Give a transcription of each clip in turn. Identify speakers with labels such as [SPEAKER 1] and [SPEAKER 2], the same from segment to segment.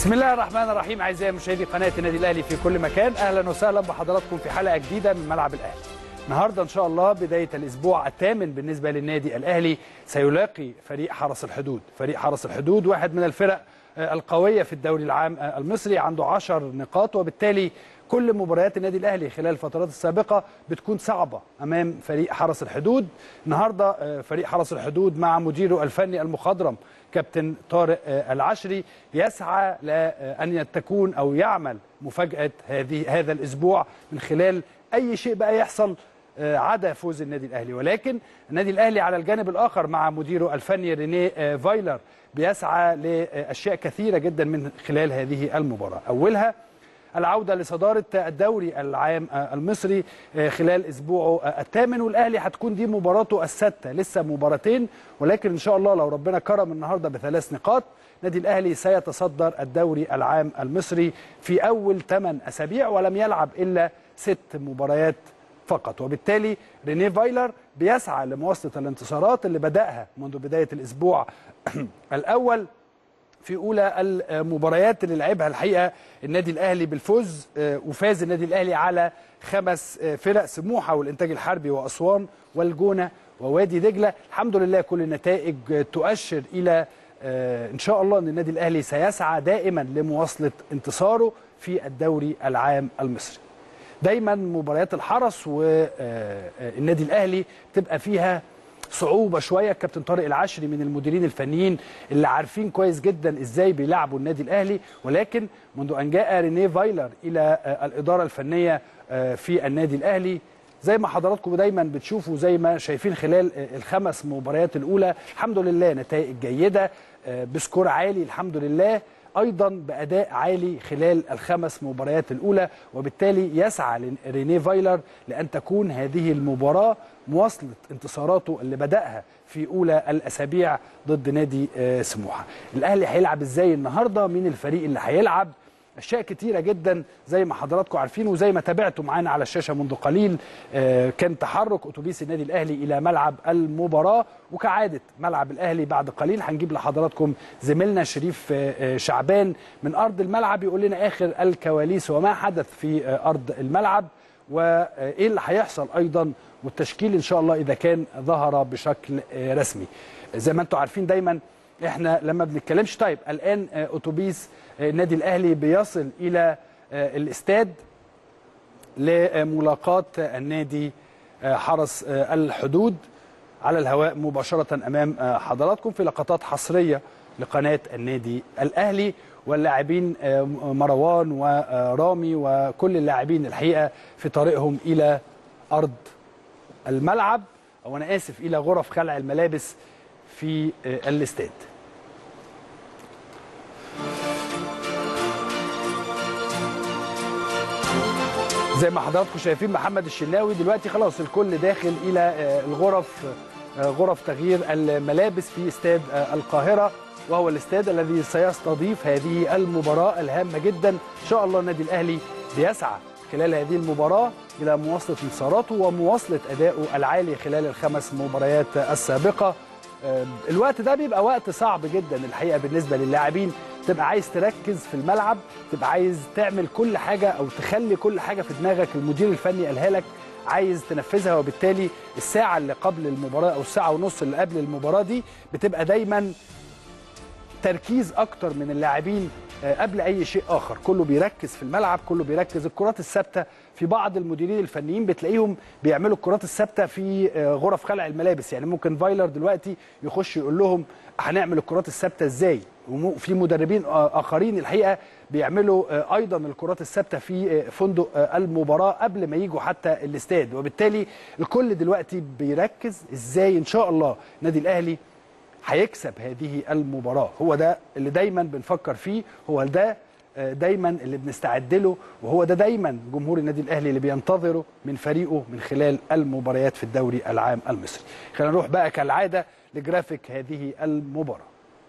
[SPEAKER 1] بسم الله الرحمن الرحيم اعزائي مشاهدي قناه النادي الاهلي في كل مكان اهلا وسهلا بحضراتكم في حلقه جديده من ملعب الاهلي النهارده ان شاء الله بدايه الاسبوع الثامن بالنسبه للنادي الاهلي سيلاقي فريق حرس الحدود فريق حرس الحدود واحد من الفرق القويه في الدوري العام المصري عنده 10 نقاط وبالتالي كل مباريات النادي الاهلي خلال الفترات السابقه بتكون صعبه امام فريق حرس الحدود النهارده فريق حرس الحدود مع مديره الفني المخضرم كابتن طارق العشري يسعى لان تكون او يعمل مفاجاه هذه هذا الاسبوع من خلال اي شيء بقى يحصل عدا فوز النادي الاهلي ولكن النادي الاهلي على الجانب الاخر مع مديره الفني ريني فايلر بيسعى لاشياء كثيره جدا من خلال هذه المباراه اولها العوده لصداره الدوري العام المصري خلال اسبوعه الثامن والاهلي هتكون دي مباراته السادسه لسه مباراتين ولكن ان شاء الله لو ربنا كرم النهارده بثلاث نقاط نادي الاهلي سيتصدر الدوري العام المصري في اول ثمان اسابيع ولم يلعب الا ست مباريات فقط وبالتالي ريني فايلر بيسعى لمواصله الانتصارات اللي بداها منذ بدايه الاسبوع الاول في اولى المباريات اللي لعبها الحقيقه النادي الاهلي بالفوز وفاز النادي الاهلي على خمس فرق سموحه والانتاج الحربي واسوان والجونه ووادي دجله الحمد لله كل النتائج تؤشر الى ان شاء الله ان النادي الاهلي سيسعى دائما لمواصله انتصاره في الدوري العام المصري دايما مباريات الحرس والنادي الاهلي تبقى فيها صعوبه شويه الكابتن طارق العشري من المديرين الفنيين اللي عارفين كويس جدا ازاي بيلعبوا النادي الاهلي ولكن منذ ان جاء رينيه فايلر الى الاداره الفنيه في النادي الاهلي زي ما حضراتكم دايما بتشوفوا زي ما شايفين خلال الخمس مباريات الاولى الحمد لله نتائج جيده بسكور عالي الحمد لله ايضا باداء عالي خلال الخمس مباريات الاولى وبالتالي يسعى رينيه فايلر لان تكون هذه المباراه مواصله انتصاراته اللي بداها في اولى الاسابيع ضد نادي سموحه. الاهلي هيلعب ازاي النهارده؟ مين الفريق اللي هيلعب؟ اشياء كتيره جدا زي ما حضراتكم عارفين وزي ما تابعتوا معانا على الشاشه منذ قليل كان تحرك اتوبيس النادي الاهلي الى ملعب المباراه وكعاده ملعب الاهلي بعد قليل هنجيب لحضراتكم زميلنا شريف شعبان من ارض الملعب يقول لنا اخر الكواليس وما حدث في ارض الملعب وايه اللي هيحصل ايضا والتشكيل ان شاء الله اذا كان ظهر بشكل رسمي زي ما انتم عارفين دايما احنا لما بنتكلمش طيب الان اتوبيس النادي الاهلي بيصل الى الاستاد لملاقاه النادي حرس الحدود على الهواء مباشره امام حضراتكم في لقطات حصريه لقناه النادي الاهلي واللاعبين مروان ورامي وكل اللاعبين الحقيقه في طريقهم الى ارض الملعب او انا اسف الى غرف خلع الملابس في الاستاد زي ما حضراتكم شايفين محمد الشناوي دلوقتي خلاص الكل داخل الى الغرف غرف تغيير الملابس في استاد القاهره وهو الاستاد الذي سيستضيف هذه المباراه الهامه جدا ان شاء الله النادي الاهلي بيسعى خلال هذه المباراه الى مواصله انتصاراته ومواصله ادائه العالي خلال الخمس مباريات السابقه الوقت ده بيبقى وقت صعب جدا الحقيقه بالنسبه للاعبين تبقى عايز تركز في الملعب تبقى عايز تعمل كل حاجه او تخلي كل حاجه في دماغك المدير الفني قالها لك عايز تنفذها وبالتالي الساعه اللي قبل المباراه او الساعه ونص اللي قبل المباراه دي بتبقى دايما تركيز اكتر من اللاعبين قبل اي شيء اخر كله بيركز في الملعب كله بيركز الكرات الثابته في بعض المديرين الفنيين بتلاقيهم بيعملوا الكرات الثابته في غرف خلع الملابس يعني ممكن فايلر دلوقتي يخش يقول لهم هنعمل الكرات الثابته ازاي وفي مدربين اخرين الحقيقه بيعملوا ايضا الكرات الثابته في فندق المباراه قبل ما يجوا حتى الاستاد وبالتالي الكل دلوقتي بيركز ازاي ان شاء الله النادي الاهلي هيكسب هذه المباراه هو ده اللي دايما بنفكر فيه هو ده دايما اللي بنستعد له وهو ده دايما جمهور النادي الاهلي اللي بينتظره من فريقه من خلال المباريات في الدوري العام المصري خلينا نروح بقى كالعاده لجرافيك هذه المباراه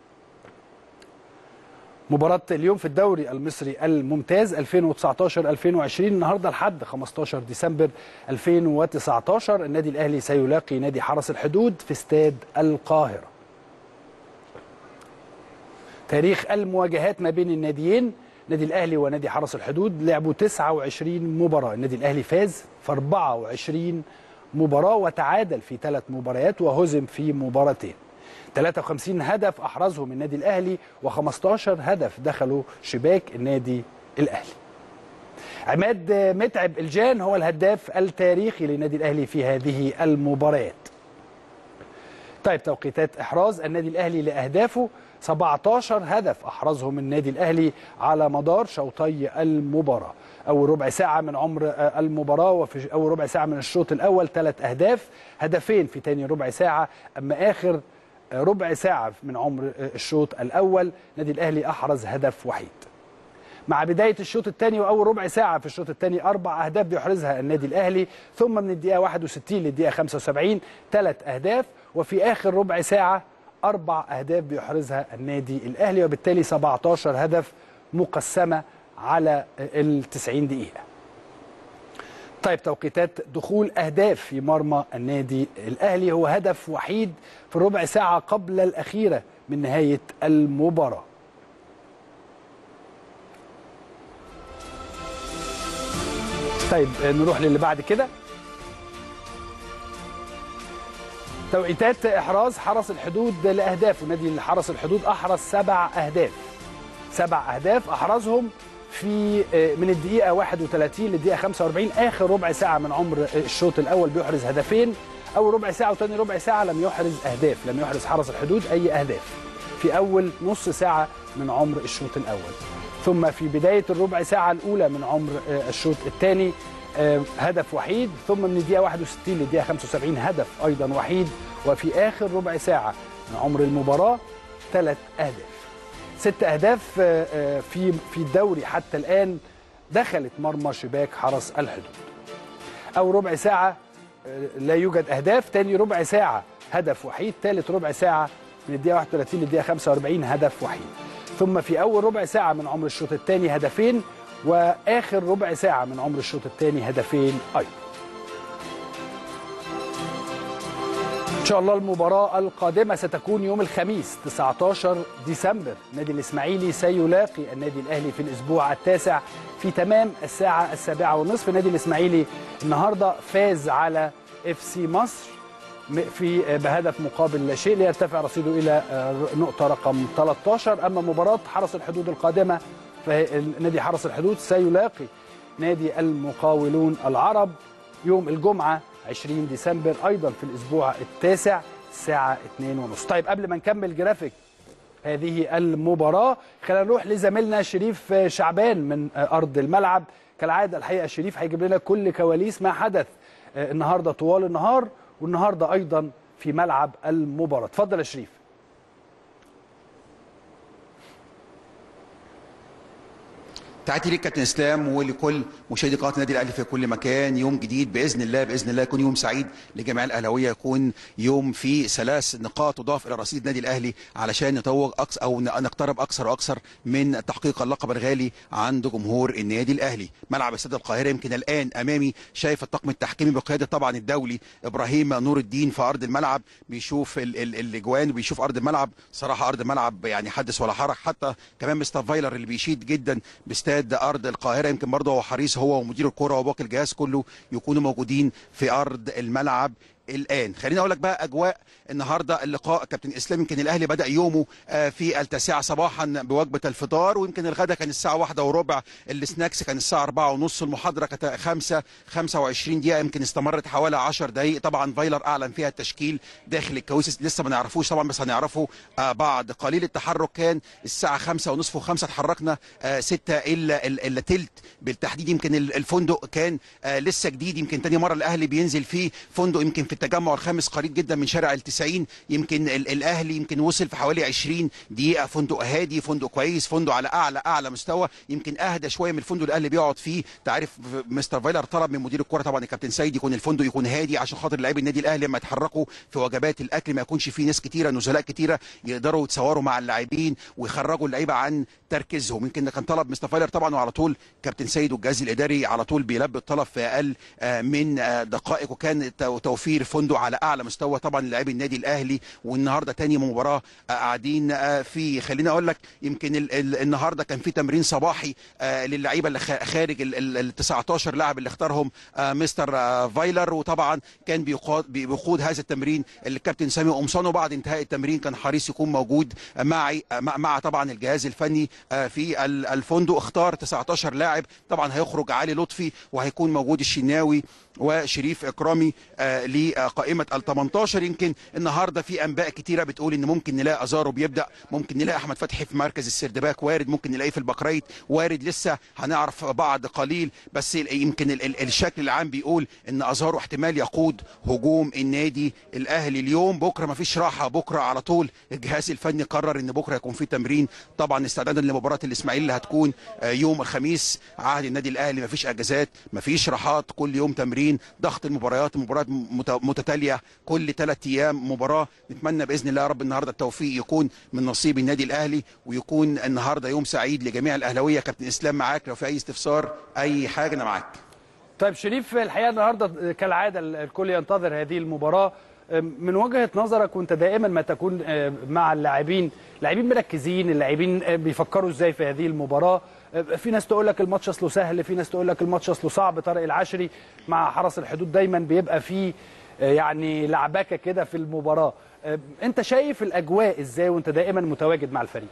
[SPEAKER 1] مباراة اليوم في الدوري المصري الممتاز 2019 2020 النهارده لحد 15 ديسمبر 2019 النادي الاهلي سيلاقي نادي حرس الحدود في استاد القاهره. تاريخ المواجهات ما بين الناديين نادي الاهلي ونادي حرس الحدود لعبوا 29 مباراه النادي الاهلي فاز في 24 مباراه وتعادل في ثلاث مباريات وهزم في مباراتين 53 هدف احرزهم النادي الاهلي و15 هدف دخلوا شباك النادي الاهلي عماد متعب الجان هو الهداف التاريخي للنادي الاهلي في هذه المباريات طيب توقيتات احراز النادي الاهلي لاهدافه 17 هدف احرزهم النادي الاهلي على مدار شوطي المباراه اول ربع ساعه من عمر المباراه وفي اول ربع ساعه من الشوط الاول ثلاث اهداف هدفين في ثاني ربع ساعه اما اخر ربع ساعه من عمر الشوط الاول النادي الاهلي احرز هدف وحيد مع بداية الشوط الثاني وأول ربع ساعة في الشوط الثاني أربع أهداف بيحرزها النادي الأهلي ثم من الدقيقة 61 للدقيقة 75 ثلاث أهداف وفي آخر ربع ساعة أربع أهداف بيحرزها النادي الأهلي وبالتالي 17 هدف مقسمة على ال 90 دقيقة طيب توقيتات دخول أهداف في مرمى النادي الأهلي هو هدف وحيد في الربع ساعة قبل الأخيرة من نهاية المباراة طيب نروح للي بعد كده توقيتات احراز حرس الحدود لاهدافه نادي حرس الحدود احرز سبع اهداف سبع اهداف احرزهم في من الدقيقه 31 للدقيقه 45 اخر ربع ساعه من عمر الشوط الاول بيحرز هدفين اول ربع ساعه وثاني ربع ساعه لم يحرز اهداف لم يحرز حرس الحدود اي اهداف في اول نص ساعه من عمر الشوط الاول ثم في بدايه الربع ساعه الاولى من عمر الشوط الثاني هدف وحيد ثم من الدقيقه 61 للدقيقه 75 هدف ايضا وحيد وفي اخر ربع ساعه من عمر المباراه ثلاث اهداف ست اهداف في في الدوري حتى الان دخلت مرمى شباك حرس الحدود او ربع ساعه لا يوجد اهداف ثاني ربع ساعه هدف وحيد ثالث ربع ساعه من الدقيقه 31 للدقيقه 45 هدف وحيد ثم في اول ربع ساعه من عمر الشوط الثاني هدفين واخر ربع ساعه من عمر الشوط الثاني هدفين ايضا ان شاء الله المباراه القادمه ستكون يوم الخميس 19 ديسمبر نادي الاسماعيلي سيلاقي النادي الاهلي في الاسبوع التاسع في تمام الساعه السابعه والنصف نادي الاسماعيلي النهارده فاز على اف سي مصر في بهدف مقابل لا شيء ليرتفع رصيده الى نقطه رقم 13 اما مباراه حرس الحدود القادمه فنادي حرس الحدود سيلاقي نادي المقاولون العرب يوم الجمعة 20 ديسمبر أيضا في الأسبوع التاسع الساعة 2:30 طيب قبل ما نكمل جرافيك هذه المباراة خلينا نروح لزميلنا شريف شعبان من أرض الملعب كالعادة الحقيقة شريف هيجيب لنا كل كواليس ما حدث النهاردة طوال النهار والنهاردة أيضا في ملعب المباراة اتفضل يا شريف
[SPEAKER 2] تحياتي ليك كابتن اسلام ولكل مشاهدي قناه النادي الاهلي في كل مكان يوم جديد باذن الله باذن الله يكون يوم سعيد لجميع الاهلاويه يكون يوم فيه ثلاث نقاط تضاف الى رصيد النادي الاهلي علشان نتوج أكثر او نقترب اكثر واكثر من تحقيق اللقب الغالي عند جمهور النادي الاهلي ملعب استاد القاهره يمكن الان امامي شايف الطاقم التحكيمي بقياده طبعا الدولي ابراهيم نور الدين في ارض الملعب بيشوف الاجوان وبيشوف ارض الملعب صراحه ارض الملعب يعني حدث ولا حرج حتى كمان مستر فايلر اللي بيشيد جدا باستاد استاد ارض القاهره يمكن برضه هو حريص هو ومدير الكره وباقي الجهاز كله يكونوا موجودين في ارض الملعب الان خليني اقول لك بقى اجواء النهارده اللقاء كابتن اسلام يمكن الاهلي بدا يومه في التاسعه صباحا بوجبه الفطار ويمكن الغداء كان الساعه واحدة وربع السناكس كان الساعه أربعة ونص المحاضره كانت 5 25 دقيقه يمكن استمرت حوالي 10 دقائق طبعا فايلر اعلن فيها التشكيل داخل الكواليس لسه ما نعرفوش طبعا بس هنعرفه بعد قليل التحرك كان الساعه 5 ونصف و5 اتحركنا 6 الا الا تلت بالتحديد يمكن الفندق كان لسه جديد يمكن تاني مره الاهلي بينزل فيه فندق يمكن في التجمع الخامس قريب جدا من شارع التسعين يمكن الاهلي يمكن وصل في حوالي 20 دقيقه فندق هادي فندق كويس فندق على اعلى اعلى مستوى يمكن اهدى شويه من الفندق الاهلي بيقعد فيه انت عارف مستر فايلر طلب من مدير الكره طبعا الكابتن سيد يكون الفندق يكون هادي عشان خاطر لاعبي النادي الاهلي لما يتحركوا في وجبات الاكل ما يكونش فيه ناس كتيره نزلاء كتيره يقدروا يتصوروا مع اللاعبين ويخرجوا اللعيبه عن تركيزهم يمكن ده كان طلب مستر فايلر طبعا وعلى طول كابتن سيد والجهاز الاداري على طول بيلبي الطلب في اقل من دقائق وكان توفير الفندق على اعلى مستوى طبعا لاعبي النادي الاهلي والنهارده تاني مباراه آه، قاعدين آه، في خليني اقول لك يمكن ال ال النهارده كان في تمرين صباحي آه، للعيبه اللي خ- خارج ال- ال 19 لاعب اللي اختارهم آه، مستر آه، فايلر وطبعا كان بيقود بيقود هذا التمرين الكابتن سامي قمصان وبعد انتهاء التمرين كان حريص يكون موجود معي مع مع طبعا الجهاز الفني آه، في ال- الفندق اختار 19 لاعب طبعا هيخرج علي لطفي وهيكون موجود الشناوي وشريف اكرامي آه، لقائمه ال 18 يمكن النهارده في انباء كتيره بتقول ان ممكن نلاقي ازارو بيبدا ممكن نلاقي احمد فتحي في مركز السردباك وارد ممكن نلاقيه في البقريت وارد لسه هنعرف بعد قليل بس ال- يمكن ال- ال- الشكل العام بيقول ان ازارو احتمال يقود هجوم النادي الاهلي اليوم بكره ما فيش راحه بكره على طول الجهاز الفني قرر ان بكره يكون في تمرين طبعا استعدادا لمباراه الاسماعيلي اللي هتكون آه، يوم الخميس عهد النادي الاهلي ما فيش اجازات ما فيش راحات كل يوم تمرين ضغط المباريات مباريات مت- متتاليه كل ثلاث ايام مباراه نتمنى باذن الله يا رب النهارده التوفيق يكون من نصيب النادي الاهلي ويكون النهارده يوم سعيد لجميع الاهلاويه كابتن اسلام معاك لو في اي استفسار اي حاجه انا معاك
[SPEAKER 1] طيب شريف الحقيقه النهارده كالعاده الكل ينتظر هذه المباراه من وجهه نظرك وانت دائما ما تكون مع اللاعبين لاعبين مركزين اللاعبين بيفكروا ازاي في هذه المباراه في ناس تقول لك الماتش اصله سهل في ناس تقول لك الماتش اصله صعب طارق العشري مع حرس الحدود دايما بيبقى فيه يعني لعبكه كده في المباراه انت شايف الاجواء ازاي وانت دائما متواجد مع الفريق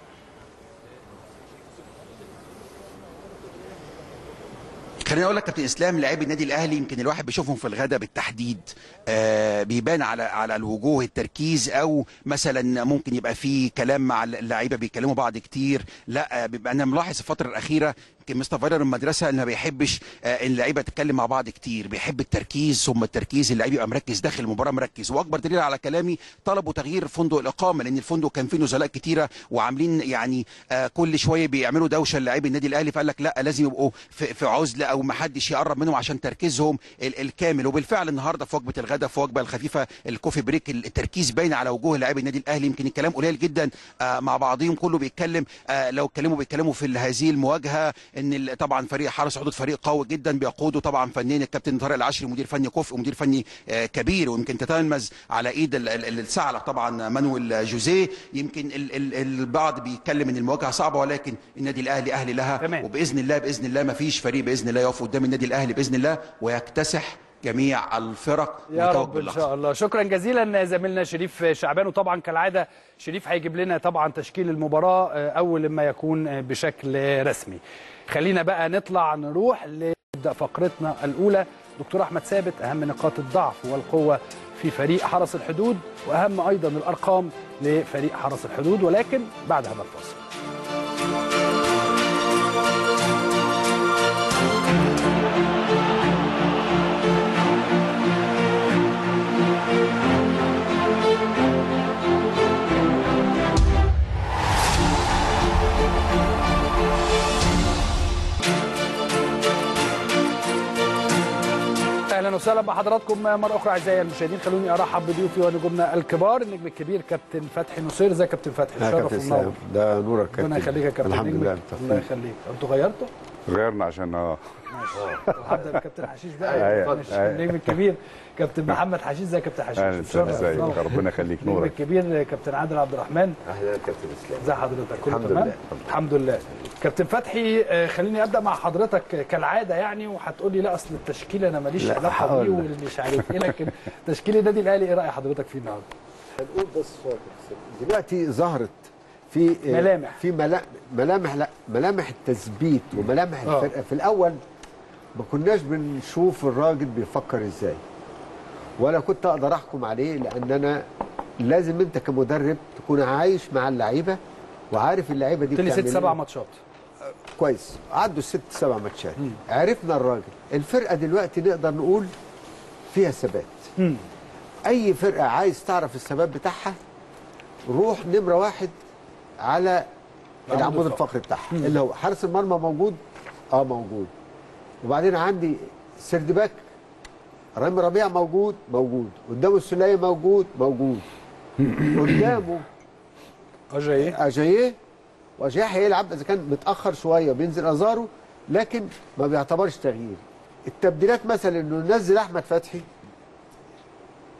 [SPEAKER 2] خليني اقول لك كابتن اسلام لاعبي النادي الاهلي يمكن الواحد بيشوفهم في الغداء بالتحديد آه بيبان على على الوجوه التركيز او مثلا ممكن يبقى في كلام مع اللعيبه بيكلموا بعض كتير لا بيبقى انا ملاحظ الفتره الاخيره يمكن مستر فايلر المدرسه اللي ما بيحبش آه ان اللعيبه تتكلم مع بعض كتير بيحب التركيز ثم التركيز اللعيب يبقى مركز داخل المباراه مركز واكبر دليل على كلامي طلبوا تغيير فندق الاقامه لان الفندق كان فيه نزلاء كتيره وعاملين يعني آه كل شويه بيعملوا دوشه للاعبي النادي الاهلي فقال لك لا لازم يبقوا في, في عزله او ما حدش يقرب منهم عشان تركيزهم ال- الكامل وبالفعل النهارده في وجبه الغداء في وجبه الخفيفه الكوفي بريك التركيز باين على وجوه لاعبي النادي الاهلي يمكن الكلام قليل جدا آه مع بعضهم كله بيتكلم آه لو اتكلموا بيتكلموا في هذه المواجهه ان ال- طبعا فريق حرس حدود فريق قوي جدا بيقوده طبعا فنيا الكابتن طارق العشري مدير فني كفء ومدير فني آه كبير ويمكن تتلمذ على ايد ال- ال- الثعلب طبعا مانويل جوزيه يمكن ال- ال- البعض بيتكلم ان المواجهه صعبه ولكن النادي الاهلي اهلي لها
[SPEAKER 1] تمام.
[SPEAKER 2] وباذن الله باذن الله ما فيش فريق باذن الله يقف قدام النادي الاهلي باذن الله ويكتسح جميع الفرق
[SPEAKER 1] يا
[SPEAKER 2] ويتوج
[SPEAKER 1] رب ان
[SPEAKER 2] باللقب.
[SPEAKER 1] شاء الله شكرا جزيلا زميلنا شريف شعبان وطبعا كالعاده شريف هيجيب لنا طبعا تشكيل المباراه اول ما يكون بشكل رسمي خلينا بقى نطلع نروح لنبدا فقرتنا الاولى دكتور احمد ثابت اهم نقاط الضعف والقوه في فريق حرس الحدود واهم ايضا الارقام لفريق حرس الحدود ولكن بعد هذا الفاصل اهلا وسهلا بحضراتكم مره اخرى اعزائي المشاهدين خلوني ارحب بضيوفي ونجومنا الكبار النجم الكبير كابتن فتحي نصير ازيك يا كابتن فتحي
[SPEAKER 3] يا
[SPEAKER 1] شرف
[SPEAKER 3] كابتن
[SPEAKER 1] ومنور.
[SPEAKER 3] اسلام ده نورك كابتن
[SPEAKER 1] ربنا يخليك يا كابتن
[SPEAKER 3] الحمد
[SPEAKER 1] نجمك.
[SPEAKER 3] لله
[SPEAKER 1] الله
[SPEAKER 3] بالتوفيق
[SPEAKER 1] يخليك انتوا غيرتوا
[SPEAKER 4] غيرنا عشان اه
[SPEAKER 1] ماشي هبدا بكابتن حشيش بقى
[SPEAKER 4] أيوة.
[SPEAKER 1] ماشي.
[SPEAKER 4] أيوة.
[SPEAKER 1] النجم الكبير كابتن محمد حشيش ازيك يا كابتن حشيش
[SPEAKER 4] اهلا وسهلا
[SPEAKER 1] شرف
[SPEAKER 4] ازيك
[SPEAKER 1] ومنور.
[SPEAKER 4] ربنا يخليك
[SPEAKER 1] النجم
[SPEAKER 4] نورك
[SPEAKER 1] الكبير كابتن عادل عبد الرحمن
[SPEAKER 3] اهلا كابتن اسلام
[SPEAKER 1] ازي حضرتك كله
[SPEAKER 3] الحمد
[SPEAKER 1] تمام
[SPEAKER 3] لله.
[SPEAKER 1] الحمد لله كابتن فتحي آه، خليني ابدا مع حضرتك كالعاده يعني وهتقول لي لا اصل التشكيل انا ماليش
[SPEAKER 3] لا،
[SPEAKER 1] علاقه
[SPEAKER 3] هقول
[SPEAKER 1] بيه
[SPEAKER 3] لك.
[SPEAKER 1] والمش عارف ايه لكن تشكيل النادي الاهلي ايه راي حضرتك فيه النهارده؟
[SPEAKER 3] هنقول بس دلوقتي ظهرت في
[SPEAKER 1] ملامح.
[SPEAKER 3] في ملا- ملامح لا ملامح التثبيت وملامح
[SPEAKER 1] آه.
[SPEAKER 3] الفرقه في الاول ما كناش بنشوف الراجل بيفكر ازاي ولا كنت اقدر احكم عليه لان انا لازم انت كمدرب تكون عايش مع اللعيبه وعارف اللعيبه دي
[SPEAKER 1] قلت لي ست
[SPEAKER 3] بتعمل
[SPEAKER 1] سبع
[SPEAKER 3] إيه.
[SPEAKER 1] ماتشات
[SPEAKER 3] كويس عدوا ست سبع ماتشات عرفنا الراجل الفرقه دلوقتي نقدر نقول فيها ثبات
[SPEAKER 1] مم.
[SPEAKER 3] اي فرقه عايز تعرف الثبات بتاعها روح نمره واحد على العمود الفقري بتاعها اللي هو حارس المرمى موجود اه موجود وبعدين عندي سردباك رامي ربيع موجود موجود قدامه السوليه موجود موجود قدامه
[SPEAKER 1] اجا ايه؟
[SPEAKER 3] اجاييه واجاييه هيلعب اذا كان متاخر شويه بينزل ازارو لكن ما بيعتبرش تغيير التبديلات مثلا انه ينزل احمد فتحي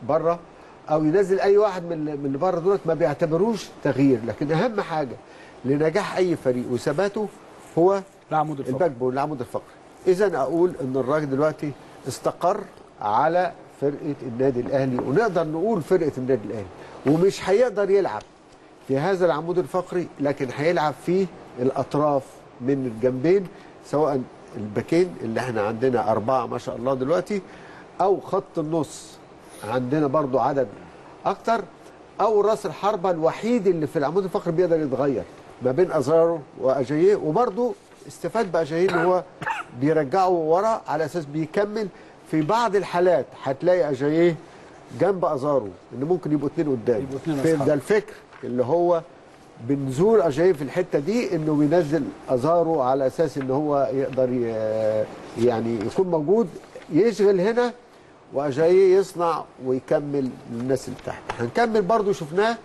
[SPEAKER 3] بره او ينزل اي واحد من من اللي بره دولت ما بيعتبروش تغيير لكن اهم حاجه لنجاح اي فريق وثباته هو
[SPEAKER 1] العمود الفقري
[SPEAKER 3] الباك بون العمود الفقري اذا اقول ان الراجل دلوقتي استقر على فرقه النادي الاهلي ونقدر نقول فرقه النادي الاهلي ومش هيقدر يلعب في هذا العمود الفقري لكن هيلعب في الاطراف من الجنبين سواء الباكين اللي احنا عندنا اربعه ما شاء الله دلوقتي او خط النص عندنا برضو عدد اكتر او راس الحربه الوحيد اللي في العمود الفقري بيقدر يتغير ما بين ازارو واجاييه وبرضو استفاد باجاييه ان هو بيرجعه ورا على اساس بيكمل في بعض الحالات هتلاقي اجاييه جنب ازارو ان ممكن يبقوا اثنين قدام
[SPEAKER 1] يبقوا اتنين
[SPEAKER 3] في-
[SPEAKER 1] أصحاب.
[SPEAKER 3] ده الفكر اللي هو بنزول اجاييه في الحته دي انه بينزل ازارو على اساس ان هو يقدر ي- يعني يكون موجود يشغل هنا واجاييه يصنع ويكمل للناس اللي تحت هنكمل برضو شفناه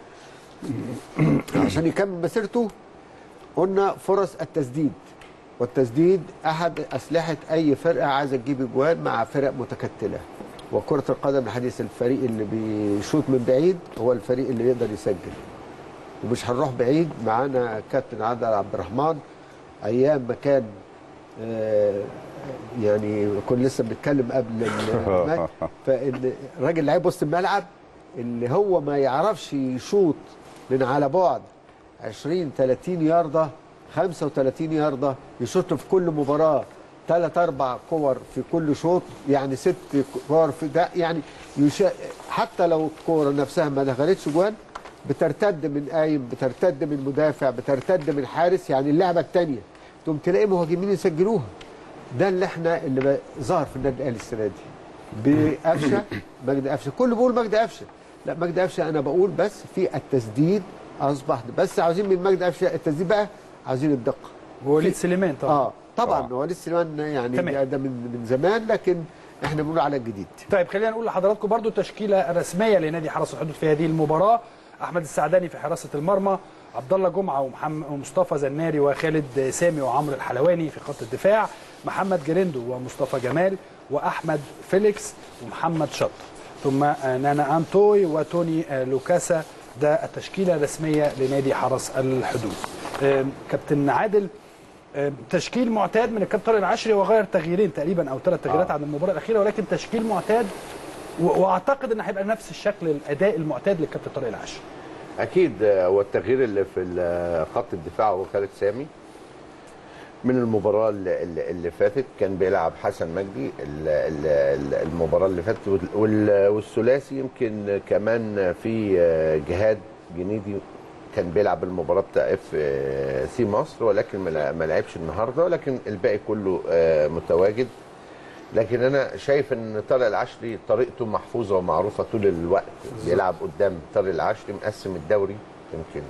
[SPEAKER 3] عشان يكمل مسيرته قلنا فرص التسديد والتسديد احد اسلحه اي فرقه عايزه تجيب اجوال مع فرق متكتله وكره القدم الحديث الفريق اللي بيشوط من بعيد هو الفريق اللي يقدر يسجل ومش هنروح بعيد معانا كابتن عادل عبد الرحمن ايام ما كان آه، يعني كنا لسه بنتكلم قبل الماتش فان الراجل لعيب وسط الملعب اللي هو ما يعرفش يشوط من على بعد 20 30 يارده 35 يارده يشوط في كل مباراه ثلاث اربع كور في كل شوط يعني ست كور في ده يعني يشا حتى لو الكوره نفسها ما دخلتش جوان بترتد من قايم بترتد من مدافع بترتد من حارس يعني اللعبه الثانيه تقوم تلاقي مهاجمين يسجلوها ده اللي احنا اللي بقى ظهر في النادي الاهلي السنه دي بقفشه مجدي قفشه كله بيقول مجدي قفشه لا مجدي قفشه انا بقول بس في التسديد اصبح بس عاوزين من مجدي قفشه التسديد بقى عاوزين الدقه
[SPEAKER 1] ووليد سليمان طبعا
[SPEAKER 3] اه طبعا
[SPEAKER 4] آه.
[SPEAKER 3] هو لسه سليمان يعني
[SPEAKER 1] تمام.
[SPEAKER 3] ده ده من من زمان لكن احنا بنقول على الجديد
[SPEAKER 1] طيب خلينا نقول لحضراتكم برضو التشكيله الرسميه لنادي حرس الحدود في هذه المباراه احمد السعداني في حراسه المرمى عبد الله جمعه ومحمد ومصطفى زناري وخالد سامي وعمرو الحلواني في خط الدفاع محمد جريندو ومصطفى جمال واحمد فيليكس ومحمد شط ثم آه، نانا انتوي وتوني آه، لوكاسا ده التشكيله الرسميه لنادي حرس الحدود آم، كابتن عادل آم، تشكيل معتاد من الكابتن طارق العشري وغير تغييرين تقريبا او ثلاث تغييرات
[SPEAKER 4] آه.
[SPEAKER 1] عن المباراه الاخيره ولكن تشكيل معتاد و- واعتقد ان هيبقى نفس الشكل الاداء المعتاد للكابتن طارق العشري
[SPEAKER 4] اكيد آه، هو التغيير اللي في ال- خط الدفاع هو خالد سامي من المباراه اللي, اللي- اللي فاتت كان بيلعب حسن مجدي ال- ال- ال- المباراه اللي فاتت وال- وال- والثلاثي يمكن كمان في آه، جهاد جنيدي كان بيلعب المباراه بتاع اف آه، سي مصر ولكن ما لع- ما لعبش النهارده ولكن الباقي كله آه، متواجد لكن انا شايف ان طارق العشري طريقته محفوظه ومعروفه طول الوقت بيلعب قدام طارق العشري مقسم الدوري يمكن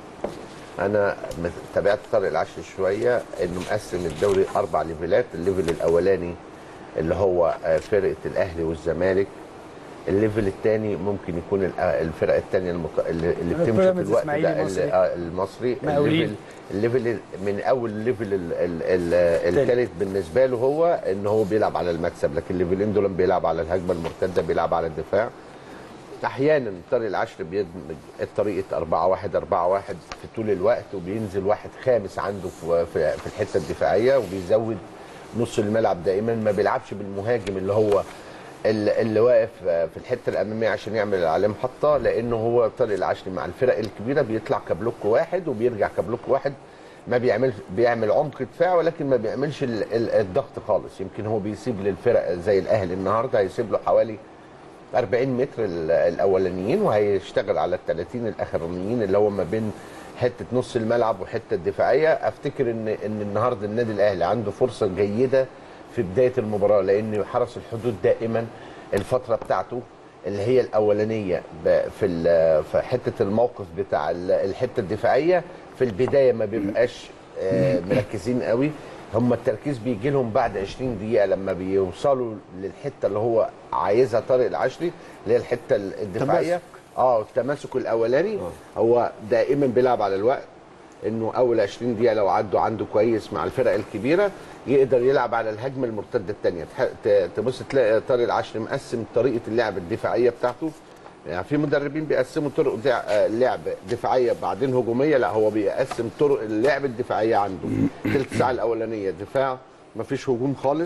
[SPEAKER 4] انا مت- تابعت طارق العشري شويه انه مقسم الدوري اربع ليفلات الليفل الاولاني اللي هو آه، فرقه الاهلي والزمالك الليفل الثاني ممكن يكون الأ- الفرقه الثانيه المط... اللي اللي بتمشي في
[SPEAKER 1] بيراميدز،
[SPEAKER 4] الوقت
[SPEAKER 1] إسماعيلي،
[SPEAKER 4] ده
[SPEAKER 1] مصري.
[SPEAKER 4] ال- آه، المصري
[SPEAKER 1] مقاولين.
[SPEAKER 4] الليفل الليفل من اول الليفل ال- ال- ال- الثالث بالنسبه له هو ان هو بيلعب على المكسب لكن الليفلين دول بيلعب على الهجمه المرتده بيلعب على الدفاع احيانا طارق العشر بيدمج الطريقه 4 1 4 1 في طول الوقت وبينزل واحد خامس عنده في في في الحته الدفاعيه وبيزود نص الملعب دائما ما بيلعبش بالمهاجم اللي هو اللي اللي واقف في الحته الاماميه عشان يعمل عليه محطه لانه هو طارق العشري مع الفرق الكبيره بيطلع كبلوك واحد وبيرجع كبلوك واحد ما بيعمل بيعمل عمق دفاع ولكن ما بيعملش ال- ال- الضغط خالص يمكن هو بيسيب للفرق زي الاهلي النهارده هيسيب له حوالي 40 متر ال- الاولانيين وهيشتغل على ال 30 الاخرانيين اللي هو ما بين حته نص الملعب وحته الدفاعيه افتكر ان ان النهارده النادي الاهلي عنده فرصه جيده في بدايه المباراه لان حرس الحدود دائما الفتره بتاعته اللي هي الاولانيه ب- في ال- في حته الموقف بتاع ال- الحته الدفاعيه في البدايه ما بيبقاش آه، مركزين قوي هم التركيز بيجي لهم بعد 20 دقيقه لما بيوصلوا للحته اللي هو عايزها طارق العشري اللي هي الحته الدفاعيه
[SPEAKER 3] تماسك.
[SPEAKER 4] اه التماسك الاولاني هو دائما بيلعب على الوقت انه اول 20 دقيقه لو عدوا عنده كويس مع الفرق الكبيره يقدر يلعب على الهجمه المرتده الثانيه تبص تلاقي طارق العشري مقسم طريقه اللعب الدفاعيه بتاعته يعني في مدربين بيقسموا طرق دع- آه، لعب دفاعيه بعدين هجوميه لا هو بيقسم طرق اللعب الدفاعيه عنده ثلث ساعه الاولانيه دفاع مفيش هجوم خالص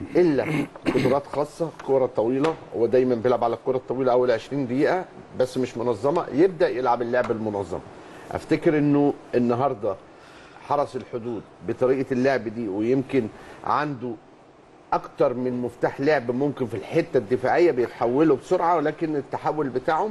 [SPEAKER 4] الا قدرات خاصه كره طويله هو دايما بيلعب على الكره الطويله اول 20 دقيقه بس مش منظمه يبدا يلعب اللعب المنظم افتكر انه النهارده حرس الحدود بطريقه اللعب دي ويمكن عنده اكتر من مفتاح لعب ممكن في الحته الدفاعيه بيحولوا بسرعه ولكن التحول بتاعهم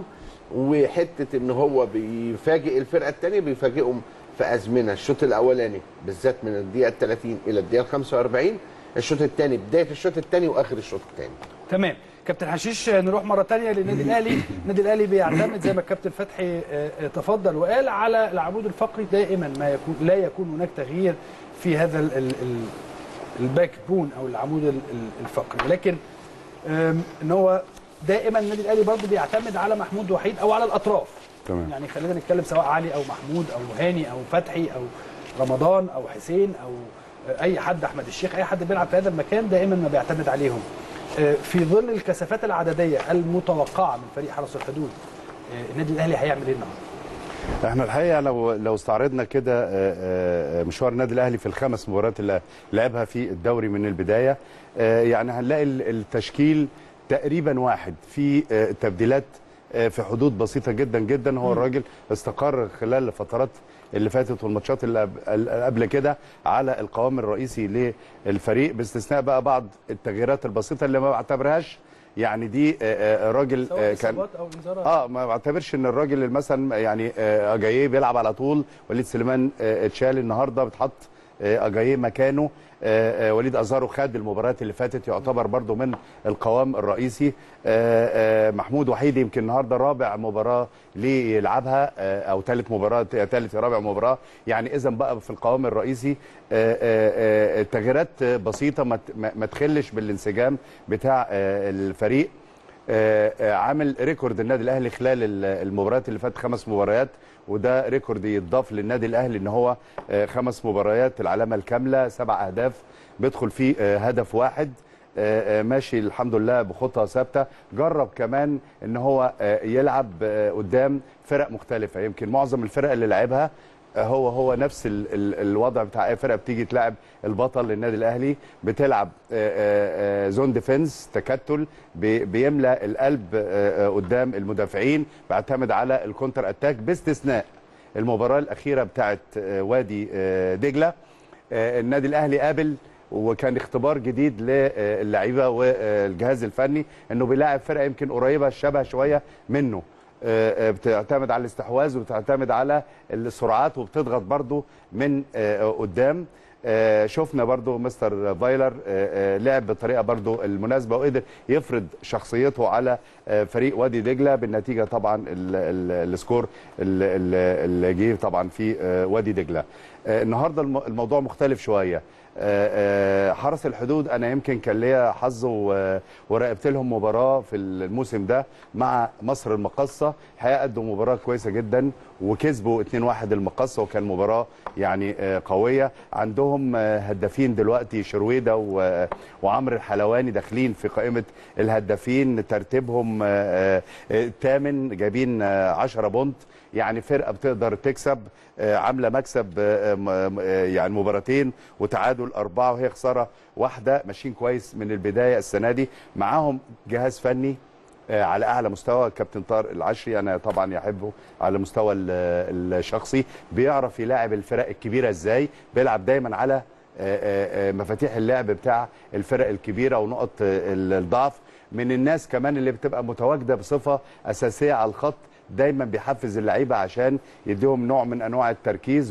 [SPEAKER 4] وحته ان هو بيفاجئ الفرقه الثانيه بيفاجئهم في ازمنه الشوط الاولاني بالذات من الدقيقه 30 الى الدقيقه 45 الشوط الثاني بدايه الشوط الثاني واخر الشوط الثاني
[SPEAKER 1] تمام كابتن حشيش نروح مره ثانيه للنادي الاهلي النادي الاهلي بيعتمد زي ما الكابتن فتحي آه، آه، تفضل وقال على العمود الفقري دائما ما يكون لا يكون هناك تغيير في هذا ال- ال- ال- الباك بون او العمود ال- ال- الفقري لكن آم، ان هو دائما النادي الاهلي برضه بيعتمد على محمود وحيد او على الاطراف
[SPEAKER 5] تمام.
[SPEAKER 1] يعني خلينا نتكلم سواء علي او محمود او هاني او فتحي او رمضان او حسين او اي حد احمد الشيخ اي حد بيلعب في هذا المكان دائما ما بيعتمد عليهم آه، في ظل الكثافات العدديه المتوقعه من فريق حرس الحدود آه، النادي الاهلي هيعمل ايه النهارده؟
[SPEAKER 5] احنا الحقيقه لو لو استعرضنا كده آه، آه، مشوار النادي الاهلي في الخمس مباريات اللي لعبها في الدوري من البدايه آه، يعني هنلاقي ال- التشكيل تقريبا واحد في آه، تبديلات آه، في حدود بسيطه جدا جدا هو الراجل استقر خلال الفترات اللي فاتت والماتشات اللي قب- اللي قبل كده على القوام الرئيسي للفريق باستثناء بقى بعض التغييرات البسيطه اللي ما بعتبرهاش يعني دي آه، آه، راجل
[SPEAKER 1] سواء
[SPEAKER 5] آه، كان
[SPEAKER 1] اصابات او انذارات
[SPEAKER 5] اه ما بعتبرش ان الراجل اللي مثلا يعني آه، اجاييه بيلعب على طول وليد سليمان آه، اتشال النهارده بتحط آه، اجاييه مكانه آه، آه، وليد ازارو خد المباريات اللي فاتت يعتبر برضو من القوام الرئيسي آه، آه، محمود وحيد يمكن النهارده رابع مباراه ليه يلعبها آه، او ثالث مباراه ثالث يا رابع مباراه يعني اذا بقى في القوام الرئيسي آه، آه، آه، تغييرات بسيطه ما ت- ما ما تخلش بالانسجام بتاع آه، الفريق آه، آه، عامل ريكورد النادي الاهلي خلال ال- المباريات اللي فاتت خمس مباريات وده ريكورد يتضاف للنادي الاهلي ان هو آه، خمس مباريات العلامه الكامله سبع اهداف بيدخل فيه آه، هدف واحد آه، آه، ماشي الحمد لله بخطى ثابته جرب كمان ان هو آه، يلعب آه، قدام فرق مختلفه يمكن معظم الفرق اللي لعبها هو هو نفس ال ال الوضع بتاع اي فرقه بتيجي تلعب البطل للنادي الاهلي بتلعب آه، آه، آه، زون ديفنس تكتل بي- بيملى القلب آه، آه، قدام المدافعين بيعتمد على الكونتر اتاك باستثناء المباراه الاخيره بتاعت آه، وادي آه، دجله آه، النادي الاهلي قابل وكان اختبار جديد للعيبه والجهاز الفني انه بيلاعب فرقه يمكن قريبه شبه شويه منه آه، آه، بتعتمد على الاستحواذ وبتعتمد على السرعات وبتضغط برضو من آه، قدام آه، شفنا برضو مستر فايلر آه، آه، لعب بالطريقه برضو المناسبه وقدر يفرض شخصيته على آه، فريق وادي دجله بالنتيجه طبعا ال- ال- السكور ال- ال- اللي جه طبعا في آه، وادي دجله آه، النهارده الم- الموضوع مختلف شويه آه، آه، حرس الحدود انا يمكن كان ليا حظ و- وراقبت لهم مباراه في الموسم ده مع مصر المقصه الحقيقه قدوا مباراه كويسه جدا وكسبوا 2-1 المقصه وكان مباراه يعني آه، قويه عندهم آه، هدافين دلوقتي شرويده و- وعمرو الحلواني داخلين في قائمه الهدافين ترتيبهم آه، آه، الثامن جايبين 10 بونت يعني فرقه بتقدر تكسب آه، عامله مكسب آه، م- م- آه، يعني مباراتين وتعادل اربعه وهي خساره واحده ماشيين كويس من البدايه السنه دي معاهم جهاز فني آه، على اعلى مستوى كابتن طارق العشري انا طبعا يحبه على المستوى ال- الشخصي بيعرف يلاعب الفرق الكبيره ازاي بيلعب دايما على آه، آه، آه، مفاتيح اللعب بتاع الفرق الكبيره ونقط آه، ال- الضعف من الناس كمان اللي بتبقى متواجده بصفه اساسيه على الخط دايما بيحفز اللعيبه عشان يديهم نوع من انواع التركيز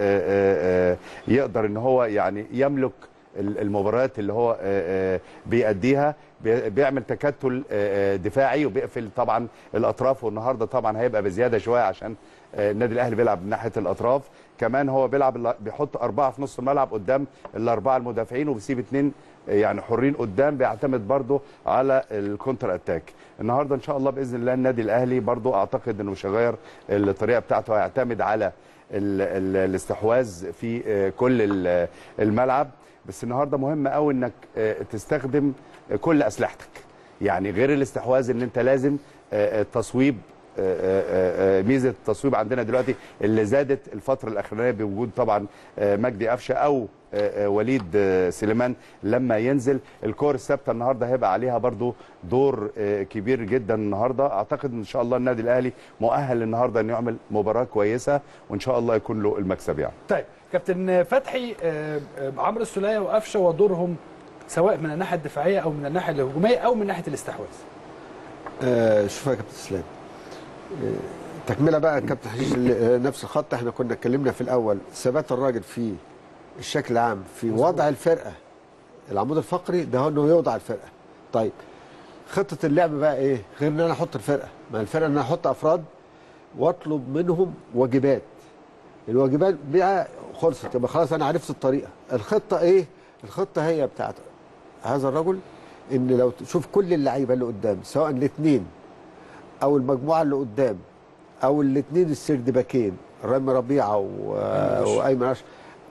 [SPEAKER 5] ويقدر ان هو يعني يملك ال- المباريات اللي هو آه، آه، بيأديها بي- بيعمل تكتل آه، آه، دفاعي وبيقفل طبعا الاطراف والنهارده طبعا هيبقى بزياده شويه عشان آه، النادي الاهلي بيلعب من ناحيه الاطراف كمان هو بيلعب ال- بيحط اربعه في نص الملعب قدام الاربعه المدافعين وبيسيب اثنين يعني حرين قدام بيعتمد برضه على الكونتر اتاك النهارده ان شاء الله باذن الله النادي الاهلي برضه اعتقد انه مش هيغير الطريقه بتاعته هيعتمد على ال ال الاستحواذ في آه، كل ال- الملعب بس النهارده مهم قوي انك آه، تستخدم كل اسلحتك يعني غير الاستحواذ ان انت لازم آه، التصويب آه، آه، آه، ميزه التصويب عندنا دلوقتي اللي زادت الفتره الاخرانيه بوجود طبعا آه، مجدي قفشه او آه، آه، وليد آه، سليمان لما ينزل الكور الثابته النهارده هيبقى عليها برضو دور آه، كبير جدا النهارده اعتقد ان شاء الله النادي الاهلي مؤهل النهارده انه يعمل مباراه كويسه وان شاء الله يكون له المكسب يعني
[SPEAKER 1] طيب كابتن فتحي آه، آه، عمرو السوليه وقفشه ودورهم سواء من الناحيه الدفاعيه او من الناحيه الهجوميه او من ناحيه الاستحواذ
[SPEAKER 3] آه شوف يا كابتن اسلام آه تكمله بقى كابتن حشيش اللي- آه، نفس الخط احنا كنا اتكلمنا في الاول ثبات الراجل في الشكل العام في وضع الفرقه العمود الفقري ده هو انه يوضع الفرقه طيب خطه اللعب بقى ايه غير ان انا احط الفرقه ما الفرقه ان انا احط افراد واطلب منهم واجبات الواجبات بقى خلصت يبقى خلاص انا عرفت الطريقه الخطه ايه الخطه هي بتاعت هذا الرجل ان لو تشوف كل اللعيبه اللي قدام سواء الاثنين او المجموعه اللي قدام او الاثنين السرد باكين رامي ربيعه و... وايمن اشرف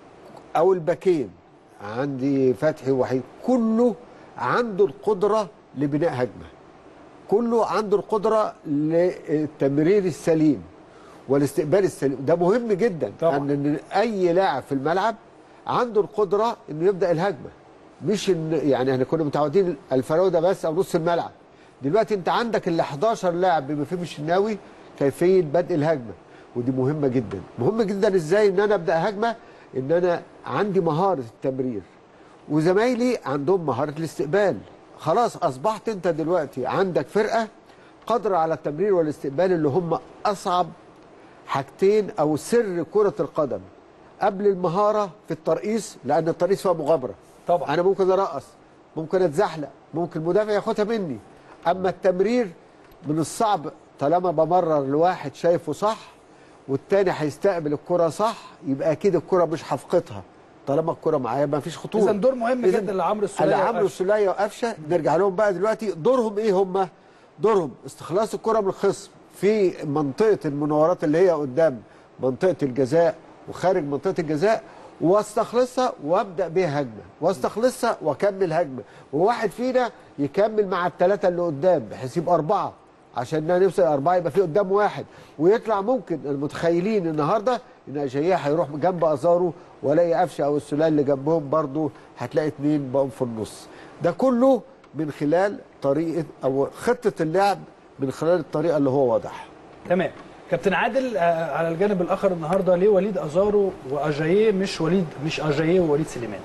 [SPEAKER 3] او الباكين عندي فتحي وحيد كله عنده القدره لبناء هجمه كله عنده القدره للتمرير السليم والاستقبال السليم ده مهم جدا
[SPEAKER 1] طبعاً.
[SPEAKER 3] ان اي لاعب في الملعب عنده القدره انه يبدا الهجمه مش ان يعني احنا كنا متعودين الفراوده بس او نص الملعب دلوقتي انت عندك ال 11 لاعب بما فيهم الشناوي كيفيه بدء الهجمه ودي مهمه جدا مهم جدا ازاي ان انا ابدا هجمه ان انا عندي مهاره التمرير وزمايلي عندهم مهاره الاستقبال خلاص اصبحت انت دلوقتي عندك فرقه قادره على التمرير والاستقبال اللي هم اصعب حاجتين او سر كره القدم قبل المهاره في الترقيص لان الترقيص فيها مغامره
[SPEAKER 1] طبعا.
[SPEAKER 3] انا ممكن ارقص ممكن اتزحلق ممكن المدافع ياخدها مني اما التمرير من الصعب طالما بمرر لواحد شايفه صح والتاني هيستقبل الكره صح يبقى اكيد الكره مش هفقدها طالما الكره معايا ما فيش خطوره
[SPEAKER 1] اذا دور مهم
[SPEAKER 3] إذن
[SPEAKER 1] جدا لعمرو السوليه
[SPEAKER 3] لعمرو
[SPEAKER 1] وقفشة.
[SPEAKER 3] السوليه وقفشه نرجع لهم بقى دلوقتي دورهم ايه هم؟ دورهم استخلاص الكره من الخصم في منطقه المناورات اللي هي قدام منطقه الجزاء وخارج منطقه الجزاء واستخلصها وابدا بيها هجمه واستخلصها واكمل هجمه وواحد فينا يكمل مع الثلاثه اللي قدام بحيث يبقى اربعه عشان نوصل اربعه يبقى في قدام واحد ويطلع ممكن المتخيلين النهارده ان اجاييه هيروح جنب ازارو والاقي قفشه او السوليه اللي جنبهم برضو هتلاقي اتنين بقوا في النص ده كله من خلال طريقه او خطه اللعب من خلال الطريقه اللي هو واضح
[SPEAKER 1] تمام كابتن عادل آه، على الجانب الاخر النهارده ليه وليد ازارو واجاييه مش وليد مش اجاييه ووليد سليمان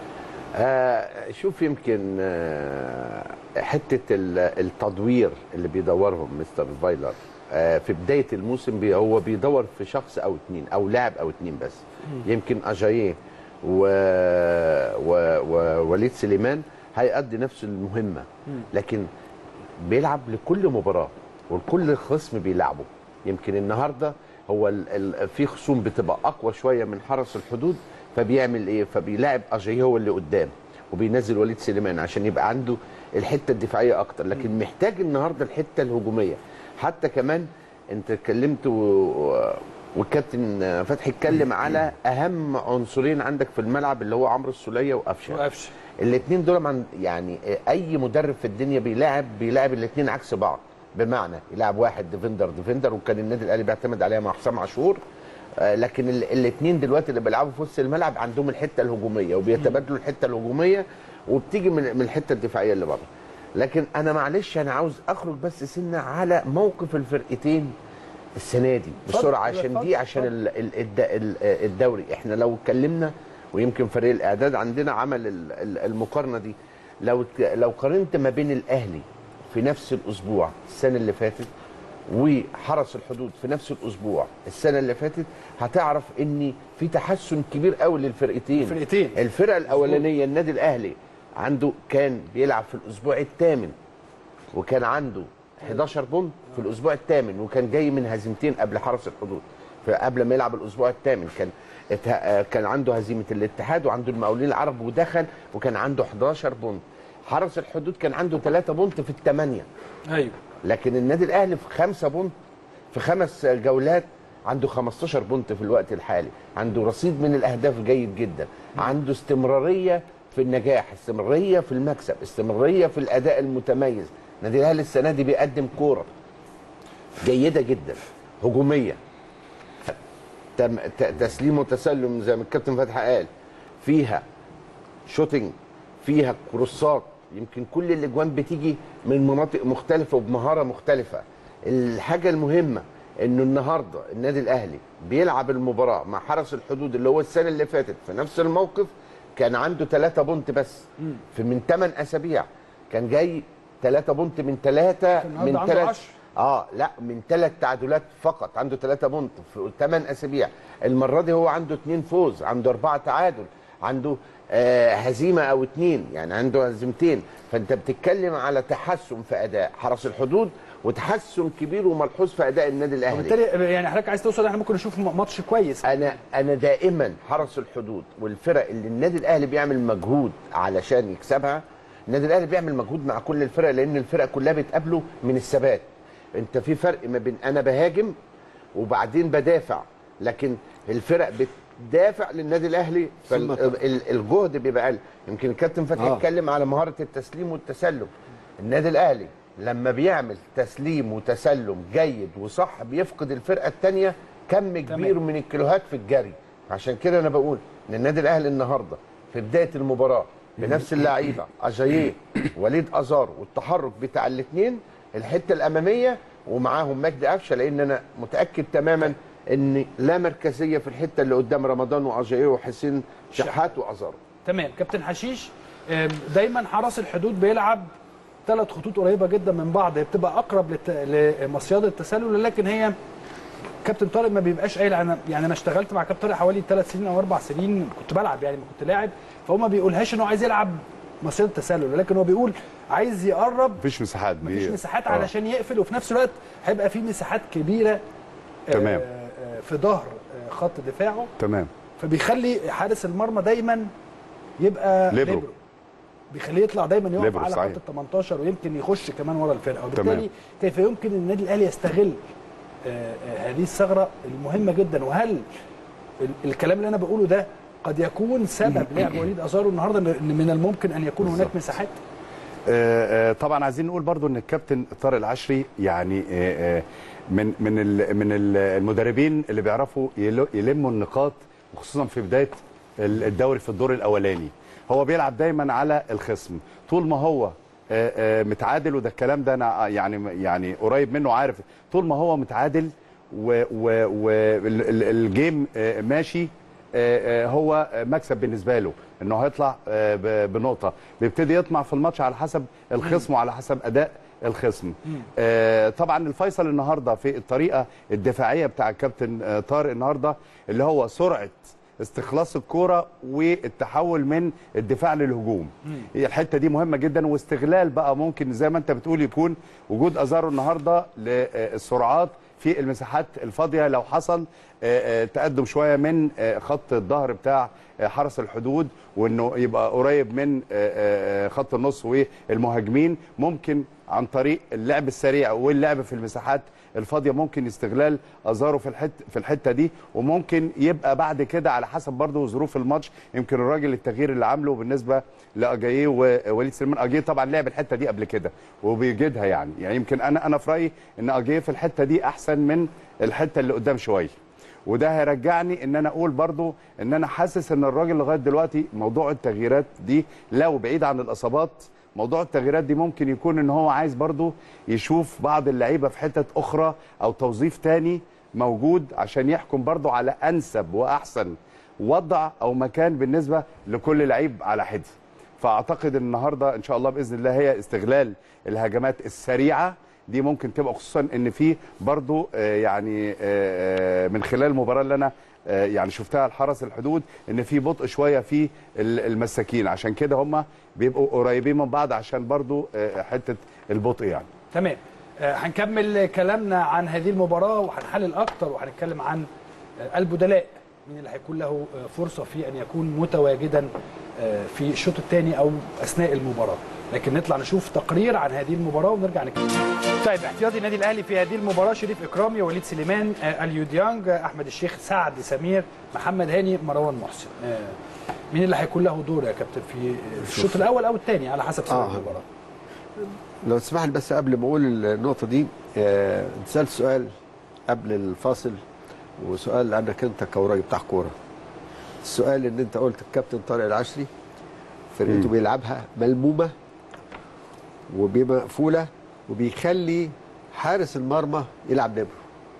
[SPEAKER 4] آه شوف يمكن آه حته ال- التدوير اللي بيدورهم مستر فايلر آه في بدايه الموسم بي هو بيدور في شخص او اتنين او لاعب او اتنين بس يمكن اجاييه و... و... ووليد سليمان هيأدي نفس المهمه لكن بيلعب لكل مباراه ولكل خصم بيلعبه يمكن النهارده هو ال... ال... في خصوم بتبقى اقوى شويه من حرس الحدود فبيعمل ايه فبيلاعب اجاييه هو اللي قدام وبينزل وليد سليمان عشان يبقى عنده الحته الدفاعيه اكتر لكن محتاج النهارده الحته الهجوميه حتى كمان انت اتكلمت و... والكابتن فتحي اتكلم على اهم عنصرين عندك في الملعب اللي هو عمرو السوليه وقفشه
[SPEAKER 1] وقفشه
[SPEAKER 4] الاثنين دول من يعني اي مدرب في الدنيا بيلاعب بيلاعب الاثنين عكس بعض بمعنى يلعب واحد ديفندر ديفندر وكان النادي الاهلي بيعتمد عليها مع حسام عاشور آه، لكن الاثنين دلوقتي اللي بيلعبوا في وسط الملعب عندهم الحته الهجوميه وبيتبادلوا الحته الهجوميه وبتيجي من من الحته الدفاعيه اللي بره لكن انا معلش انا عاوز اخرج بس سنه على موقف الفرقتين السنه دي بسرعه عشان
[SPEAKER 1] اتفضل،
[SPEAKER 4] دي عشان ال- ال- الد- ال- الدوري احنا لو اتكلمنا ويمكن فريق الاعداد عندنا عمل ال- ال- المقارنه دي لو ت- لو قارنت ما بين الاهلي في نفس الاسبوع السنه اللي فاتت وحرس الحدود في نفس الاسبوع السنه اللي فاتت هتعرف ان في تحسن كبير قوي للفرقتين
[SPEAKER 1] الفرقتين.
[SPEAKER 4] الفرقه الاولانيه النادي الاهلي عنده كان بيلعب في الاسبوع الثامن وكان عنده 11 بونت في الاسبوع الثامن وكان جاي من هزيمتين قبل حرس الحدود في قبل ما يلعب الاسبوع الثامن كان ات- آه، كان عنده هزيمه الاتحاد وعنده المقاولين العرب ودخل وكان عنده 11 بونت حرس الحدود كان عنده 3 بونت في الثمانيه
[SPEAKER 1] ايوه
[SPEAKER 4] لكن النادي الاهلي في خمسة بونت في خمس جولات عنده 15 بونت في الوقت الحالي عنده رصيد من الاهداف جيد جدا عنده استمراريه في النجاح استمراريه في المكسب استمراريه في الاداء المتميز النادي الاهلي السنه دي بيقدم كوره جيده جدا هجوميه تم ت- تسليم وتسلم زي ما الكابتن فتحي قال فيها شوتنج فيها كروسات يمكن كل الاجوان بتيجي من مناطق مختلفه وبمهاره مختلفه الحاجه المهمه انه النهارده النادي الاهلي بيلعب المباراه مع حرس الحدود اللي هو السنه اللي فاتت في نفس الموقف كان عنده 3 بونت بس في من 8 اسابيع كان جاي 3 بونت من 3
[SPEAKER 1] النهاردة
[SPEAKER 4] من
[SPEAKER 1] عنده
[SPEAKER 4] 3
[SPEAKER 1] عشرة.
[SPEAKER 4] اه لا من ثلاث تعادلات فقط عنده ثلاثة بونت في 8 اسابيع المره دي هو عنده اثنين فوز عنده اربعه تعادل عنده آه هزيمه او اثنين يعني عنده هزيمتين فانت بتتكلم على تحسن في اداء حرس الحدود وتحسن كبير وملحوظ في اداء النادي الاهلي
[SPEAKER 1] وبالتالي يعني حضرتك عايز توصل احنا ممكن نشوف ماتش كويس
[SPEAKER 4] انا انا دائما حرس الحدود والفرق اللي النادي الاهلي بيعمل مجهود علشان يكسبها النادي الاهلي بيعمل مجهود مع كل الفرق لان الفرق كلها بتقابله من الثبات انت في فرق ما بين انا بهاجم وبعدين بدافع لكن الفرق بتدافع للنادي الاهلي
[SPEAKER 3] ثم-
[SPEAKER 4] فالجهد بيبقى اقل يمكن الكابتن فتحي
[SPEAKER 3] آه.
[SPEAKER 4] اتكلم على مهاره التسليم والتسلم النادي الاهلي لما بيعمل تسليم وتسلم جيد وصح بيفقد الفرقه الثانيه كم كبير من الكيلوهات في الجري عشان كده انا بقول ان النادي الاهلي النهارده في بدايه المباراه بنفس اللعيبه اجاييه وليد ازار والتحرك بتاع الاثنين الحته الاماميه ومعاهم مجدي قفشه لان انا متاكد تماما ان لا مركزيه في الحته اللي قدام رمضان واجاييه وحسين شحات وازار
[SPEAKER 1] تمام كابتن حشيش آم، دايما حرس الحدود بيلعب ثلاث خطوط قريبه جدا من بعض هي بتبقى اقرب لت... لمصيده التسلل لكن هي كابتن طارق ما بيبقاش قايل انا يعني انا اشتغلت مع كابتن طارق حوالي ثلاث سنين او اربع سنين كنت بلعب يعني ما كنت لاعب فهو ما بيقولهاش ان هو عايز يلعب مصيده التسلل لكن هو بيقول عايز يقرب
[SPEAKER 5] مفيش مساحات
[SPEAKER 1] مفيش
[SPEAKER 5] دي-
[SPEAKER 1] مساحات
[SPEAKER 5] آه.
[SPEAKER 1] علشان يقفل وفي نفس الوقت هيبقى في مساحات كبيره آه،
[SPEAKER 5] تمام.
[SPEAKER 1] آه، في ظهر آه، خط دفاعه
[SPEAKER 5] تمام
[SPEAKER 1] فبيخلي حارس المرمى دايما يبقى
[SPEAKER 5] ليبرو.
[SPEAKER 1] ليبرو بيخليه يطلع دايما يقف
[SPEAKER 5] ليبرو،
[SPEAKER 1] على
[SPEAKER 5] صحيح.
[SPEAKER 1] خط ال 18 ويمكن يخش كمان ورا الفرقه وبالتالي
[SPEAKER 5] تمام.
[SPEAKER 1] كيف يمكن النادي الاهلي يستغل آه، آه، هذه الثغره المهمه جدا وهل ال- الكلام اللي انا بقوله ده قد يكون سبب لعب وليد ازارو النهارده ان من الممكن ان يكون هناك مساحات
[SPEAKER 5] آه، آه، طبعا عايزين نقول برضو ان الكابتن طارق العشري يعني آه، آه، من من ال- من ال- المدربين اللي بيعرفوا يلو- يلموا النقاط وخصوصا في بدايه ال- الدوري في الدور الاولاني هو بيلعب دايما على الخصم طول ما هو آه، آه، متعادل وده الكلام ده انا يعني يعني قريب منه عارف طول ما هو متعادل والجيم ماشي آه، آه، هو مكسب بالنسبه له انه هيطلع آه، ب- بنقطه بيبتدي يطمع في الماتش على حسب الخصم وعلى حسب اداء الخصم آه، طبعا الفيصل النهارده في الطريقه الدفاعيه بتاع الكابتن آه، طارق النهارده اللي هو سرعه استخلاص الكرة والتحول من الدفاع للهجوم هي الحته دي مهمه جدا واستغلال بقى ممكن زي ما انت بتقول يكون وجود ازارو النهارده للسرعات في المساحات الفاضيه لو حصل آه، آه، تقدم شويه من آه، خط الظهر بتاع آه، حرس الحدود وانه يبقى قريب من آه، آه، آه، خط النص والمهاجمين ممكن عن طريق اللعب السريع واللعب في المساحات الفاضيه ممكن استغلال ازارو في الحته في الحته دي وممكن يبقى بعد كده على حسب برضه ظروف الماتش يمكن الراجل التغيير اللي عامله بالنسبه لاجاييه ووليد سليمان اجاييه طبعا لعب الحته دي قبل كده وبيجدها يعني يعني يمكن انا انا في رايي ان اجاييه في الحته دي احسن من الحته اللي قدام شويه وده هيرجعني ان انا اقول برضو ان انا حاسس ان الراجل لغايه دلوقتي موضوع التغييرات دي لو بعيد عن الاصابات موضوع التغييرات دي ممكن يكون ان هو عايز برضو يشوف بعض اللعيبه في حتت اخرى او توظيف تاني موجود عشان يحكم برضو على انسب واحسن وضع او مكان بالنسبه لكل لعيب على حده فاعتقد ان النهارده ان شاء الله باذن الله هي استغلال الهجمات السريعه دي ممكن تبقى خصوصا ان في برضو آه، يعني آه، آه، من خلال المباراه اللي انا آه، يعني شفتها الحرس الحدود ان في بطء شويه في ال- المساكين عشان كده هم بيبقوا قريبين من بعض عشان برضو آه، حته البطء يعني
[SPEAKER 1] تمام آه، هنكمل كلامنا عن هذه المباراه وهنحلل اكتر وهنتكلم عن آه، البدلاء مين اللي هيكون له آه، فرصه في ان يكون متواجدا آه، في الشوط الثاني او اثناء المباراه لكن نطلع نشوف تقرير عن هذه المباراه ونرجع نتكلم طيب احتياطي النادي الاهلي في هذه المباراه شريف اكرامي وليد سليمان آه، اليو ديانج آه، احمد الشيخ سعد سمير محمد هاني مروان محسن آه، مين اللي هيكون له دور يا كابتن في الشوط الاول او الثاني على حسب سبب
[SPEAKER 3] آه.
[SPEAKER 1] المباراه
[SPEAKER 3] لو تسمح لي بس قبل ما اقول النقطه دي آه، اتسالت سؤال قبل الفاصل وسؤال عنك انت كوراجل بتاع كوره السؤال ان انت قلت الكابتن طارق العشري فرقته بيلعبها ملمومه وبمقفوله وبيخلي حارس المرمى يلعب نبره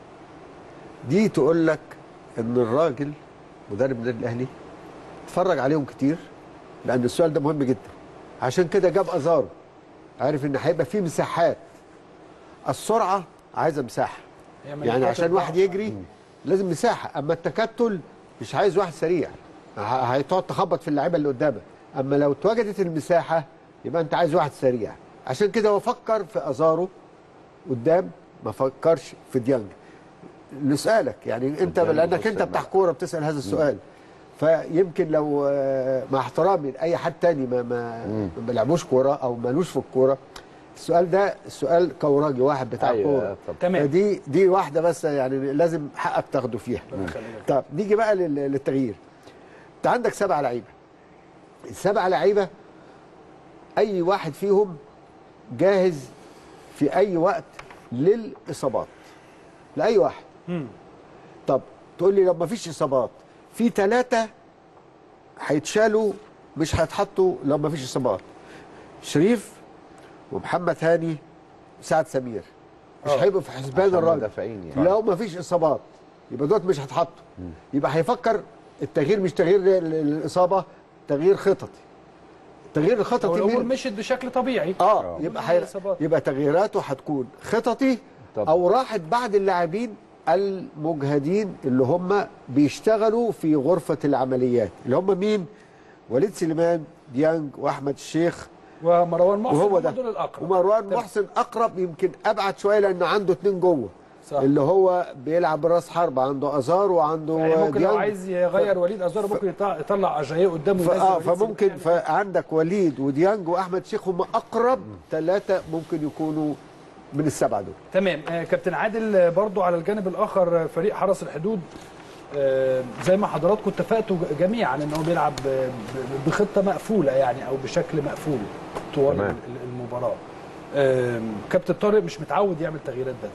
[SPEAKER 3] دي تقول لك ان الراجل مدرب النادي الاهلي اتفرج عليهم كتير لان السؤال ده مهم جدا عشان كده جاب ازارو عارف ان هيبقى فيه مساحات السرعه عايزه مساحه
[SPEAKER 1] هي
[SPEAKER 3] يعني
[SPEAKER 1] ملكات
[SPEAKER 3] عشان
[SPEAKER 1] الضعف.
[SPEAKER 3] واحد يجري لازم مساحه اما التكتل مش عايز واحد سريع ه- هتقعد تخبط في اللعيبه اللي قدامك اما لو اتوجدت المساحه يبقى انت عايز واحد سريع عشان كده هو فكر في ازارو قدام ما فكرش في ديانج نسالك يعني انت
[SPEAKER 4] ديانج
[SPEAKER 3] لانك
[SPEAKER 4] بص
[SPEAKER 3] انت بتاع كوره بتسال هذا السؤال فيمكن لو آه، مع احترامي لاي حد تاني ما ما ما بيلعبوش كوره او مالوش في الكوره السؤال ده السؤال كوراجي واحد بتاع
[SPEAKER 4] أيوة،
[SPEAKER 3] كوره
[SPEAKER 4] طب.
[SPEAKER 1] تمام.
[SPEAKER 3] فدي دي واحده بس يعني لازم حقك تاخده فيها طب نيجي بقى لل- للتغيير انت عندك سبع لعيبه السبع لعيبه اي واحد فيهم جاهز في اي وقت للاصابات لاي واحد طب تقول لي لو ما فيش اصابات في ثلاثه هيتشالوا مش هيتحطوا لو ما فيش اصابات شريف ومحمد هاني وسعد سمير مش
[SPEAKER 1] آه.
[SPEAKER 3] هيبقوا في حسبان
[SPEAKER 4] عشان
[SPEAKER 3] الراجل
[SPEAKER 4] مدافعين يعني.
[SPEAKER 3] لو ما فيش اصابات يبقى دوت مش هتحطوا يبقى هيفكر التغيير مش تغيير لل- للاصابه تغيير خططي التغيير
[SPEAKER 1] لو
[SPEAKER 3] الخططي
[SPEAKER 1] الامور
[SPEAKER 3] مين؟
[SPEAKER 1] مشت بشكل طبيعي
[SPEAKER 3] اه يبقى حي...
[SPEAKER 1] الإصابات.
[SPEAKER 3] يبقى تغييراته هتكون خططي
[SPEAKER 4] طب.
[SPEAKER 3] او راحت بعد اللاعبين المجهدين اللي هم بيشتغلوا في غرفه العمليات اللي هم مين؟ وليد سليمان ديانج واحمد الشيخ
[SPEAKER 1] ومروان محسن
[SPEAKER 3] وهو
[SPEAKER 1] هم
[SPEAKER 3] ده
[SPEAKER 1] دول الاقرب
[SPEAKER 3] ومروان
[SPEAKER 1] تمام.
[SPEAKER 3] محسن اقرب يمكن ابعد شويه لان عنده اتنين جوه
[SPEAKER 1] صح.
[SPEAKER 3] اللي هو بيلعب براس حرب عنده ازار وعنده
[SPEAKER 1] يعني ممكن لو
[SPEAKER 3] ديانج.
[SPEAKER 1] عايز يغير وليد ازارو ممكن يطلع- يطلع اجاييه قدامه
[SPEAKER 3] ف...
[SPEAKER 1] وينزل
[SPEAKER 3] آه
[SPEAKER 1] وليد
[SPEAKER 3] فممكن
[SPEAKER 1] سليمان.
[SPEAKER 3] فعندك وليد وديانج واحمد شيخ هم اقرب ثلاثه ممكن يكونوا من السبعه دول
[SPEAKER 1] تمام آه، كابتن عادل آه، برضو على الجانب الاخر آه، فريق حرس الحدود آه، زي ما حضراتكم اتفقتوا ج- جميعا ان هو بيلعب آه، ب- بخطه مقفوله يعني او بشكل مقفول طوال
[SPEAKER 4] تمام.
[SPEAKER 1] ال- المباراه آه، كابتن طارق مش متعود يعمل تغييرات بدري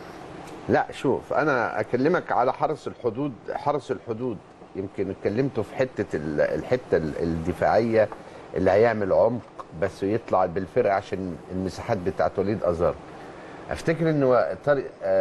[SPEAKER 4] لا شوف انا اكلمك على حرس الحدود حرس الحدود يمكن اتكلمتوا في حته ال- الحته ال- الدفاعيه اللي هيعمل عمق بس يطلع بالفرقه عشان المساحات بتاعت وليد ازار افتكر انه طارق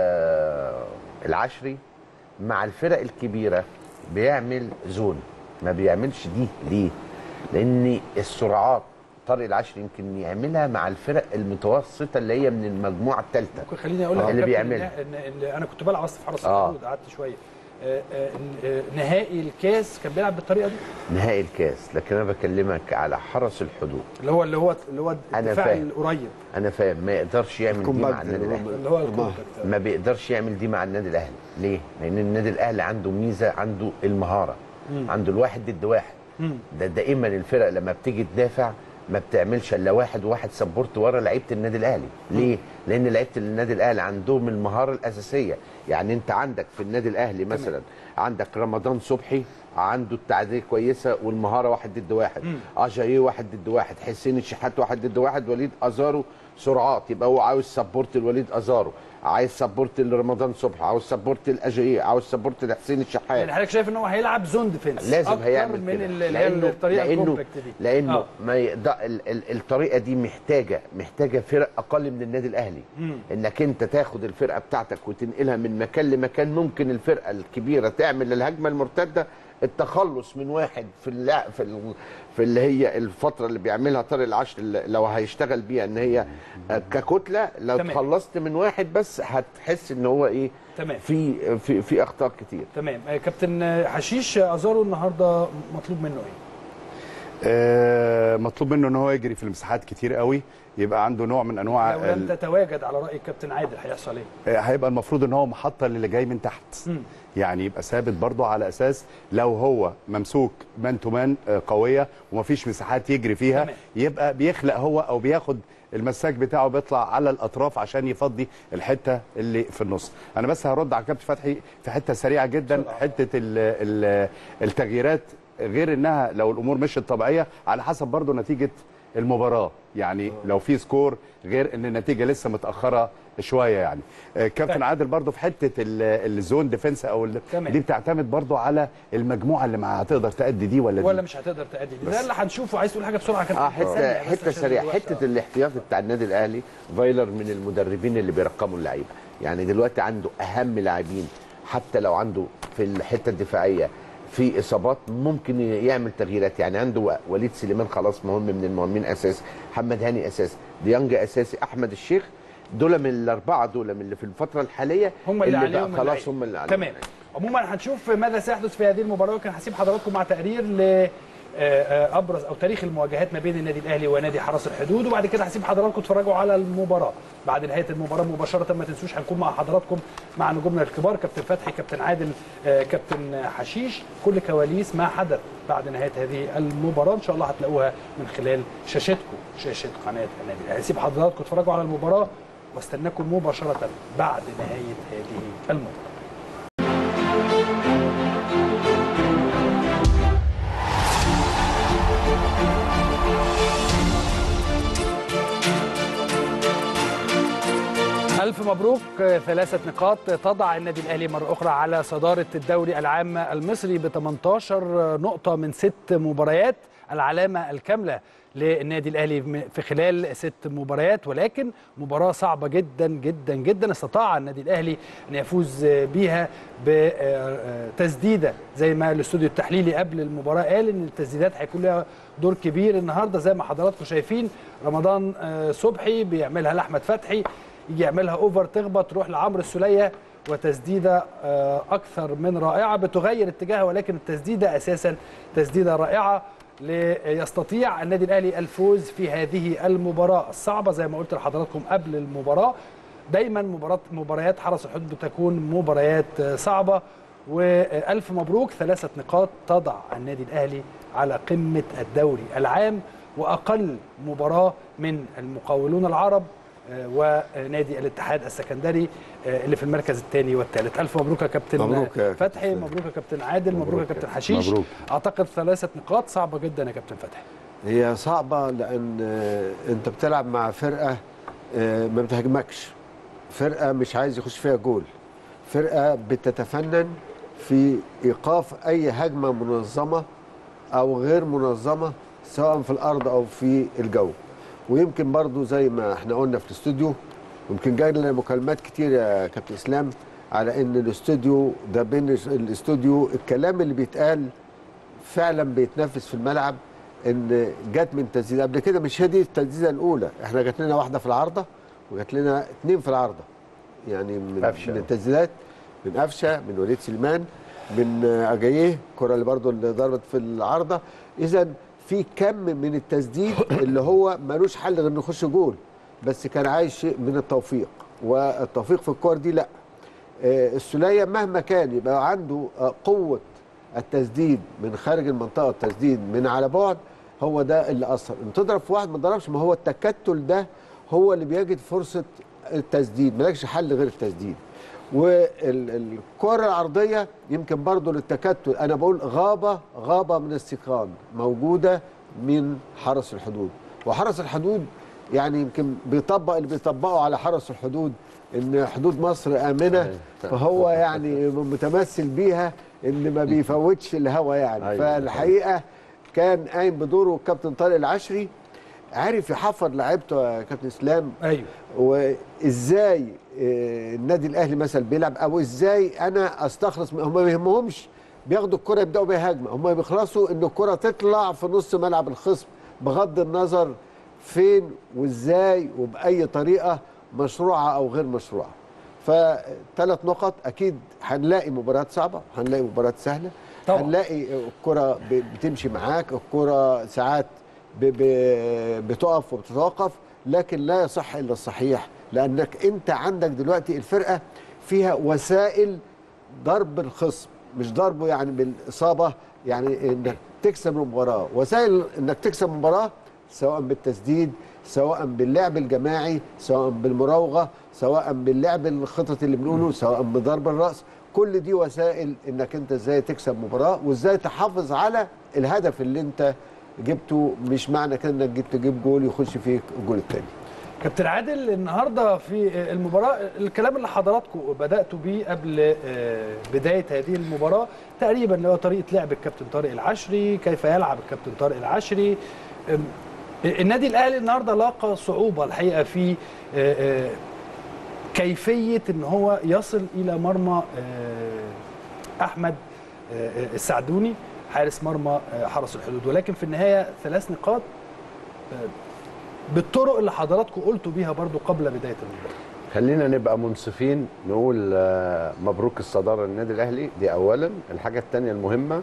[SPEAKER 4] آه العشري مع الفرق الكبيره بيعمل زون ما بيعملش دي ليه لان السرعات طارق العشري يمكن يعملها مع الفرق المتوسطه اللي هي من المجموعه الثالثه
[SPEAKER 1] ممكن خليني اقول لك
[SPEAKER 4] آه.
[SPEAKER 1] يا
[SPEAKER 4] اللي
[SPEAKER 1] كابتن
[SPEAKER 4] بيعملها.
[SPEAKER 1] إن, إن, إن انا كنت بلعب اصلا في حرس
[SPEAKER 4] آه.
[SPEAKER 1] الحدود قعدت شويه آه، آه، آه، نهائي الكاس كان بيلعب بالطريقه دي
[SPEAKER 4] نهائي الكاس لكن انا بكلمك على حرس الحدود
[SPEAKER 1] اللي هو اللي هو اللي هو
[SPEAKER 4] أنا
[SPEAKER 1] الدفاع
[SPEAKER 4] فاهم.
[SPEAKER 1] القريب
[SPEAKER 4] انا فاهم ما يقدرش يعمل دي مع
[SPEAKER 3] كومباكت
[SPEAKER 4] النادي الاهلي
[SPEAKER 1] اللي هو الكونتاكت
[SPEAKER 4] ما بيقدرش يعمل دي مع النادي الاهلي ليه لان النادي الاهلي عنده ميزه عنده المهاره عنده الواحد ضد واحد ده دائما الفرق لما بتيجي تدافع ما بتعملش الا واحد وواحد سبورت ورا لعيبه النادي الاهلي ليه لان لعيبه النادي الاهلي عندهم المهاره الاساسيه يعني انت عندك في النادي الاهلي مثلا عندك رمضان صبحي عنده التعديه كويسه والمهاره واحد ضد واحد اجاييه واحد ضد واحد حسين الشحات واحد ضد واحد وليد ازارو سرعات يبقى هو عاوز سبورت لوليد ازارو عايز سبورت لرمضان صبحي عاوز سبورت الاجاييه عاوز سبورت لحسين الشحات
[SPEAKER 1] يعني حضرتك شايف ان هو هيلعب زون ديفنس
[SPEAKER 4] لازم
[SPEAKER 1] أكتر
[SPEAKER 4] هيعمل
[SPEAKER 1] من
[SPEAKER 4] كده
[SPEAKER 1] ال- اللي هي
[SPEAKER 4] لانه
[SPEAKER 1] الطريقه
[SPEAKER 4] لانه
[SPEAKER 1] الكومباكت دي
[SPEAKER 4] لانه
[SPEAKER 1] آه.
[SPEAKER 4] ما يقدر ال ال الطريقه دي محتاجه محتاجه فرق اقل من النادي الاهلي انك انت تاخد الفرقه بتاعتك وتنقلها من مكان لمكان ممكن الفرقه الكبيره تعمل الهجمه المرتده التخلص من واحد في اللع في ال في اللي هي الفتره اللي بيعملها طارق العشر اللي لو هيشتغل بيها ان هي آه، ككتله لو
[SPEAKER 1] تمام.
[SPEAKER 4] تخلصت من واحد بس هتحس ان هو ايه
[SPEAKER 1] تمام.
[SPEAKER 4] في في في اخطاء كتير
[SPEAKER 1] تمام آه، كابتن آه، حشيش ازارو النهارده مطلوب منه ايه؟
[SPEAKER 5] آه، مطلوب منه ان هو يجري في المساحات كتير قوي يبقى عنده نوع من انواع
[SPEAKER 1] لو لم
[SPEAKER 5] ال-
[SPEAKER 1] تتواجد على راي الكابتن عادل هيحصل ايه؟
[SPEAKER 5] آه، هيبقى المفروض ان هو محطه للي جاي من تحت
[SPEAKER 1] مم.
[SPEAKER 5] يعني يبقى ثابت برضه على اساس لو هو ممسوك مان تو مان آه، قويه ومفيش مساحات يجري فيها
[SPEAKER 1] تمام.
[SPEAKER 5] يبقى بيخلق هو او بياخد المساك بتاعه بيطلع على الاطراف عشان يفضي الحته اللي في النص انا بس هرد على كابتن فتحي في حته سريعه جدا حته ال ال التغييرات غير انها لو الامور مشيت طبيعيه على حسب برضه نتيجه المباراه يعني لو في سكور غير ان النتيجه لسه متاخره شويه يعني آه، كابتن
[SPEAKER 1] طيب.
[SPEAKER 5] عادل برضه في حته ال- الزون ديفنس او ال-
[SPEAKER 1] تمام.
[SPEAKER 5] دي بتعتمد برضه على المجموعه اللي معاها هتقدر تأدي دي ولا دي
[SPEAKER 1] ولا مش هتقدر تأدي ده اللي هنشوفه عايز تقول حاجه بسرعه يا كابتن
[SPEAKER 4] اه حته
[SPEAKER 1] ثانية بس
[SPEAKER 4] حته
[SPEAKER 1] عشان
[SPEAKER 4] سريعه
[SPEAKER 1] الوقت.
[SPEAKER 4] حته الاحتياطي بتاع النادي الاهلي فايلر من المدربين اللي بيرقموا اللعيبه يعني دلوقتي عنده اهم لاعبين حتى لو عنده في الحته الدفاعيه في اصابات ممكن يعمل تغييرات يعني عنده وليد سليمان خلاص مهم من المهمين اساسي محمد هاني اساسي ديانج اساسي احمد الشيخ دول من الاربعه دول من اللي في الفتره الحاليه
[SPEAKER 1] هم اللي,
[SPEAKER 4] بقى
[SPEAKER 1] عليهم
[SPEAKER 4] خلاص
[SPEAKER 1] اللعيبة.
[SPEAKER 4] هم اللي عليهم
[SPEAKER 1] تمام عموما هنشوف ماذا سيحدث في هذه المباراه وكان هسيب حضراتكم مع تقرير ل آه، آه، ابرز او تاريخ المواجهات ما بين النادي الاهلي ونادي حرس الحدود وبعد كده هسيب حضراتكم تتفرجوا على المباراه بعد نهايه المباراه مباشره ما تنسوش هنكون مع حضراتكم مع نجومنا الكبار كابتن فتحي كابتن عادل آه، كابتن حشيش كل كواليس ما حدث بعد نهايه هذه المباراه ان شاء الله هتلاقوها من خلال شاشتكم شاشه قناه النادي الاهلي هسيب حضراتكم تتفرجوا على المباراه واستناكم مباشره بعد نهايه هذه المباراه ألف مبروك ثلاثة نقاط تضع النادي الأهلي مرة أخرى على صدارة الدوري العام المصري ب 18 نقطة من ست مباريات العلامة الكاملة للنادي الأهلي في خلال ست مباريات ولكن مباراة صعبة جدا جدا جدا استطاع النادي الأهلي أن يفوز بيها بتسديدة زي ما الاستوديو التحليلي قبل المباراة قال أن التسديدات هيكون لها دور كبير النهاردة زي ما حضراتكم شايفين رمضان صبحي بيعملها لأحمد فتحي يجي يعملها اوفر تخبط تروح لعمرو السوليه وتسديده آه، اكثر من رائعه بتغير اتجاهها ولكن التسديده اساسا تسديده رائعه ليستطيع النادي الاهلي الفوز في هذه المباراه الصعبه زي ما قلت لحضراتكم قبل المباراه دايما مباراه مباريات حرس الحدود بتكون مباريات آه، صعبه والف مبروك ثلاثه نقاط تضع النادي الاهلي على قمه الدوري العام واقل مباراه من المقاولون العرب آه، ونادي الاتحاد السكندري آه، اللي في المركز الثاني والثالث الف مبروك يا كابتن
[SPEAKER 3] مبروك يا
[SPEAKER 1] فتحي
[SPEAKER 3] كابتن.
[SPEAKER 1] مبروك يا كابتن عادل مبروك يا كابتن حشيش
[SPEAKER 5] مبروك.
[SPEAKER 1] اعتقد ثلاثه نقاط صعبه جدا يا كابتن فتحي
[SPEAKER 3] هي صعبة لأن آه، أنت بتلعب مع فرقة آه، ما بتهاجمكش فرقة مش عايز يخش فيها جول فرقة بتتفنن في إيقاف أي هجمة منظمة أو غير منظمة سواء في الأرض أو في الجو ويمكن برضو زي ما احنا قلنا في الاستوديو يمكن جاي لنا مكالمات كتير يا كابتن اسلام على ان الاستوديو ده بين الاستوديو الكلام اللي بيتقال فعلا بيتنفذ في الملعب ان جت من تسديده قبل كده مش هي دي التسديده الاولى احنا جات لنا واحده في العارضه وجات لنا اثنين في العارضه يعني من,
[SPEAKER 4] قفشة.
[SPEAKER 3] من التسديدات من قفشه من وليد سليمان من اجاييه الكره اللي برضو اللي ضربت في العارضه اذا في كم من التسديد اللي هو ملوش حل غير انه يخش جول بس كان عايز شيء من التوفيق والتوفيق في الكور دي لا آه، السوليه مهما كان يبقى عنده آه، قوه التسديد من خارج المنطقه التسديد من على بعد هو ده اللي اثر ان تضرب في واحد ما تضربش ما هو التكتل ده هو اللي بيجد فرصه التسديد مالكش حل غير التسديد والكره العرضيه يمكن برضو للتكتل انا بقول غابه غابه من الثقان موجوده من حرس الحدود وحرس الحدود يعني يمكن بيطبق اللي بيطبقه على حرس الحدود ان حدود مصر امنه فهو يعني متمثل بيها ان ما بيفوتش الهوا يعني
[SPEAKER 4] أيوة.
[SPEAKER 3] فالحقيقه كان قايم بدوره الكابتن طارق العشري عارف يحفظ لعيبته يا كابتن اسلام
[SPEAKER 1] ايوه
[SPEAKER 3] وازاي آه، النادي الاهلي مثلا بيلعب او ازاي انا استخلص من- هم ما يهمهمش بياخدوا الكره يبداوا بيها هجمه هم بيخلصوا ان الكره تطلع في نص ملعب الخصم بغض النظر فين وازاي وباي طريقه مشروعه او غير مشروعه فثلاث نقط اكيد هنلاقي مباريات صعبه هنلاقي مباريات سهله
[SPEAKER 1] طبعا.
[SPEAKER 3] هنلاقي الكره ب- بتمشي معاك الكره ساعات ب- ب- بتقف وبتتوقف لكن لا يصح الا الصحيح لانك انت عندك دلوقتي الفرقه فيها وسائل ضرب الخصم مش ضربه يعني بالاصابه يعني انك تكسب المباراه وسائل انك تكسب المباراه سواء بالتسديد سواء باللعب الجماعي سواء بالمراوغه سواء باللعب الخطط اللي بنقوله سواء بضرب الراس كل دي وسائل انك انت ازاي تكسب مباراه وازاي تحافظ على الهدف اللي انت جبته مش معنى كده انك جبت تجيب جول يخش فيك الجول الثاني
[SPEAKER 1] كابتن عادل النهارده في المباراه الكلام اللي حضراتكم بداتوا بيه قبل آه، بدايه هذه المباراه تقريبا اللي هو طريقه لعب الكابتن طارق العشري كيف يلعب الكابتن طارق العشري أم، النادي الاهلي النهارده لاقى صعوبه الحقيقه في آه، آه، كيفيه ان هو يصل الى مرمى آه، احمد آه، آه، السعدوني حارس مرمى آه، حرس الحدود ولكن في النهايه ثلاث نقاط بالطرق اللي حضراتكم قلتوا بيها برضو قبل بدايه المباراه
[SPEAKER 4] خلينا نبقى منصفين نقول آه، مبروك الصداره للنادي الاهلي دي اولا الحاجه الثانيه المهمه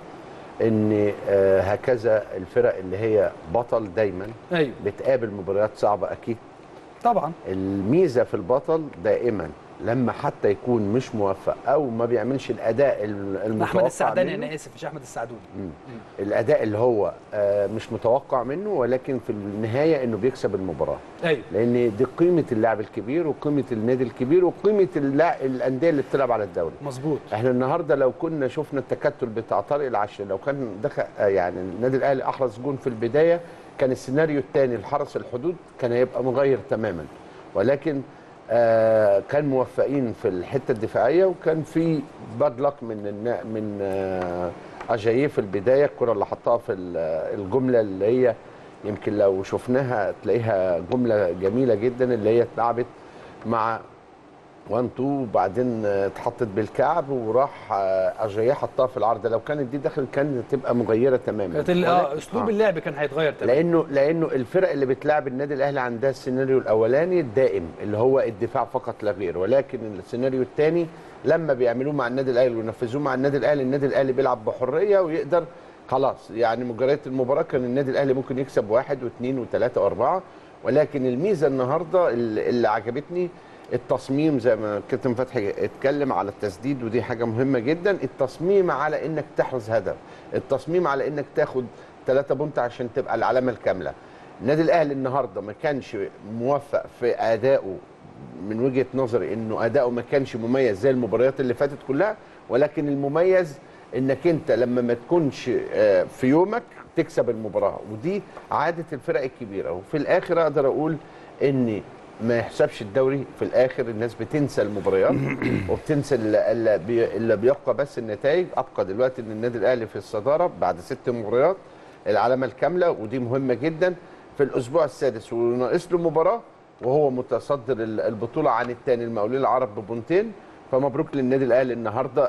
[SPEAKER 4] ان آه، هكذا الفرق اللي هي بطل دايما
[SPEAKER 1] ايوه
[SPEAKER 4] بتقابل مباريات صعبه اكيد
[SPEAKER 1] طبعا
[SPEAKER 4] الميزه في البطل دائما لما حتى يكون مش موفق او ما بيعملش الاداء المتوقع
[SPEAKER 1] احمد السعداني
[SPEAKER 4] منه.
[SPEAKER 1] انا اسف مش احمد السعدوني
[SPEAKER 4] الاداء اللي هو آه، مش متوقع منه ولكن في النهايه انه بيكسب المباراه
[SPEAKER 1] ايوه
[SPEAKER 4] لان دي قيمه اللاعب الكبير وقيمه النادي الكبير وقيمه اللا- الانديه اللي بتلعب على الدوري
[SPEAKER 1] مظبوط
[SPEAKER 4] احنا النهارده لو كنا شفنا التكتل بتاع طارق العشري لو كان دخل آه، يعني النادي الاهلي احرز جون في البدايه كان السيناريو الثاني لحرس الحدود كان هيبقى مغير تماما ولكن آه كان موفقين في الحته الدفاعيه وكان في باد لك من النا- من آه اجاييه في البدايه الكره اللي حطها في ال- الجمله اللي هي يمكن لو شفناها تلاقيها جمله جميله جدا اللي هي اتلعبت مع 1 2 وبعدين آه، اتحطت بالكعب وراح آه، اجاييه حطها في العرض لو كانت دي داخل كانت تبقى مغيره تماما
[SPEAKER 1] كانت ال- اه
[SPEAKER 4] ولكن-
[SPEAKER 1] اسلوب
[SPEAKER 4] آه.
[SPEAKER 1] اللعب كان هيتغير تماما
[SPEAKER 4] لانه لانه الفرق اللي بتلعب النادي الاهلي عندها السيناريو الاولاني الدائم اللي هو الدفاع فقط لا غير ولكن السيناريو الثاني لما بيعملوه مع النادي الاهلي وينفذوه مع النادي الاهلي النادي الاهلي بيلعب بحريه ويقدر خلاص يعني مجريات المباراه كان النادي الاهلي ممكن يكسب واحد واثنين وثلاثه واربعه ولكن الميزه النهارده اللي اللي عجبتني التصميم زي ما كابتن فتحي اتكلم على التسديد ودي حاجه مهمه جدا التصميم على انك تحرز هدف التصميم على انك تاخد ثلاثة بونت عشان تبقى العلامه الكامله النادي الاهلي النهارده ما كانش موفق في ادائه من وجهه نظري انه اداؤه ما كانش مميز زي المباريات اللي فاتت كلها ولكن المميز انك انت لما ما تكونش آه، في يومك تكسب المباراه ودي عاده الفرق الكبيره وفي الاخر اقدر اقول ان ما يحسبش الدوري في الاخر الناس بتنسى المباريات وبتنسى اللي, اللي بي- اللي بيبقى بس النتائج ابقى دلوقتي ان النادي الاهلي في الصداره بعد ست مباريات العلامه الكامله ودي مهمه جدا في الاسبوع السادس وناقص له مباراه وهو متصدر ال- البطوله عن الثاني المقاولين العرب ببونتين فمبروك للنادي الاهلي النهارده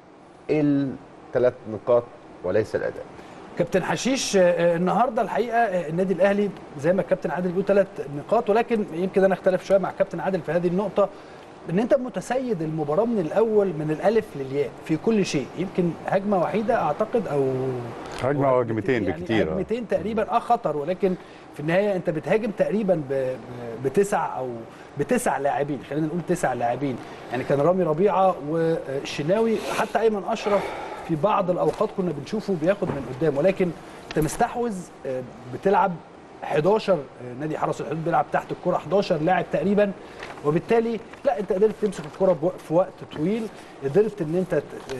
[SPEAKER 4] الثلاث نقاط وليس الاداء
[SPEAKER 1] كابتن حشيش آه، النهارده الحقيقه آه، النادي الاهلي زي ما الكابتن عادل بيقول ثلاث نقاط ولكن يمكن انا اختلف شويه مع الكابتن عادل في هذه النقطه ان انت متسيد المباراه من الاول من الالف للياء في كل شيء يمكن هجمه وحيده اعتقد او
[SPEAKER 5] هجمة
[SPEAKER 1] أو
[SPEAKER 5] أو هجمتين
[SPEAKER 1] يعني
[SPEAKER 5] بكتير، آه.
[SPEAKER 1] هجمتين تقريبا اه خطر ولكن في النهايه انت بتهاجم تقريبا ب- ب- بتسع او بتسع لاعبين خلينا نقول تسع لاعبين يعني كان رامي ربيعه والشناوي حتى ايمن اشرف في بعض الاوقات كنا بنشوفه بياخد من قدام ولكن انت مستحوذ آه، بتلعب 11 آه، نادي حرس الحدود بيلعب تحت الكره 11 لاعب تقريبا وبالتالي لا انت قدرت تمسك الكره بو- في وقت طويل قدرت ان انت ت- آم،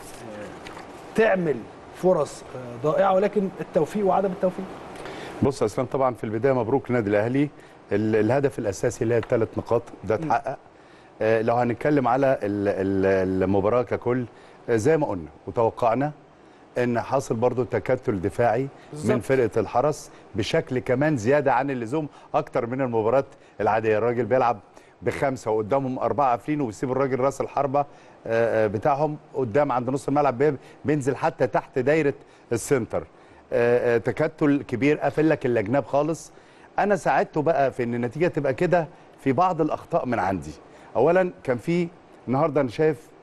[SPEAKER 1] آه، تعمل فرص آه، ضائعه ولكن التوفيق وعدم التوفيق
[SPEAKER 5] بص يا اسلام طبعا في البدايه مبروك للنادي الاهلي ال- الهدف الاساسي اللي هي الثلاث نقاط ده اتحقق آه، لو هنتكلم على ال- ال- المباراه ككل آه، زي ما قلنا وتوقعنا ان حاصل برضو تكتل دفاعي من
[SPEAKER 1] بالظبط.
[SPEAKER 5] فرقه الحرس بشكل كمان زياده عن اللزوم اكتر من المباراه العاديه الراجل بيلعب بخمسه وقدامهم اربعه قافلين وبيسيب الراجل راس الحربه آه، آه، بتاعهم قدام عند نص الملعب بي- بينزل حتى تحت دايره السنتر آه، آه، تكتل كبير قافل لك الاجناب خالص انا ساعدته بقى في ان النتيجه تبقى كده في بعض الاخطاء من عندي اولا كان في النهارده انا شايف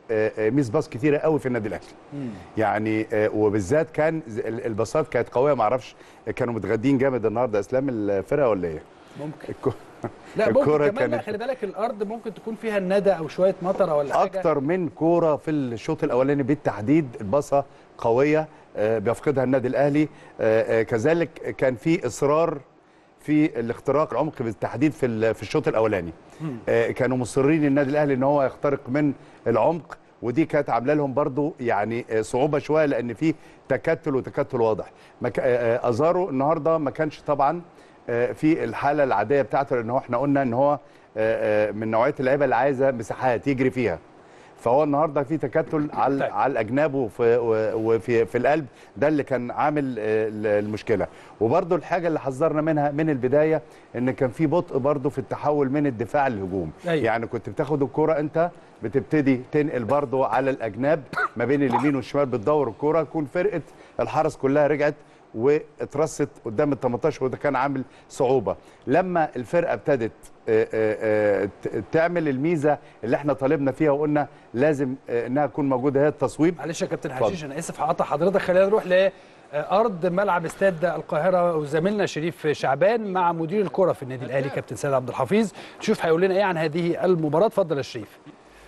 [SPEAKER 5] آه، آه، ميس باص كتيره قوي في النادي الاهلي يعني آه، وبالذات كان ز- ال- الباصات كانت قويه ما اعرفش كانوا متغدين جامد النهارده اسلام الفرقه ولا ايه
[SPEAKER 1] ممكن
[SPEAKER 5] الكو-
[SPEAKER 1] لا ممكن
[SPEAKER 5] الكرة
[SPEAKER 1] كمان لا
[SPEAKER 5] كانت-
[SPEAKER 1] خلي بالك الارض ممكن تكون فيها الندى او شويه مطره ولا حاجه
[SPEAKER 5] اكتر من كوره في الشوط الاولاني بالتحديد الباصه قويه آه، بيفقدها النادي الاهلي آه، آه، كذلك كان في اصرار في الاختراق العمق بالتحديد في ال- في الشوط الاولاني آه، كانوا مصرين النادي الاهلي ان هو يخترق من العمق ودي كانت عامله لهم برضو يعني آه، صعوبه شويه لان في تكتل وتكتل واضح ما كا- آه، آه، ازارو النهارده ما كانش طبعا آه، في الحاله العاديه بتاعته لان هو احنا قلنا ان هو آه، آه، من نوعيه اللعيبه اللي عايزه مساحات يجري فيها فهو النهارده في تكتل على
[SPEAKER 1] طيب.
[SPEAKER 5] على الاجناب وفي و- وفي في القلب ده اللي كان عامل آه، ال- المشكله وبرده الحاجه اللي حذرنا منها من البدايه ان كان في بطء برده في التحول من الدفاع للهجوم
[SPEAKER 1] أيوة.
[SPEAKER 5] يعني كنت بتاخد الكره انت بتبتدي تنقل برده على الاجناب ما بين اليمين والشمال بتدور الكره تكون فرقه الحرس كلها رجعت واترست قدام ال 18 وده كان عامل صعوبه لما الفرقه ابتدت آه، آه، آه، ت- تعمل الميزه اللي احنا طالبنا فيها وقلنا لازم آه، انها تكون موجوده هي التصويب
[SPEAKER 1] معلش يا كابتن
[SPEAKER 5] اتفضل.
[SPEAKER 1] حشيش انا اسف هقطع حضرتك خلينا نروح لارض ملعب استاد القاهره وزميلنا شريف شعبان مع مدير الكره في النادي الاهلي كابتن سيد عبد الحفيظ نشوف هيقول لنا ايه عن هذه المباراه اتفضل يا شريف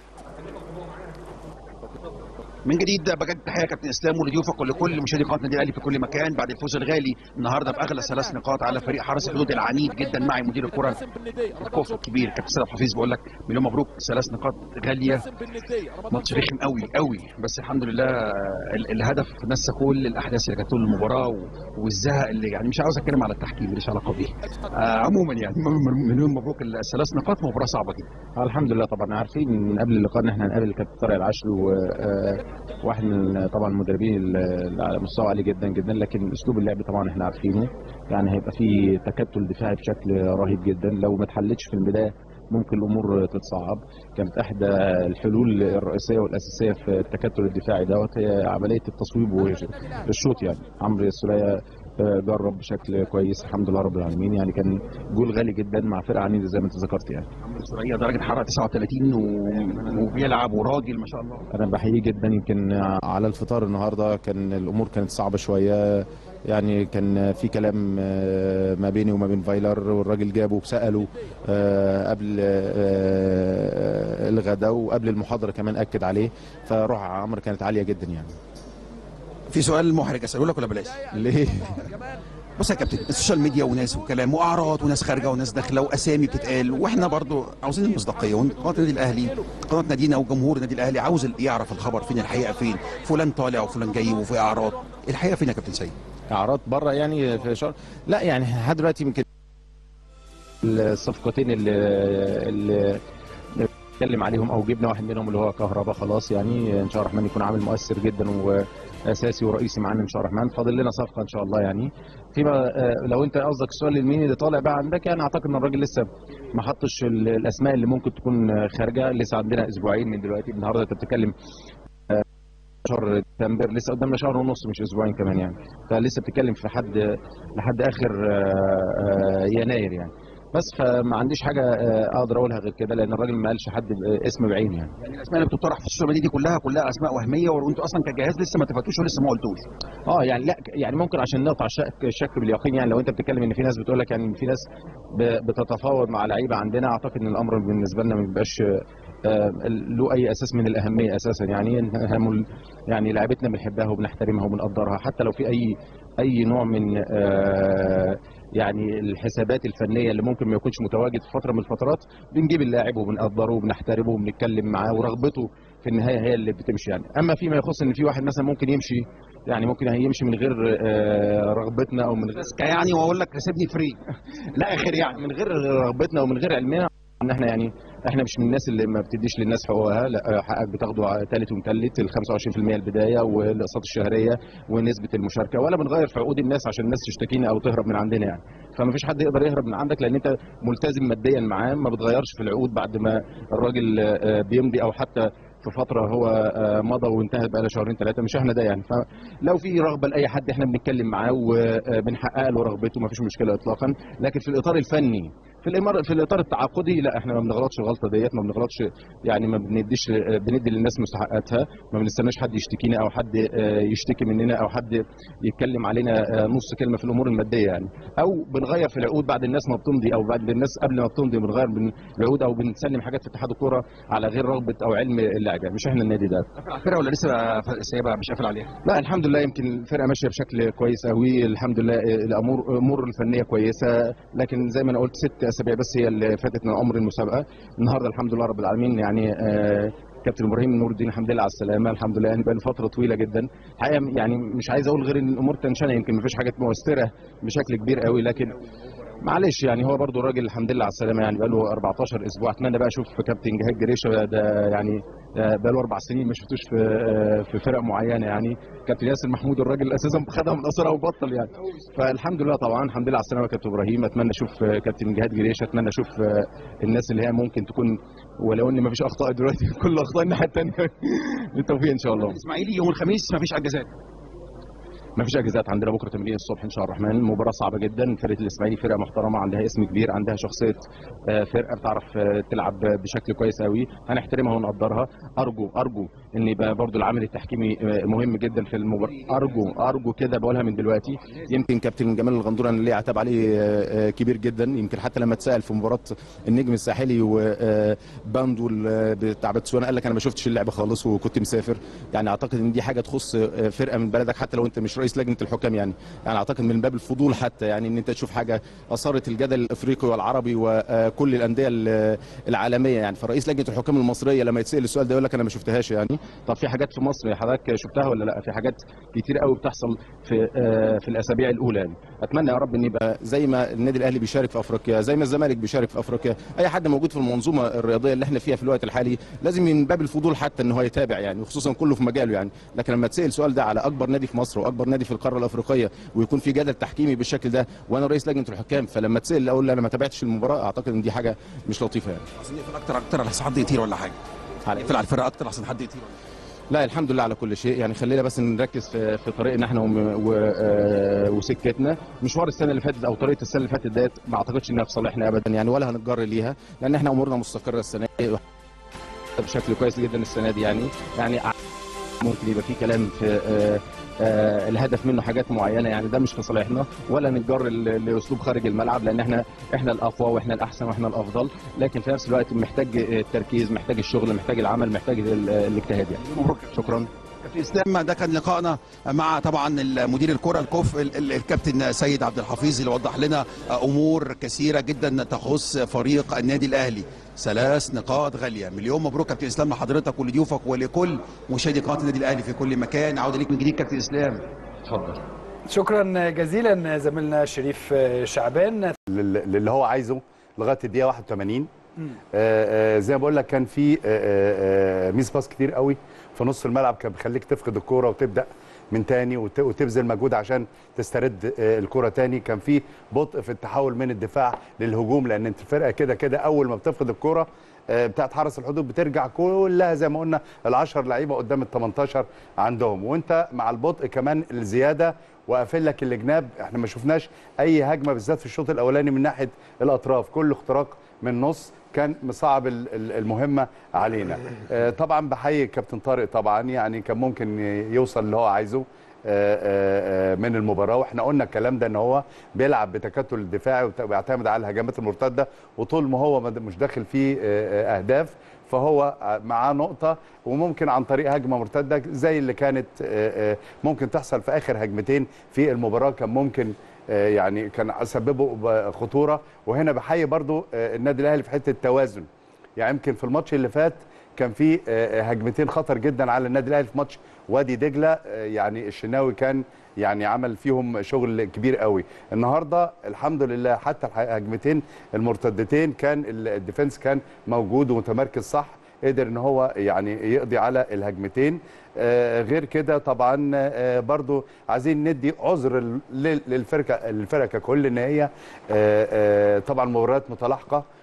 [SPEAKER 2] من جديد بجد تحيه كابتن اسلام ولضيوفك ولكل مشاهدي قناه النادي الاهلي في كل مكان بعد الفوز الغالي النهارده باغلى ثلاث نقاط على فريق حرس الحدود العنيد جدا معي مدير الكره الكوف الكبير كابتن سيد عبد الحفيظ بقول لك مليون مبروك ثلاث نقاط غاليه ماتش رخم قوي قوي بس الحمد لله ال- الهدف نسى كل الاحداث اللي كانت طول المباراه و- والزهق اللي يعني مش عاوز اتكلم على التحكيم ماليش علاقه بيه آه عموما يعني م- مليون مبروك الثلاث نقاط مباراه صعبه جدا
[SPEAKER 6] الحمد لله طبعا عارفين من قبل اللقاء ان احنا هنقابل كابتن طارق العشر وواحد من طبعا المدربين اللي على مستوى عالي جدا جدا لكن اسلوب اللعب طبعا احنا عارفينه يعني هيبقى فيه تكتل دفاعي بشكل رهيب جدا لو ما اتحلتش في البدايه ممكن الامور تتصعب كانت احدى الحلول الرئيسيه والاساسيه في التكتل الدفاعي دوت هي عمليه التصويب والشوط يعني عمرو السوليه آه، جرب بشكل كويس الحمد لله رب العالمين يعني كان جول غالي جدا مع فرقه عنيده زي ما انت ذكرت يعني
[SPEAKER 2] سوريا درجه حراره 39 و- وبيلعب وراجل ما شاء الله
[SPEAKER 6] انا بحييه جدا يمكن على الفطار النهارده كان الامور كانت صعبه شويه يعني كان في كلام آه، ما بيني وما بين فايلر والراجل جابه وساله آه، قبل آه، الغداء وقبل المحاضره كمان اكد عليه فروح عمرو كانت عاليه جدا يعني
[SPEAKER 2] في سؤال محرج اساله لك ولا بلاش
[SPEAKER 6] ليه
[SPEAKER 2] بص يا كابتن السوشيال ميديا وناس وكلام واعراض وناس خارجه وناس داخله واسامي بتتقال واحنا برضو عاوزين المصداقيه قناه النادي الاهلي قناه نادينا وجمهور النادي الاهلي عاوز يعرف الخبر فين الحقيقه فين فلان طالع وفلان جاي وفي اعراض الحقيقه فين يا كابتن سيد
[SPEAKER 6] اعراض بره يعني في شهر لا يعني لحد دلوقتي يمكن الصفقتين اللي اللي نتكلم عليهم او جبنا واحد منهم اللي هو كهربا خلاص يعني ان شاء الله الرحمن يكون عامل مؤثر جدا واساسي ورئيسي معانا ان شاء الله الرحمن فاضل لنا صفقه ان شاء الله يعني فيما آه، لو انت قصدك السؤال لمين اللي طالع بقى عندك يعني اعتقد ان الراجل لسه ما حطش ال- الاسماء اللي ممكن تكون آه، خارجه لسه عندنا اسبوعين من دلوقتي النهارده انت بتتكلم شهر ديسمبر لسه قدامنا شهر ونص مش اسبوعين كمان يعني فلسه بتتكلم في حد لحد اخر آه، آه، يناير يعني بس فما عنديش حاجه آه، اقدر اقولها غير كده لان الراجل ما قالش حد اسم بعينه يعني
[SPEAKER 2] يعني الاسماء اللي بتطرح في السوشيال ميديا دي كلها كلها اسماء وهميه وانتوا اصلا كجهاز لسه ما اتفقتوش ولسه ما قلتوش
[SPEAKER 6] اه يعني لا يعني ممكن عشان نقطع الشك الشك باليقين يعني لو انت بتتكلم ان في ناس بتقول لك يعني في ناس ب- بتتفاوض مع لعيبه عندنا اعتقد ان الامر بالنسبه لنا ما بيبقاش آه، له اي اساس من الاهميه اساسا يعني إن هم ال- يعني لعيبتنا بنحبها وبنحترمها وبنقدرها حتى لو في اي اي نوع من آه، يعني الحسابات الفنيه اللي ممكن ما يكونش متواجد في فتره من الفترات بنجيب اللاعب وبنقدره وبنحترمه وبنتكلم معاه ورغبته في النهايه هي اللي بتمشي يعني اما فيما يخص ان في واحد مثلا ممكن يمشي يعني ممكن هيمشي من غير آه، رغبتنا او من غير
[SPEAKER 2] يعني واقول لك سيبني فري
[SPEAKER 6] لا اخر يعني من غير رغبتنا ومن غير علمنا ان احنا يعني احنا مش من الناس اللي ما بتديش للناس حقوقها لا حقك بتاخده ثالث ومثلث ال 25% البدايه والاقساط الشهريه ونسبه المشاركه ولا بنغير في عقود الناس عشان الناس تشتكينا او تهرب من عندنا يعني فما فيش حد يقدر يهرب من عندك لان انت ملتزم ماديا معاه ما بتغيرش في العقود بعد ما الراجل آه، بيمضي او حتى في فتره هو آه، مضى وانتهى بقى له شهرين ثلاثه مش احنا ده يعني فلو في رغبه لاي حد احنا بنتكلم معاه وبنحقق له رغبته ما فيش مشكله اطلاقا لكن في الاطار الفني في الامر في الاطار التعاقدي لا احنا ما بنغلطش الغلطه ديت ما بنغلطش يعني ما بنديش بندي للناس مستحقاتها ما بنستناش حد يشتكينا او حد آه، يشتكي مننا او حد يتكلم علينا آه، نص كلمه في الامور الماديه يعني او بنغير في العقود بعد الناس ما بتمضي او بعد الناس قبل ما بتمضي بنغير من العقود او بنسلم حاجات في اتحاد الكوره على غير رغبه او علم اللاعب مش احنا النادي ده
[SPEAKER 7] الفرقه ولا لسه سايبها مش قافل عليها
[SPEAKER 6] لا الحمد لله يمكن الفرقه ماشيه بشكل كويس قوي الحمد لله الامور الامور الفنيه كويسه لكن زي ما انا قلت ست اسابيع بس هي اللي فاتت من عمر المسابقه النهارده الحمد لله رب العالمين يعني آه، كابتن ابراهيم نور الدين الحمد لله على السلامه الحمد لله يعني بقى له فتره طويله جدا الحقيقه يعني مش عايز اقول غير ان الامور تنشنه يمكن مفيش حاجات مؤثره بشكل كبير قوي لكن معلش يعني هو برضو الراجل الحمد لله على السلامه يعني بقى له 14 اسبوع اتمنى بقى اشوف كابتن جهاد جريشه ده يعني بقى له اربع سنين ما شفتوش في في فرق معينه يعني كابتن ياسر محمود الراجل اساسا خدها من قصرها وبطل يعني فالحمد لله طبعا الحمد لله على السلامه كابتن ابراهيم اتمنى اشوف كابتن جهاد جريشه اتمنى اشوف الناس اللي هي ممكن تكون ولو ان ما فيش اخطاء دلوقتي كل اخطاء الناحيه الثانيه بالتوفيق ان شاء الله
[SPEAKER 7] الاسماعيلي يوم الخميس ما فيش اجازات
[SPEAKER 6] ما فيش اجازات عندنا بكره تمرين الصبح ان شاء الله الرحمن مباراه صعبه جدا فرقه الاسماعيلي فرقه محترمه عندها اسم كبير عندها شخصيه آه، فرقه بتعرف آه، تلعب بشكل كويس قوي هنحترمها ونقدرها ارجو ارجو ان يبقى برضو العامل التحكيمي آه، مهم جدا في المباراه ارجو ارجو كده بقولها من دلوقتي يمكن كابتن جمال الغندور انا ليه عتاب عليه آه، آه، كبير جدا يمكن حتى لما اتسال في مباراه النجم الساحلي وباندو بتاع بتسوانا قال لك انا ما شفتش اللعب خالص وكنت مسافر يعني اعتقد ان دي حاجه تخص آه، فرقه من بلدك حتى لو انت مش رئيس لجنه الحكام يعني يعني اعتقد من باب الفضول حتى يعني ان انت تشوف حاجه اثارت الجدل الافريقي والعربي وكل الانديه ال- العالميه يعني فرئيس لجنه الحكام المصريه لما يتسال السؤال ده يقول لك انا ما شفتهاش يعني طب في حاجات في مصر حضرتك شفتها ولا لا في حاجات كتير قوي بتحصل في آه، في الاسابيع الاولى يعني اتمنى يا رب ان يبقى زي ما النادي الاهلي بيشارك في افريقيا زي ما الزمالك بيشارك في افريقيا اي حد موجود في المنظومه الرياضيه اللي احنا فيها في الوقت الحالي لازم من باب الفضول حتى ان هو يتابع يعني وخصوصا كله في مجاله يعني لكن لما تسال السؤال ده على اكبر نادي في مصر واكبر نادي في القاره الافريقيه ويكون في جدل تحكيمي بالشكل ده وانا رئيس لجنه الحكام فلما تسال اقول لا انا ما تابعتش المباراه اعتقد ان دي حاجه مش لطيفه يعني
[SPEAKER 2] عايزين نقفل اكتر اكتر على حد يطير ولا حاجه
[SPEAKER 6] على
[SPEAKER 2] نقفل على الفرقه اكتر عشان حد يطير
[SPEAKER 6] لا الحمد لله على كل شيء يعني خلينا بس نركز في, في طريقنا احنا وم- و- آه، وسكتنا مشوار السنه اللي فاتت او طريقه السنه اللي فاتت ديت ما اعتقدش انها في صالحنا ابدا يعني ولا هنتجر ليها لان احنا امورنا مستقره السنه دي بشكل كويس جدا السنه دي يعني يعني ممكن يبقى في كلام في آه، آه، الهدف منه حاجات معينه يعني ده مش في صالحنا ولا نتجر ل- لاسلوب خارج الملعب لان احنا احنا الاقوى واحنا الاحسن واحنا الافضل لكن في نفس الوقت محتاج التركيز محتاج الشغل محتاج العمل محتاج ال- الاجتهاد يعني شكرا
[SPEAKER 2] في اسلام ده كان لقائنا مع طبعا المدير الكره الكوف ال- ال- الكابتن سيد عبد الحفيظ اللي وضح لنا امور كثيره جدا تخص فريق النادي الاهلي ثلاث نقاط غاليه مليون مبروك كابتن اسلام لحضرتك ولضيوفك ولكل مشاهدي قناه النادي الاهلي في كل مكان عوده ليك من جديد كابتن اسلام
[SPEAKER 6] اتفضل
[SPEAKER 1] شكرا جزيلا زميلنا شريف شعبان
[SPEAKER 5] لل- للي هو عايزه لغايه الدقيقه 81 آه، آه، زي ما بقول لك كان في آه، آه، آه، ميس باس كتير قوي في نص الملعب كان بيخليك تفقد الكوره وتبدا من تاني وت- وتبذل مجهود عشان تسترد آه، الكوره تاني كان في بطء في التحول من الدفاع للهجوم لان انت الفرقه كده كده اول ما بتفقد الكوره آه، بتاعت حرس الحدود بترجع كلها زي ما قلنا ال10 لعيبه قدام ال 18 عندهم وانت مع البطء كمان الزياده وقافل لك الجناب احنا ما شفناش اي هجمه بالذات في الشوط الاولاني من ناحيه الاطراف كل اختراق من نص كان مصعب ال- ال- المهمه علينا آه، طبعا بحيي كابتن طارق طبعا يعني كان ممكن يوصل اللي هو عايزه آه، آه، آه، من المباراه واحنا قلنا الكلام ده ان هو بيلعب بتكتل دفاعي وت- ويعتمد على الهجمات المرتده وطول ما هو ما- مش داخل فيه آه، آه، اهداف فهو معاه نقطة وممكن عن طريق هجمة مرتدة زي اللي كانت آه، آه، ممكن تحصل في آخر هجمتين في المباراة كان ممكن آه، يعني كان سببوا خطورة وهنا بحيي برضو آه، النادي الأهلي في حتة توازن يعني يمكن في الماتش اللي فات كان في آه، هجمتين خطر جدا على النادي الاهلي في ماتش وادي دجله آه، يعني الشناوي كان يعني عمل فيهم شغل كبير قوي النهارده الحمد لله حتى الهجمتين المرتدتين كان ال- الديفنس كان موجود ومتمركز صح قدر ان هو يعني يقضي على الهجمتين آه، غير كده طبعا آه، برضو عايزين ندي عذر لل- للفرقه الفرقه ككل ان هي آه، آه، طبعا مباريات متلاحقه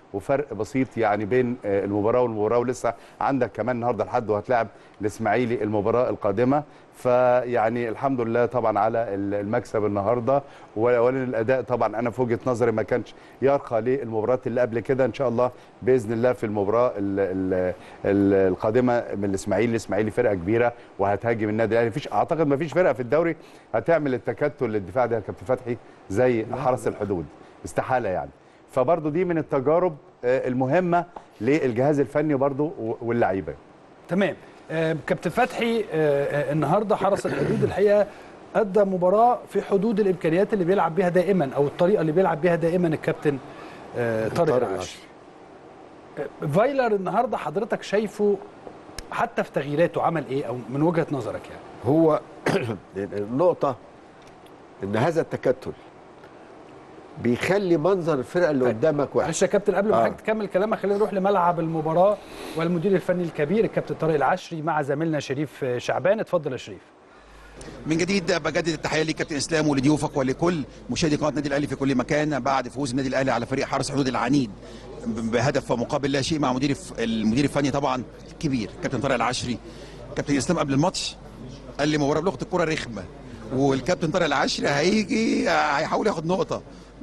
[SPEAKER 5] وفرق بسيط يعني بين آه، المباراه والمباراه ولسه عندك كمان النهارده لحد وهتلاعب الاسماعيلي المباراه القادمه فيعني الحمد لله طبعا على ال- المكسب النهارده ولكن الاداء طبعا انا في وجهه نظري ما كانش يرقى للمباريات اللي قبل كده ان شاء الله باذن الله في المباراه ال ال ال القادمه من الاسماعيلي الاسماعيلي فرقه كبيره وهتهاجم النادي الاهلي مفيش اعتقد ما فيش فرقه في الدوري هتعمل التكتل للدفاع ده يا كابتن فتحي زي حرس الحدود استحاله يعني فبرضه دي من التجارب آه، المهمه للجهاز الفني برضه واللعيبه
[SPEAKER 1] تمام آه، كابتن فتحي آه، آه، النهارده حرس الحدود الحقيقه ادى مباراه في حدود الامكانيات اللي بيلعب بيها دائما او الطريقه اللي بيلعب بيها دائما الكابتن آه، طارق
[SPEAKER 3] طارق
[SPEAKER 1] العاشر آه، فايلر النهارده حضرتك شايفه حتى في تغييراته عمل ايه او من وجهه نظرك يعني
[SPEAKER 3] هو النقطة إن هذا التكتل بيخلي منظر الفرقة اللي قدامك وحش
[SPEAKER 1] معلش يا كابتن قبل ما
[SPEAKER 3] آه.
[SPEAKER 1] حضرتك تكمل كلامك خلينا نروح لملعب المباراه والمدير الفني الكبير الكابتن طارق العشري مع زميلنا شريف آه، شعبان اتفضل يا شريف
[SPEAKER 2] من جديد بجدد التحيه لكابتن اسلام ولضيوفك ولكل مشاهدي قناه النادي الاهلي في كل مكان بعد فوز النادي الاهلي على فريق حرس الحدود العنيد بهدف مقابل لا شيء مع مدير المدير الفني طبعا كبير كابتن طارق العشري كابتن اسلام قبل الماتش قال لي مباراه بلغه الكره رخمه والكابتن طارق العشري هيجي هيحاول ياخد نقطه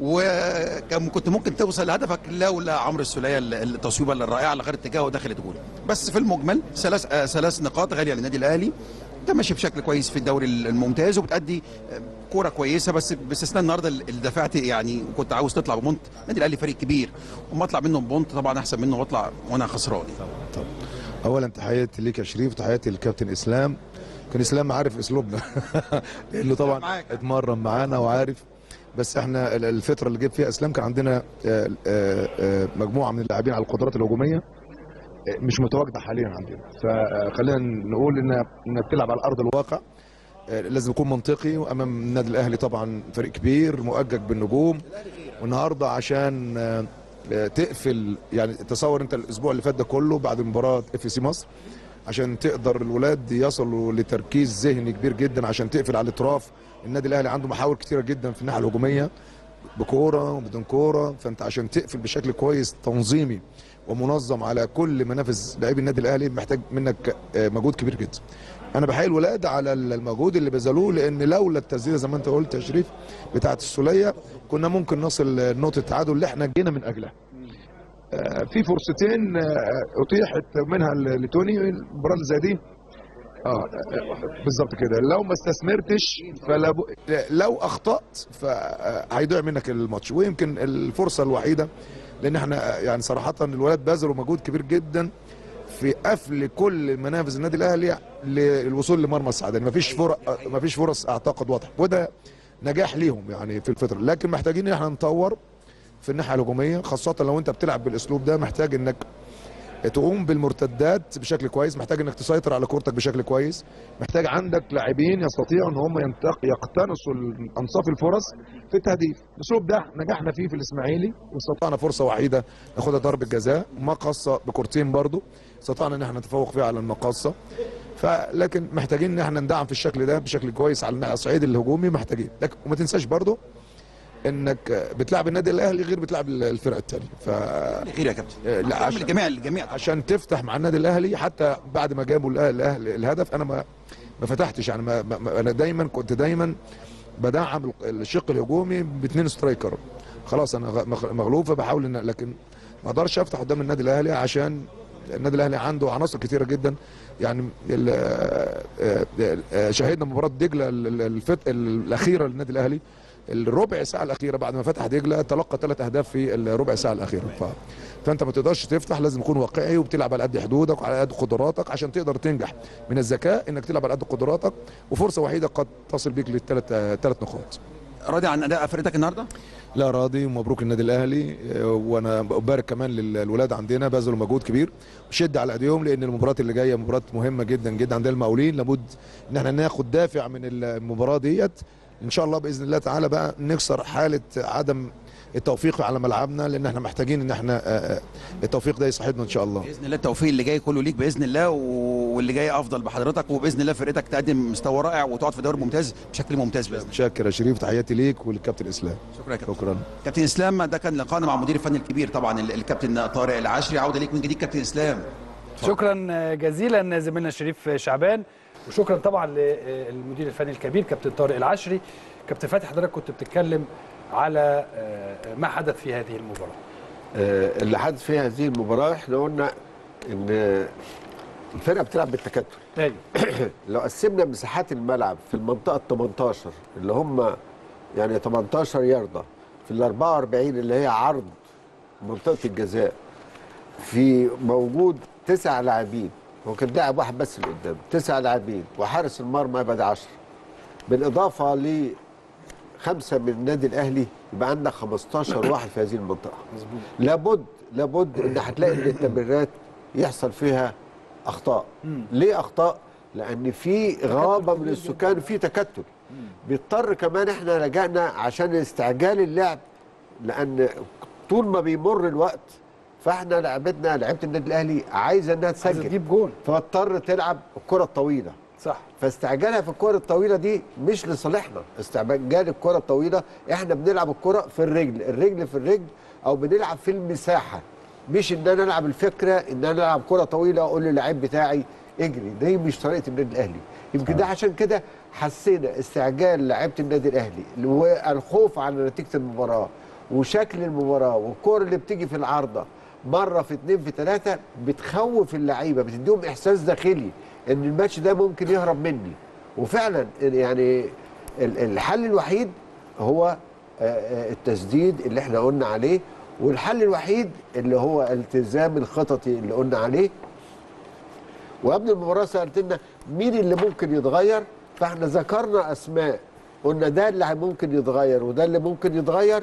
[SPEAKER 2] وكان كنت ممكن توصل لهدفك لولا عمرو السوليه التصويبه الرائعه اللي غير اتجاهه ودخلت جول بس في المجمل ثلاث آه، ثلاث نقاط غاليه للنادي الاهلي انت ماشي بشكل كويس في الدوري الممتاز وبتأدي كوره كويسه بس باستثناء النهارده اللي دفعت يعني وكنت عاوز تطلع ببونت النادي الاهلي فريق كبير وما اطلع منه بونت طبعا احسن منه واطلع وانا خسران
[SPEAKER 8] اولا تحياتي ليك يا شريف وتحياتي للكابتن اسلام كان اسلام عارف اسلوبنا لانه طبعا
[SPEAKER 2] معاك.
[SPEAKER 8] اتمرن معانا وعارف بس احنا ال- الفتره اللي جيت فيها اسلام كان عندنا آه، آه، آه، مجموعه من اللاعبين على القدرات الهجوميه آه، مش متواجده حاليا عندنا فخلينا نقول ان انك تلعب على ارض الواقع آه، لازم يكون منطقي وامام النادي الاهلي طبعا فريق كبير مؤجج بالنجوم والنهارده عشان آه، آه، تقفل يعني تصور انت الاسبوع اللي فات ده كله بعد مباراه اف سي مصر عشان تقدر الولاد يصلوا لتركيز ذهني كبير جدا عشان تقفل على الاطراف النادي الاهلي عنده محاور كتيره جدا في الناحيه الهجوميه بكوره وبدون كوره فانت عشان تقفل بشكل كويس تنظيمي ومنظم على كل منافذ لاعبي النادي الاهلي محتاج منك آه، مجهود كبير جدا انا بحيي الولاد على المجهود اللي بذلوه لان لولا التسديده زي ما انت قلت يا شريف بتاعه السوليه كنا ممكن نصل نقطه التعادل اللي احنا جينا من اجلها آه، في فرصتين آه، اتيحت منها ل- لتوني المباراه اللي زي دي اه آه، بالظبط كده لو ما استثمرتش فلا ب... لو اخطات فهيضيع منك الماتش ويمكن الفرصه الوحيده لان احنا يعني صراحه الولاد بذلوا مجهود كبير جدا في قفل كل منافذ النادي الاهلي للوصول لمرمى السعداني مفيش فرص مفيش فرص اعتقد واضحه وده نجاح ليهم يعني في الفتره لكن محتاجين ان احنا نطور في الناحيه الهجوميه خاصه لو انت بتلعب بالاسلوب ده محتاج انك تقوم بالمرتدات بشكل كويس محتاج انك تسيطر على كورتك بشكل كويس محتاج عندك لاعبين يستطيعوا ان هم ينتق- يقتنصوا انصاف الفرص في التهديف الاسلوب ده نجحنا فيه في الاسماعيلي واستطعنا فرصه وحيده ناخدها ضربه جزاء مقصه بكورتين برضو استطعنا ان احنا نتفوق فيها على المقاصه فلكن محتاجين ان احنا ندعم في الشكل ده بشكل كويس على الصعيد الهجومي محتاجين لكن وما تنساش برضو انك بتلعب النادي الاهلي غير بتلعب الفرق الثانيه ف
[SPEAKER 2] خير يا كابتن
[SPEAKER 8] لا
[SPEAKER 2] عشان
[SPEAKER 8] عشان
[SPEAKER 2] الجميع الجميع
[SPEAKER 8] عشان تفتح مع النادي الاهلي حتى بعد ما جابوا الأهلي الأهلي الهدف انا ما ما فتحتش يعني ما ما انا دايما كنت دايما بدعم الشق الهجومي باثنين سترايكر خلاص انا غ- مغلوب فبحاول ان لكن ما اقدرش افتح قدام النادي الاهلي عشان النادي الاهلي عنده عناصر كتيره جدا يعني ال- آه، آه، آه، شاهدنا مباراه دجله ال- ال- الفت الاخيره للنادي الاهلي الربع ساعه الاخيره بعد ما فتح دجله تلقى ثلاث اهداف في الربع ساعه الاخيره ف... فانت ما تقدرش تفتح لازم تكون واقعي وبتلعب على قد حدودك وعلى قد قدراتك عشان تقدر تنجح من الذكاء انك تلعب على قد قدراتك وفرصه وحيده قد تصل بيك للثلاث ثلاث نقاط
[SPEAKER 2] راضي عن اداء فرقتك النهارده
[SPEAKER 8] لا راضي ومبروك النادي الاهلي آه، وانا ببارك كمان للولاد عندنا بذلوا مجهود كبير وشد على ايديهم لان المباراه اللي جايه مباراه مهمه جدا جدا عندنا المقاولين لابد ان احنا ناخد دافع من المباراه ديت ان شاء الله باذن الله تعالى بقى نكسر حاله عدم التوفيق على ملعبنا لان احنا محتاجين ان احنا آه، آه، التوفيق ده يساعدنا ان شاء الله
[SPEAKER 2] باذن الله التوفيق اللي جاي كله ليك باذن الله و- واللي جاي افضل بحضرتك وباذن الله فرقتك تقدم مستوى رائع وتقعد في دوري ممتاز بشكل ممتاز باذن الله
[SPEAKER 8] شاكر يا شريف تحياتي ليك وللكابتن اسلام
[SPEAKER 2] شكرا يا كابتن
[SPEAKER 8] شكرا
[SPEAKER 2] كابتن اسلام ده كان لقاءنا مع المدير الفني الكبير طبعا ال- الكابتن طارق العشري عوده ليك من جديد كابتن اسلام
[SPEAKER 1] شكرا جزيلا زميلنا شريف شعبان وشكرا طبعا للمدير الفني الكبير كابتن طارق العشري كابتن فاتح حضرتك كنت بتتكلم على آه، ما حدث في هذه المباراه
[SPEAKER 3] آه، اللي حدث في هذه المباراه احنا قلنا ان الفرقه بتلعب بالتكتل
[SPEAKER 1] ايوه
[SPEAKER 3] لو قسمنا مساحات الملعب في المنطقه ال 18 اللي هم يعني 18 ياردة في ال 44 اللي هي عرض منطقه الجزاء في موجود تسع لاعبين هو كان لاعب واحد بس اللي قدام تسع لاعبين وحارس المرمى يبقى 10 بالاضافه ل خمسه من النادي الاهلي يبقى عندك 15 واحد في هذه المنطقه
[SPEAKER 1] مظبوط
[SPEAKER 3] لابد لابد ان هتلاقي ان التمريرات يحصل فيها اخطاء ليه اخطاء لان في غابه من السكان في تكتل بيضطر كمان احنا لجأنا عشان استعجال اللعب لان طول ما بيمر الوقت فاحنا لعبتنا لعيبه النادي الاهلي عايزه انها
[SPEAKER 1] عايز
[SPEAKER 3] تسجل
[SPEAKER 1] تجيب جون
[SPEAKER 3] فاضطر تلعب الكره الطويله
[SPEAKER 1] صح
[SPEAKER 3] فاستعجالها في الكره الطويله دي مش لصالحنا استعجال الكره الطويله احنا بنلعب الكره في الرجل الرجل في الرجل او بنلعب في المساحه مش ان انا العب الفكره ان انا العب كره طويله اقول للعيب بتاعي اجري دي مش طريقه النادي الاهلي يمكن ده عشان كده حسينا استعجال لعيبه النادي الاهلي والخوف على نتيجه المباراه وشكل المباراه والكور اللي بتيجي في العارضه مره في اتنين في ثلاثه بتخوف اللعيبه بتديهم احساس داخلي ان الماتش ده ممكن يهرب مني وفعلا يعني ال- الحل الوحيد هو آه، آه، التسديد اللي احنا قلنا عليه والحل الوحيد اللي هو التزام الخططي اللي قلنا عليه وقبل المباراه سالتنا مين اللي ممكن يتغير فاحنا ذكرنا اسماء قلنا ده اللي ممكن يتغير وده اللي ممكن يتغير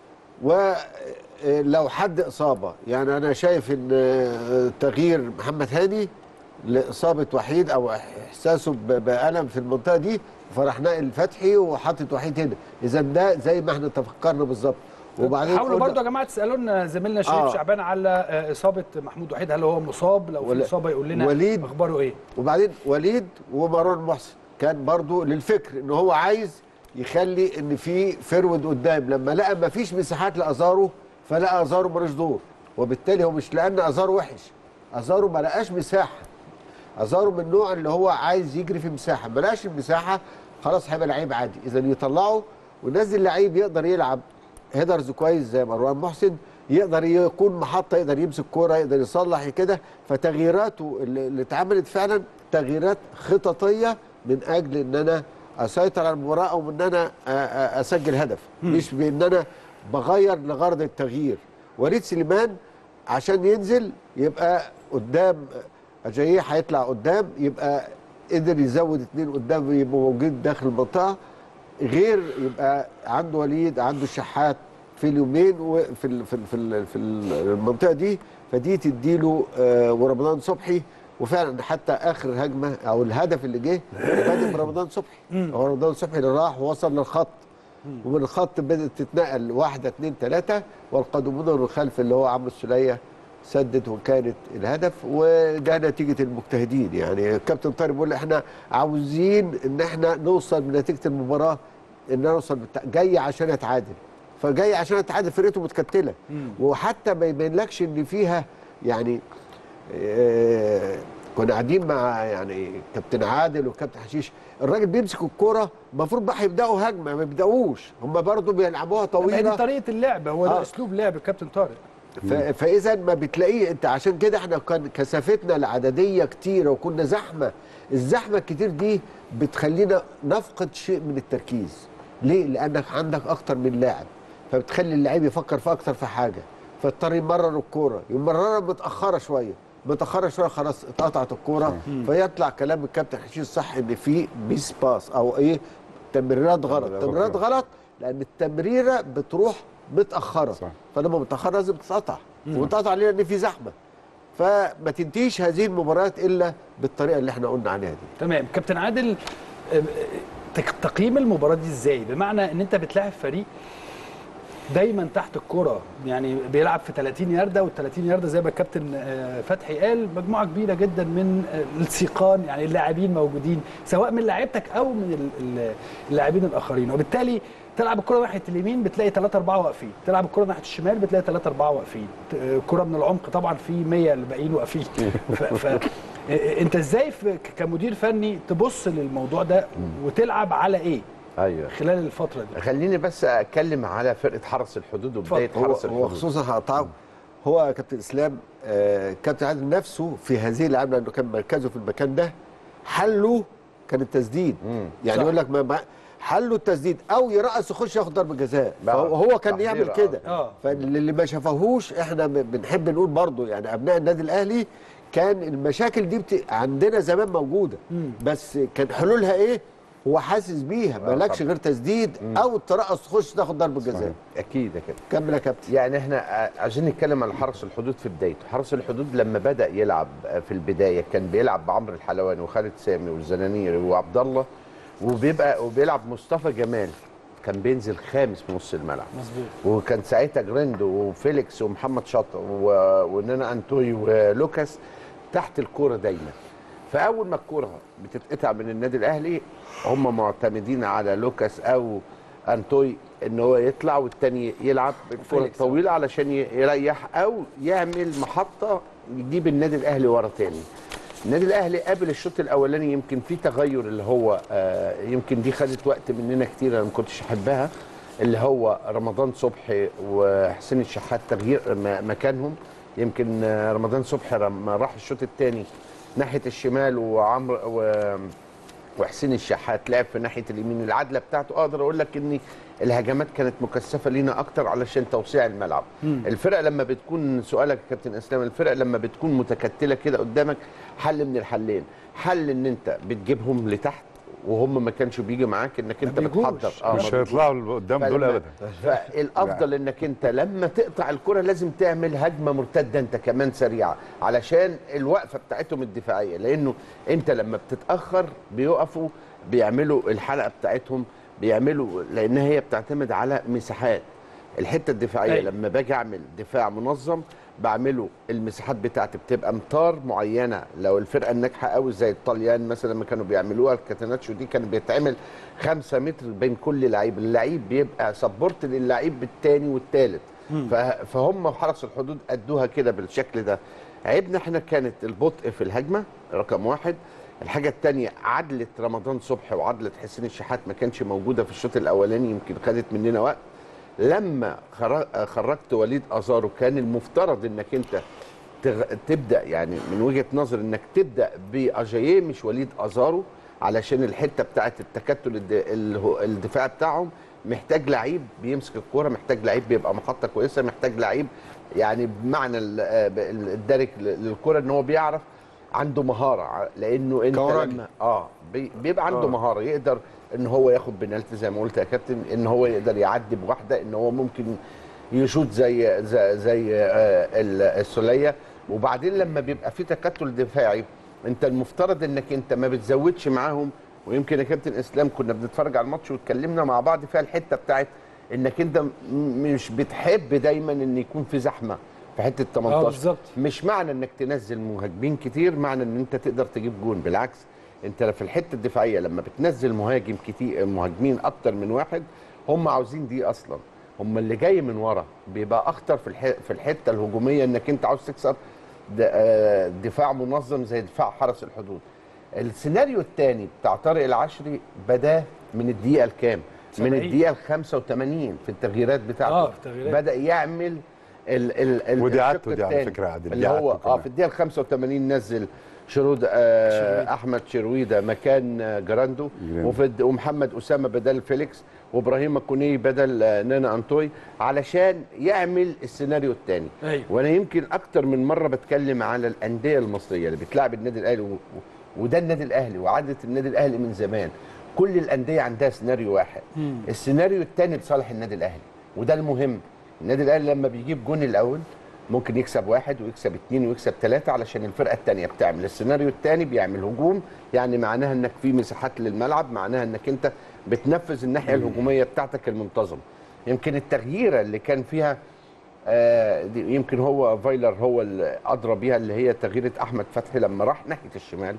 [SPEAKER 3] ولو حد اصابه يعني انا شايف ان آه، تغيير محمد هاني لاصابه وحيد او احساسه ب- بالم في المنطقه دي فرحناه الفتحي وحطت وحيد هنا اذا ده زي ما احنا تفكرنا بالظبط وبعدين
[SPEAKER 1] حاولوا
[SPEAKER 3] قلنا-
[SPEAKER 1] برضه يا جماعه تسالونا زميلنا شريف
[SPEAKER 3] آه.
[SPEAKER 1] شعبان على آه، اصابه محمود وحيد هل هو مصاب لو في
[SPEAKER 3] ولا-
[SPEAKER 1] اصابه يقول لنا
[SPEAKER 3] وليد.
[SPEAKER 1] اخباره ايه
[SPEAKER 3] وبعدين وليد ومروان محسن كان برضو للفكر ان هو عايز يخلي ان في فرود قدام لما لقى ما فيش مساحات لازارو فلقى ازارو ملوش دور وبالتالي هو مش لان ازارو وحش ازارو ما لقاش مساحه ازارو من النوع اللي هو عايز يجري في مساحه ما لقاش المساحه خلاص هيبقى لعيب عادي اذا يطلعه وينزل لعيب يقدر يلعب هيدرز كويس زي مروان محسن يقدر يكون محطه يقدر يمسك كوره يقدر يصلح كده فتغييراته اللي اللي اتعملت فعلا تغييرات خططيه من اجل ان انا اسيطر على المباراه او ان انا أ- أ- اسجل هدف مش بان انا بغير لغرض التغيير وليد سليمان عشان ينزل يبقى قدام اجاييه هيطلع قدام يبقى قدر يزود اتنين قدام يبقوا موجود داخل المنطقه غير يبقى عنده وليد عنده الشحات في اليومين وفي ال في ال في, ال في المنطقه دي فدي تديله آه ورمضان صبحي وفعلا حتى اخر هجمه او الهدف اللي جه بادئ برمضان صبحي هو رمضان صبحي اللي راح ووصل للخط ومن الخط بدات تتنقل واحده اثنين ثلاثه والقادمون من الخلف اللي هو عمرو السليه سدد وكانت الهدف وده نتيجه المجتهدين يعني الكابتن طارق بيقول احنا عاوزين ان احنا نوصل بنتيجه المباراه ان نوصل بالت- جاي عشان اتعادل فجاي عشان اتعادل فرقته متكتله وحتى ما يبينلكش ان فيها يعني آه، كنا قاعدين مع يعني كابتن عادل وكابتن حشيش الراجل بيمسك الكوره المفروض بقى يبداوا هجمه ما بيبداوش هم برضو بيلعبوها
[SPEAKER 1] طب هي دي
[SPEAKER 3] طويله
[SPEAKER 1] طريقه اللعب هو ده
[SPEAKER 3] آه.
[SPEAKER 1] اسلوب لعب الكابتن طارق
[SPEAKER 3] ف- فاذا ما بتلاقيه انت عشان كده احنا كان كثافتنا العدديه كتيره وكنا زحمه الزحمه الكتير دي بتخلينا نفقد شيء من التركيز ليه لانك عندك اكتر من لاعب فبتخلي اللعيب يفكر في اكتر في حاجه فاضطر يمرر الكوره يمررها متاخره شويه متاخره شويه خلاص اتقطعت الكوره فيطلع كلام الكابتن حشيش صح ان في بيس باس او ايه تمريرات غلط تمريرات غلط لان التمريره بتروح متاخره
[SPEAKER 5] صح.
[SPEAKER 3] فلما متاخره لازم تتقطع وتقطع ليه لان في زحمه فما تنتهيش هذه المباريات الا بالطريقه اللي احنا قلنا عليها دي
[SPEAKER 1] تمام كابتن عادل آه، تك- تقييم المباراه دي ازاي بمعنى ان انت بتلاعب فريق دايما تحت الكرة يعني بيلعب في 30 ياردة وال 30 ياردة زي ما الكابتن آه، فتحي قال مجموعة كبيرة جدا من آه، السيقان يعني اللاعبين موجودين سواء من لاعيبتك او من ال- ال- اللاعبين الاخرين وبالتالي تلعب الكرة ناحية اليمين بتلاقي 3 4 واقفين، تلعب الكرة ناحية الشمال بتلاقي 3 4 واقفين، ت- آه، كرة من العمق طبعا في 100 الباقيين واقفين ف... ف... آه، انت ازاي في- ك- كمدير فني تبص للموضوع ده وتلعب على ايه
[SPEAKER 4] ايوه
[SPEAKER 1] خلال الفترة دي؟
[SPEAKER 4] خليني بس اتكلم على فرقه حرس الحدود وبدايه
[SPEAKER 3] هو,
[SPEAKER 4] حرس
[SPEAKER 3] هو
[SPEAKER 4] الحدود
[SPEAKER 3] خصوصا هقطعه هو يا كابتن اسلام آه كابتن عادل نفسه في هذه اللعبه لانه كان مركزه في المكان ده حله كان التسديد يعني
[SPEAKER 1] صح.
[SPEAKER 3] يقول لك ما ما حله التسديد او يرقص يخش ياخد ضربه جزاء
[SPEAKER 4] بقى
[SPEAKER 3] فهو هو كان
[SPEAKER 4] تحضير،
[SPEAKER 3] يعمل
[SPEAKER 4] آه.
[SPEAKER 3] كده
[SPEAKER 1] آه.
[SPEAKER 3] فاللي ما شافهوش احنا ب- بنحب نقول برضو يعني ابناء النادي الاهلي كان المشاكل دي بت... عندنا زمان موجوده بس كان حلولها ايه هو حاسس بيها مالكش
[SPEAKER 4] طبعا.
[SPEAKER 3] غير تسديد او ترقص تخش تاخد ضربه جزاء
[SPEAKER 4] اكيد يا كده
[SPEAKER 3] كمل يا كابتن
[SPEAKER 4] يعني احنا ع- عايزين نتكلم على حرس الحدود في بدايته حرس الحدود لما بدا يلعب في البدايه كان بيلعب بعمرو الحلواني وخالد سامي والزنانيري وعبد الله وبيبقى وبيلعب مصطفى جمال كان بينزل خامس في نص الملعب
[SPEAKER 1] مظبوط
[SPEAKER 4] وكان ساعتها جريندو وفيليكس ومحمد شاطر و- ونانا انتوي ولوكاس تحت الكوره دايما فاول ما الكوره بتتقطع من النادي الاهلي هم معتمدين على لوكاس او انتوي ان هو يطلع والتاني يلعب الكره
[SPEAKER 1] فيليكس.
[SPEAKER 4] الطويله علشان ي- يريح او يعمل محطه يجيب النادي الاهلي ورا تاني النادي الاهلي قابل الشوط الاولاني يمكن في تغير اللي هو آه يمكن دي خدت وقت مننا كتير انا ما كنتش احبها اللي هو رمضان صبحي وحسين الشحات تغيير م- مكانهم يمكن آه، رمضان صبحي لما راح الشوط الثاني ناحيه الشمال وعمرو و وحسين الشحات لعب في ناحيه اليمين العدله بتاعته اقدر اقول لك ان الهجمات كانت مكثفه لينا اكتر علشان توسيع الملعب الفرق لما بتكون سؤالك يا كابتن اسلام الفرق لما بتكون متكتله كده قدامك حل من الحلين حل ان انت بتجيبهم لتحت وهم ما كانش بيجي معاك انك انت
[SPEAKER 1] بيجوش.
[SPEAKER 4] بتحضر اه
[SPEAKER 5] مش
[SPEAKER 4] ما
[SPEAKER 5] هيطلعوا لقدام دول
[SPEAKER 4] فلما-
[SPEAKER 5] ابدا
[SPEAKER 4] فالافضل انك انت لما تقطع الكره لازم تعمل هجمه مرتده انت كمان سريعه علشان الوقفه بتاعتهم الدفاعيه لانه انت لما بتتاخر بيقفوا بيعملوا الحلقه بتاعتهم بيعملوا لان هي بتعتمد على مساحات الحته الدفاعيه
[SPEAKER 1] أيوة.
[SPEAKER 4] لما باجي اعمل دفاع منظم بعمله المساحات بتاعتي بتبقى امتار معينه لو الفرقه الناجحه قوي زي الطليان مثلا لما كانوا بيعملوها الكاتيناتشو دي كان بيتعمل خمسة متر بين كل لعيب اللعيب بيبقى سبورت للعيب بالتاني والتالت ف- فهم حرس الحدود ادوها كده بالشكل ده عيبنا احنا كانت البطء في الهجمه رقم واحد الحاجة التانية عدلة رمضان صبحي وعدلة حسين الشحات ما كانش موجودة في الشوط الأولاني يمكن خدت مننا وقت لما خر- خرجت وليد ازارو كان المفترض انك انت تغ... تبدا يعني من وجهه نظر انك تبدا باجاييه مش وليد ازارو علشان الحته بتاعه التكتل الد... اله- الدفاع بتاعهم محتاج لعيب بيمسك الكوره محتاج لعيب بيبقى محطه كويسه محتاج لعيب يعني بمعنى ال- آه، ب- الدارك ل- للكوره ان هو بيعرف عنده مهاره ع- لانه انت
[SPEAKER 3] كوراجي.
[SPEAKER 4] لما اه بي- بيبقى عنده مهاره يقدر ان هو ياخد بنالتي زي ما قلت يا كابتن ان هو يقدر يعدي بواحده ان هو ممكن يشوط زي زي, زي آه، ال- السوليه وبعدين لما بيبقى في تكتل دفاعي انت المفترض انك انت ما بتزودش معاهم ويمكن يا كابتن اسلام كنا بنتفرج على الماتش واتكلمنا مع بعض فيها الحته بتاعت انك انت م- مش بتحب دايما ان يكون في زحمه في حته 18
[SPEAKER 1] بالظبط.
[SPEAKER 4] مش معنى انك تنزل مهاجمين كتير معنى ان انت تقدر تجيب جون بالعكس انت في الحته الدفاعيه لما بتنزل مهاجم كتير مهاجمين اكتر من واحد هم عاوزين دي اصلا هم اللي جاي من ورا بيبقى اخطر في الح... في الحته الهجوميه انك انت عاوز تكسر د... آه، دفاع منظم زي دفاع حرس الحدود السيناريو الثاني بتاع طارق العشري بدا من الدقيقه الكام من
[SPEAKER 1] 70.
[SPEAKER 4] الدقيقه ال 85 في التغييرات بتاعته
[SPEAKER 1] آه، في التغييرات.
[SPEAKER 4] بدا يعمل ال ال ال
[SPEAKER 5] ودي
[SPEAKER 4] الشق
[SPEAKER 5] عادته دي على
[SPEAKER 4] التاني.
[SPEAKER 5] فكرة يا عادل، دي
[SPEAKER 4] اللي هو
[SPEAKER 5] عادته
[SPEAKER 4] اه
[SPEAKER 5] كمان.
[SPEAKER 4] في الدقيقه ال 85 نزل شرود آه
[SPEAKER 1] شرويدة.
[SPEAKER 4] احمد شرويده مكان آه جراندو
[SPEAKER 5] جراندو.
[SPEAKER 4] وفي الد- ومحمد اسامه بدل فيليكس وابراهيم الكوني بدل آه نانا انطوي علشان يعمل السيناريو الثاني
[SPEAKER 1] أيوة.
[SPEAKER 4] وانا يمكن اكتر من مره بتكلم على الانديه المصريه اللي بتلعب النادي الاهلي و... و- وده النادي الاهلي وعاده النادي الاهلي من زمان كل الانديه عندها سيناريو واحد السيناريو الثاني لصالح النادي الاهلي وده المهم النادي الاهلي لما بيجيب جون الاول ممكن يكسب واحد ويكسب اثنين ويكسب ثلاثة علشان الفرقة الثانية بتعمل السيناريو الثاني بيعمل هجوم يعني معناها انك في مساحات للملعب معناها انك انت بتنفذ الناحية الهجومية بتاعتك المنتظمة يمكن التغييره اللي كان فيها آه، دي يمكن هو فايلر هو اللي ادرى بيها اللي هي تغييره احمد فتحي لما راح ناحيه الشمال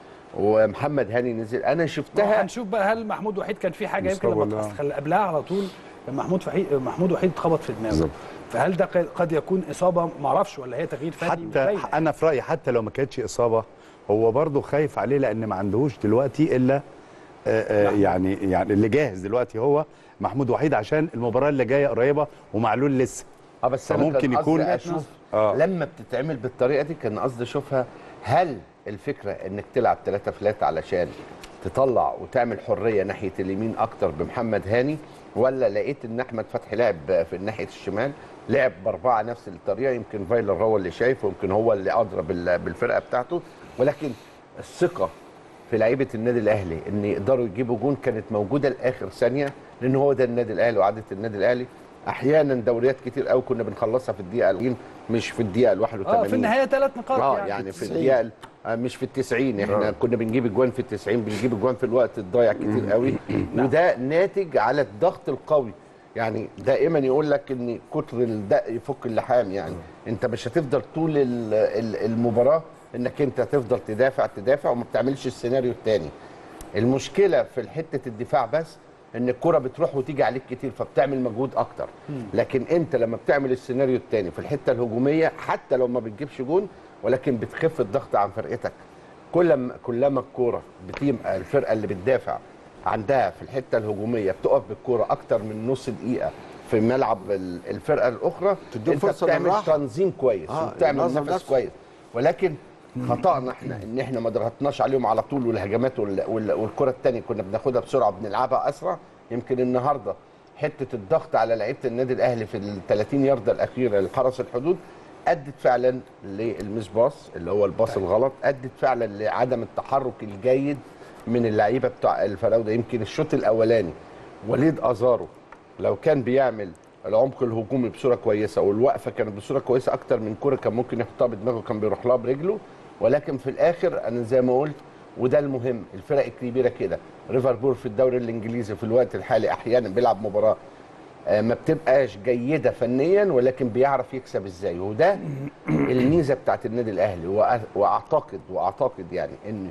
[SPEAKER 4] ومحمد هاني نزل انا شفتها
[SPEAKER 1] هنشوف بقى هل محمود وحيد كان في حاجه يمكن
[SPEAKER 5] مصطفى
[SPEAKER 1] لما
[SPEAKER 5] ولا-
[SPEAKER 1] أصل خلي قبلها على طول لما محمود فحيد محمود وحيد اتخبط في دماغه فهل ده قد- قد يكون اصابه ما اعرفش ولا هي تغيير فني مش
[SPEAKER 5] حتى
[SPEAKER 1] باينة.
[SPEAKER 5] انا في رايي حتى لو ما كانتش اصابه هو برضه خايف عليه لان ما عندهوش دلوقتي الا آه، آه، يعني يعني اللي جاهز دلوقتي هو محمود وحيد عشان المباراه اللي جايه قريبه ومعلول لسه
[SPEAKER 4] اه بس انا
[SPEAKER 5] فممكن
[SPEAKER 4] كان
[SPEAKER 5] يكون-
[SPEAKER 4] قصدي اشوف
[SPEAKER 5] آه.
[SPEAKER 4] لما بتتعمل بالطريقه دي كان قصدي اشوفها هل الفكره انك تلعب ثلاثة فلات علشان تطلع وتعمل حريه ناحيه اليمين اكتر بمحمد هاني ولا لقيت ان احمد فتحي لعب في ناحيه الشمال لعب باربعه نفس الطريقه يمكن فايلر هو اللي شايف ويمكن هو اللي ادرى بال- بالفرقه بتاعته ولكن الثقه في لعيبه النادي الاهلي ان يقدروا يجيبوا جون كانت موجوده لاخر ثانيه لان هو ده النادي الاهلي وعاده النادي الاهلي احيانا دوريات كتير قوي كنا بنخلصها في الدقيقه ال- مش في الدقيقه ال 81
[SPEAKER 1] اه في النهايه ثلاث نقاط
[SPEAKER 4] اه
[SPEAKER 1] يعني,
[SPEAKER 4] يعني في الدقيقه ال- آه، مش في التسعين احنا كنا بنجيب اجوان في التسعين بنجيب اجوان في الوقت الضايع كتير قوي وده ناتج على الضغط القوي يعني دائما يقول لك ان كتر الدق يفك اللحام يعني انت مش هتفضل طول ال- ال- المباراه انك انت تفضل تدافع تدافع وما بتعملش السيناريو الثاني المشكله في حته الدفاع بس ان الكره بتروح وتيجي عليك كتير فبتعمل مجهود اكتر لكن انت لما بتعمل السيناريو الثاني في الحته الهجوميه حتى لو ما بتجيبش جون ولكن بتخف الضغط عن فرقتك كل ما كلما الكوره بتبقى الفرقه اللي بتدافع عندها في الحته الهجوميه بتقف بالكوره اكتر من نص دقيقه في ملعب ال- الفرقه الاخرى
[SPEAKER 3] تديهم
[SPEAKER 4] انت
[SPEAKER 3] فرصة
[SPEAKER 4] بتعمل
[SPEAKER 3] للراحة.
[SPEAKER 4] تنظيم كويس
[SPEAKER 3] آه،
[SPEAKER 4] وبتعمل
[SPEAKER 3] ينظم
[SPEAKER 4] نفس
[SPEAKER 3] نفسه.
[SPEAKER 4] كويس ولكن خطأنا احنا ان احنا ما ضغطناش عليهم على طول والهجمات وال- وال- والكره الثانيه كنا بناخدها بسرعه بنلعبها اسرع يمكن النهارده حته الضغط على لعيبه النادي الاهلي في ال 30 يارده الاخيره لحرس الحدود ادت فعلا للمس باص اللي هو الباص الغلط ادت فعلا لعدم التحرك الجيد من اللعيبه بتوع الفراوده يمكن الشوط الاولاني وليد ازارو لو كان بيعمل العمق الهجومي بصوره كويسه والوقفه كانت بصوره كويسه اكتر من كره كان ممكن يحطها بدماغه كان بيروح لها برجله ولكن في الاخر انا زي ما قلت وده المهم الفرق الكبيره كده ليفربول في الدوري الانجليزي في الوقت الحالي احيانا بيلعب مباراه آه، ما بتبقاش جيده فنيا ولكن بيعرف يكسب ازاي وده الميزه بتاعت النادي الاهلي وأ- واعتقد واعتقد يعني ان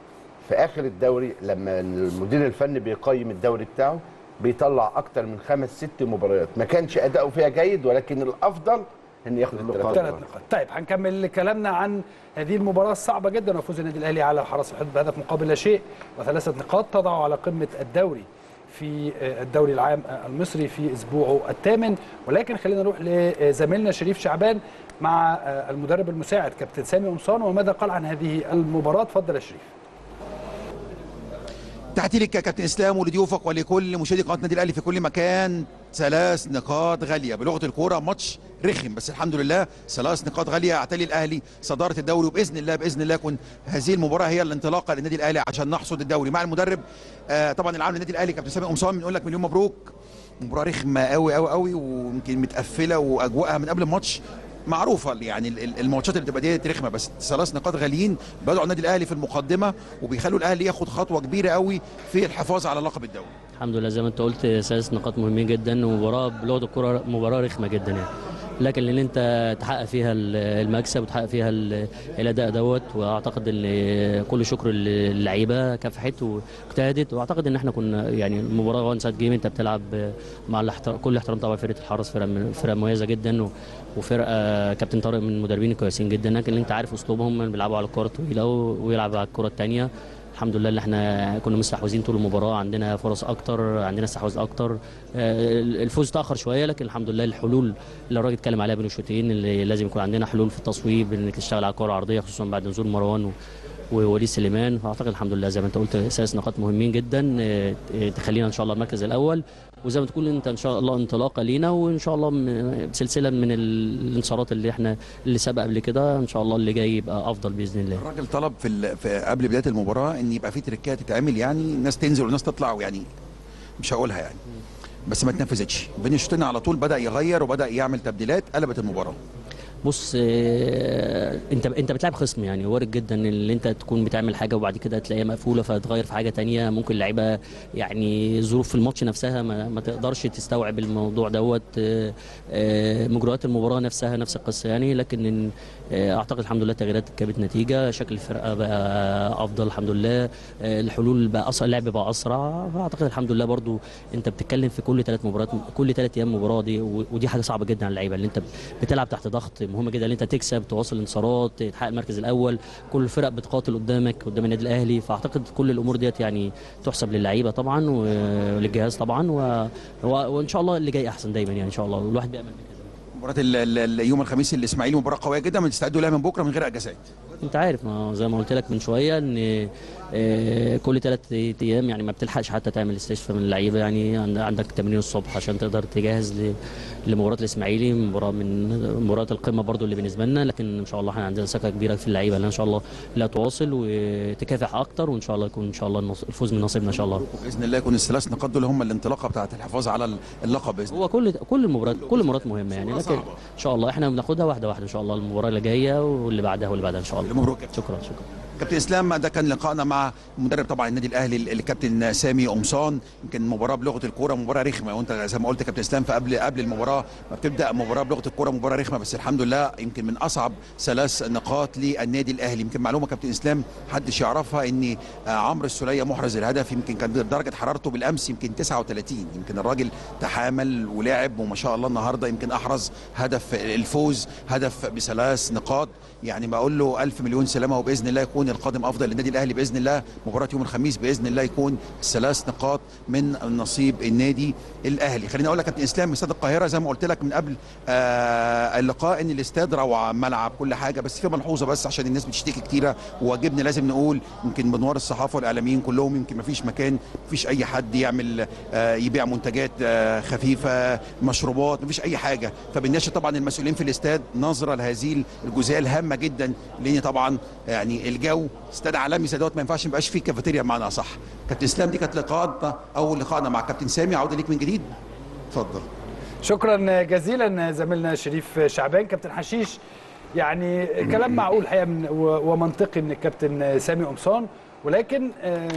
[SPEAKER 4] في اخر الدوري لما المدير الفني بيقيم الدوري بتاعه بيطلع اكتر من خمس ست مباريات ما كانش اداؤه فيها جيد ولكن الافضل ان ياخد الثلاث
[SPEAKER 1] ثلاث نقاط طيب هنكمل كلامنا عن هذه المباراة الصعبة جدا وفوز النادي الأهلي على حرس الحدود بهدف مقابل لا شيء وثلاثة نقاط تضعه على قمة الدوري في الدوري العام المصري في أسبوعه الثامن ولكن خلينا نروح لزميلنا شريف شعبان مع المدرب المساعد كابتن سامي قمصان وماذا قال عن هذه المباراة تفضل يا شريف
[SPEAKER 2] تحياتي لك يا كابتن اسلام ولضيوفك ولكل مشاهدي قناه النادي الاهلي في كل مكان ثلاث نقاط غاليه بلغه الكوره ماتش رخم بس الحمد لله ثلاث نقاط غاليه يعتلي الاهلي صداره الدوري وباذن الله باذن الله يكون هذه المباراه هي الانطلاقه للنادي الاهلي عشان نحصد الدوري مع المدرب آه طبعا العام للنادي الاهلي كابتن سامي قمصان بنقول لك مليون مبروك مباراه رخمه قوي قوي قوي ويمكن متقفله واجواءها من قبل الماتش معروفه يعني ال- ال- الماتشات اللي بتبقى دي رخمه بس ثلاث نقاط غاليين بدأوا النادي الاهلي في المقدمه وبيخلوا الاهلي ياخد خطوه كبيره قوي في الحفاظ على لقب الدوري
[SPEAKER 9] الحمد لله زي ما انت قلت ثلاث نقاط مهمين جدا ومباراه بلغه الكره مباراه رخمه جدا يعني لكن ان انت تحقق فيها ال- المكسب وتحقق فيها ال- الاداء دوت واعتقد ان كل شكر للعيبه كافحت واجتهدت واعتقد ان احنا كنا يعني المباراه وان سايد جيم انت بتلعب مع الاحترام كل احترام طبعا فرقه الحرس فرقه من- فرقه مميزه جدا و- وفرقه كابتن طارق من المدربين الكويسين جدا لكن انت عارف اسلوبهم بيلعبوا على الكره الطويله ويلعب على الكره الثانيه الحمد لله اللي احنا كنا مستحوذين طول المباراه عندنا فرص اكتر عندنا استحواذ اكتر آه، الفوز تاخر شويه لكن الحمد لله الحلول اللي الراجل اتكلم عليها بين الشوطين اللي لازم يكون عندنا حلول في التصويب انك تشتغل على الكره العرضيه خصوصا بعد نزول مروان و- ووليد سليمان فاعتقد الحمد لله زي ما انت قلت ثلاث نقاط مهمين جدا آه، آه، تخلينا ان شاء الله المركز الاول وزي ما تقول انت ان شاء الله انطلاقه لينا وان شاء الله م- سلسله من ال- الانتصارات اللي احنا اللي سبق قبل كده ان شاء الله اللي جاي يبقى افضل باذن الله
[SPEAKER 2] الراجل طلب في, ال... في قبل بدايه المباراه ان يبقى في تريكات تتعمل يعني الناس تنزل والناس تطلع ويعني مش هقولها يعني بس ما اتنفذتش بين الشوطين على طول بدا يغير وبدا يعمل تبديلات قلبت المباراه
[SPEAKER 9] بص آه، انت انت بتلعب خصم يعني وارد جدا ان انت تكون بتعمل حاجه وبعد كده تلاقيها مقفوله فتغير في حاجه تانية ممكن اللعيبه يعني ظروف في الماتش نفسها ما, ما تقدرش تستوعب الموضوع دوت آه، آه، مجريات المباراه نفسها نفس القصه يعني لكن آه، اعتقد الحمد لله التغييرات جابت نتيجه شكل الفرقه بقى افضل الحمد لله آه، الحلول بقى اسرع اللعب بقى اسرع فاعتقد الحمد لله برضو انت بتتكلم في كل ثلاث مباريات كل ثلاث ايام مباراه دي و- ودي حاجه صعبه جدا على اللعيبه اللي انت بتلعب تحت ضغط مهم جدا ان انت تكسب تواصل انتصارات تحقق المركز الاول كل الفرق بتقاتل قدامك قدام النادي الاهلي فاعتقد كل الامور ديت يعني تحسب للعيبه طبعا وللجهاز طبعا و... و... وان شاء الله اللي جاي احسن دايما يعني ان شاء الله والواحد بيامل بكده
[SPEAKER 2] مباراه ال- ال- ال- يوم الخميس الاسماعيلي مباراه قويه جدا بتستعدوا لها من بكره من غير اجازات
[SPEAKER 9] انت عارف ما زي ما قلت لك من شويه ان آه، كل ثلاث ايام يعني ما بتلحقش حتى تعمل استشفاء من اللعيبه يعني عند- عندك تمرين الصبح عشان تقدر تجهز ل- لمباراه الاسماعيلي مباراه من مباريات القمه برضو اللي بالنسبه لنا لكن ان شاء الله احنا عندنا ثقه كبيره في اللعيبه اللي ان شاء الله لا تواصل وتكافح اكتر وان شاء الله يكون ان شاء الله النص- الفوز من نصيبنا ان شاء الله
[SPEAKER 2] باذن الله يكون الثلاث نقاط دول هم الانطلاقه بتاعه الحفاظ على اللقب باذن الله
[SPEAKER 9] هو كل كل المباريات كل المباريات مهمه يعني لكن ان شاء الله احنا بناخدها واحده واحده ان شاء الله المباراه اللي جايه واللي بعدها واللي بعدها ان شاء الله
[SPEAKER 2] مبروك
[SPEAKER 9] شكرا شكرا
[SPEAKER 2] كابتن اسلام ده كان لقائنا مع مدرب طبعا النادي الاهلي الكابتن سامي قمصان يمكن مباراه بلغه الكوره مباراه رخمه وانت زي ما قلت كابتن اسلام فقبل قبل المباراه ما بتبدا مباراه بلغه الكوره مباراه رخمه بس الحمد لله يمكن من اصعب ثلاث نقاط للنادي الاهلي يمكن معلومه كابتن اسلام محدش يعرفها ان آه، عمرو السوليه محرز الهدف يمكن كان درجه حرارته بالامس يمكن 39 يمكن الراجل تحامل ولعب وما شاء الله النهارده يمكن احرز هدف الفوز هدف بثلاث نقاط يعني بقول له ألف مليون سلامه وباذن الله يكون القادم افضل للنادي الاهلي باذن الله مباراه يوم الخميس باذن الله يكون ثلاث نقاط من نصيب النادي الاهلي خليني اقول لك كابتن اسلام استاد القاهره زي ما قلت لك من قبل آه اللقاء ان الاستاد روعه ملعب كل حاجه بس في ملحوظه بس عشان الناس بتشتكي كتيره وواجبنا لازم نقول يمكن بنوار الصحافه والاعلاميين كلهم يمكن ما فيش مكان ما فيش اي حد يعمل آه يبيع منتجات آه خفيفه مشروبات ما فيش اي حاجه فبالناشد طبعا المسؤولين في الاستاد نظره لهذه الجزئيه الهامه جدا لان طبعا يعني الجو استاد عالمي زي دوت ما ينفعش ما يبقاش فيه كافيتيريا بمعنى اصح كابتن اسلام دي كانت لقاءاتنا اول لقائنا مع كابتن سامي عوده ليك من جديد اتفضل
[SPEAKER 1] شكرا جزيلا زميلنا شريف شعبان كابتن حشيش يعني كلام معقول الحقيقه من- و- ومنطقي من الكابتن سامي قمصان ولكن آه،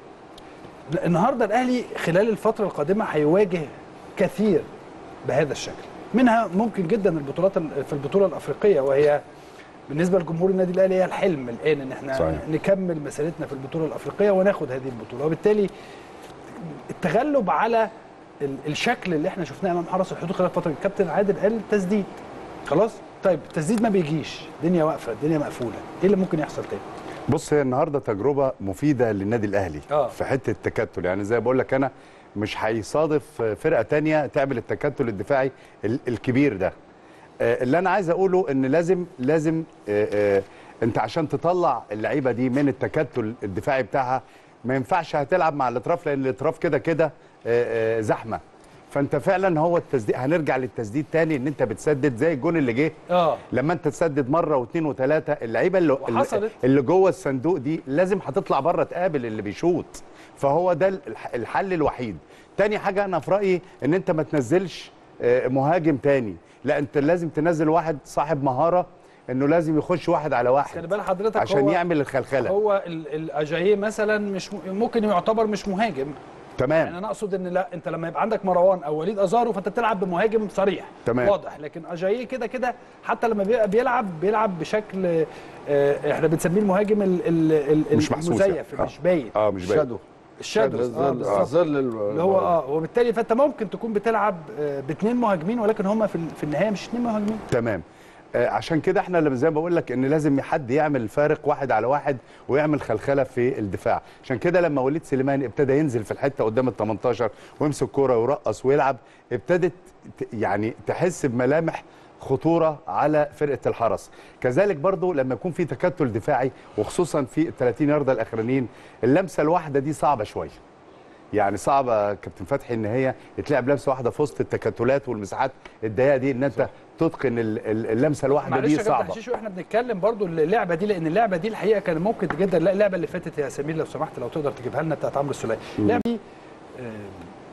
[SPEAKER 1] النهارده الاهلي خلال الفتره القادمه هيواجه كثير بهذا الشكل منها ممكن جدا البطولات ال- في البطوله الافريقيه وهي بالنسبه لجمهور النادي الاهلي هي الحلم الان ان احنا
[SPEAKER 5] صحيح.
[SPEAKER 1] نكمل مسيرتنا في البطوله الافريقيه وناخد هذه البطوله وبالتالي التغلب على ال- الشكل اللي احنا شفناه امام حرس الحدود خلال فتره الكابتن عادل قال تسديد خلاص طيب التسديد ما بيجيش الدنيا واقفه الدنيا مقفوله ايه اللي ممكن يحصل تاني
[SPEAKER 5] بص هي النهارده تجربه مفيده للنادي الاهلي
[SPEAKER 1] آه.
[SPEAKER 5] في حته التكتل يعني زي بقول لك انا مش هيصادف فرقه تانية تعمل التكتل الدفاعي ال- الكبير ده آه، اللي انا عايز اقوله ان لازم لازم آه، آه، انت عشان تطلع اللعيبه دي من التكتل الدفاعي بتاعها ما ينفعش هتلعب مع الاطراف لان الاطراف كده كده آه، آه، زحمه فانت فعلا هو التسديد هنرجع للتسديد تاني ان انت بتسدد زي الجون اللي جه
[SPEAKER 1] اه
[SPEAKER 5] لما انت تسدد مره واثنين وثلاثه اللعيبه اللي
[SPEAKER 1] وحصلت.
[SPEAKER 5] اللي جوه الصندوق دي لازم هتطلع بره تقابل اللي بيشوط فهو ده الح- الحل الوحيد تاني حاجه انا في رايي ان انت ما تنزلش آه، مهاجم تاني لا انت لازم تنزل واحد صاحب مهاره انه لازم يخش واحد على
[SPEAKER 1] خلي
[SPEAKER 5] واحد
[SPEAKER 1] بال حضرتك
[SPEAKER 5] عشان
[SPEAKER 1] هو
[SPEAKER 5] يعمل الخلخله
[SPEAKER 1] هو ال- الاجاييه مثلا مش م- ممكن يعتبر مش مهاجم يعني
[SPEAKER 5] تمام
[SPEAKER 1] انا اقصد ان لا انت لما يبقى عندك مروان او وليد ازارو فانت بتلعب بمهاجم صريح
[SPEAKER 5] تمام.
[SPEAKER 1] واضح لكن اجاييه كده كده حتى لما بيبقى بيلعب بيلعب بشكل آه، احنا بنسميه المهاجم ال- ال- ال-
[SPEAKER 5] مش محسوس يعني.
[SPEAKER 1] المزيف
[SPEAKER 5] آه.
[SPEAKER 1] مش باين
[SPEAKER 5] اه مش باين
[SPEAKER 3] شادو
[SPEAKER 1] الشادو اه
[SPEAKER 3] الظل
[SPEAKER 1] بالظبط
[SPEAKER 3] الظل
[SPEAKER 1] اللي هو اه وبالتالي فانت ممكن تكون بتلعب آه، باثنين مهاجمين ولكن هم في ال- في النهايه مش اثنين مهاجمين
[SPEAKER 5] تمام آه، عشان كده احنا لما زي ما بقول لك ان لازم حد يعمل الفارق واحد على واحد ويعمل خلخله في الدفاع عشان كده لما وليد سليمان ابتدى ينزل في الحته قدام ال 18 ويمسك كوره ويرقص ويلعب ابتدت ت- يعني تحس بملامح خطوره على فرقه الحرس كذلك برضو لما يكون في تكتل دفاعي وخصوصا في ال 30 يارده الاخرانيين اللمسه الواحده دي صعبه شويه يعني صعبه كابتن فتحي ان هي يتلعب لمسه واحده في وسط التكتلات والمساحات الضيقه دي ان انت تتقن ال- ال- اللمسه الواحده
[SPEAKER 1] معلش
[SPEAKER 5] دي
[SPEAKER 1] يا كابتن
[SPEAKER 5] صعبه
[SPEAKER 1] حشيش واحنا بنتكلم برضو اللعبه دي لان اللعبه دي الحقيقه كان ممكن جدا لا اللعبه اللي فاتت يا سمير لو سمحت لو تقدر تجيبها لنا بتاعت عمرو السوليه اللعبه دي آه، آه،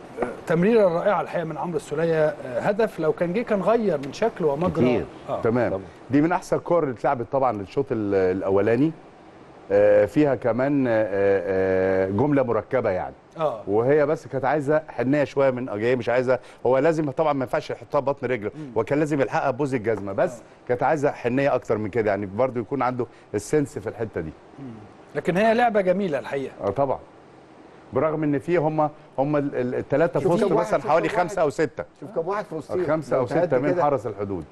[SPEAKER 1] تمريره رائعه الحقيقه من عمرو السوليه آه، هدف لو كان جه كان غير من شكل ومجرى
[SPEAKER 4] كتير.
[SPEAKER 1] آه.
[SPEAKER 5] تمام دي من احسن الكور اللي اتلعبت طبعا الشوط ال- الاولاني آه، فيها كمان آه، آه، جمله مركبه يعني
[SPEAKER 1] اه
[SPEAKER 5] وهي بس كانت عايزه حنيه شويه من اجاي مش عايزه هو لازم طبعا ما ينفعش يحطها ببطن رجله وكان لازم يلحقها ببوز الجزمه بس كانت عايزه حنيه اكتر من كده يعني برضو يكون عنده السنس في الحته دي
[SPEAKER 1] لكن هي لعبه جميله الحقيقه
[SPEAKER 5] اه طبعا برغم ان في هم هم الثلاثه في
[SPEAKER 3] شوف
[SPEAKER 5] وسط
[SPEAKER 3] كم واحد-
[SPEAKER 5] مثلا
[SPEAKER 3] شوف
[SPEAKER 5] حوالي
[SPEAKER 3] كم واحد.
[SPEAKER 5] خمسه او سته
[SPEAKER 3] شوف كم واحد في وسطهم
[SPEAKER 5] خمسه
[SPEAKER 3] لو
[SPEAKER 5] او
[SPEAKER 3] تعدي
[SPEAKER 5] سته من
[SPEAKER 3] كده،
[SPEAKER 5] حرس الحدود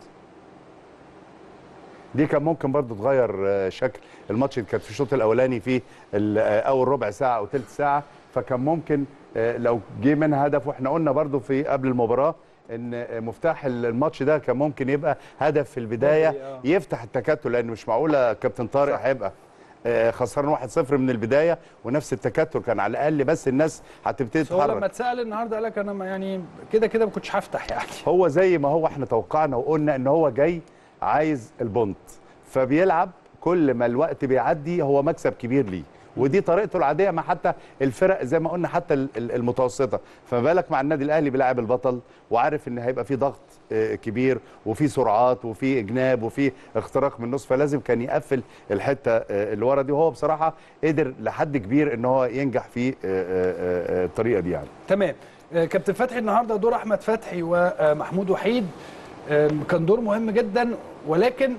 [SPEAKER 5] دي كان ممكن برضو تغير آه، شكل الماتش اللي كانت في الشوط الاولاني في ال- آه، اول ربع ساعه او ثلث ساعه فكان ممكن آه، لو جه منها هدف واحنا قلنا برضو في قبل المباراه ان آه، مفتاح الماتش ده كان ممكن يبقى هدف في البدايه
[SPEAKER 1] آه.
[SPEAKER 5] يفتح التكتل لان مش معقوله كابتن طارق هيبقى آه، خسران 1-0 من البدايه ونفس التكتل كان على الاقل بس الناس هتبتدي
[SPEAKER 1] بس هو لما
[SPEAKER 5] تتحرك
[SPEAKER 1] اتسال النهارده قال لك انا ما يعني كده كده ما كنتش هفتح يعني
[SPEAKER 5] هو زي ما هو احنا توقعنا وقلنا ان هو جاي عايز البونت فبيلعب كل ما الوقت بيعدي هو مكسب كبير ليه ودي طريقته العاديه مع حتى الفرق زي ما قلنا حتى ال- ال- المتوسطه فما بالك مع النادي الاهلي بيلاعب البطل وعارف ان هيبقى في ضغط آه، كبير وفي سرعات وفي جناب وفي اختراق من النص فلازم كان يقفل الحته آه، اللي ورا دي وهو بصراحه قدر لحد كبير ان هو ينجح في آه، آه، آه، الطريقه دي يعني
[SPEAKER 1] تمام آه، كابتن فتحي النهارده دور احمد فتحي ومحمود وحيد آم، كان دور مهم جدا ولكن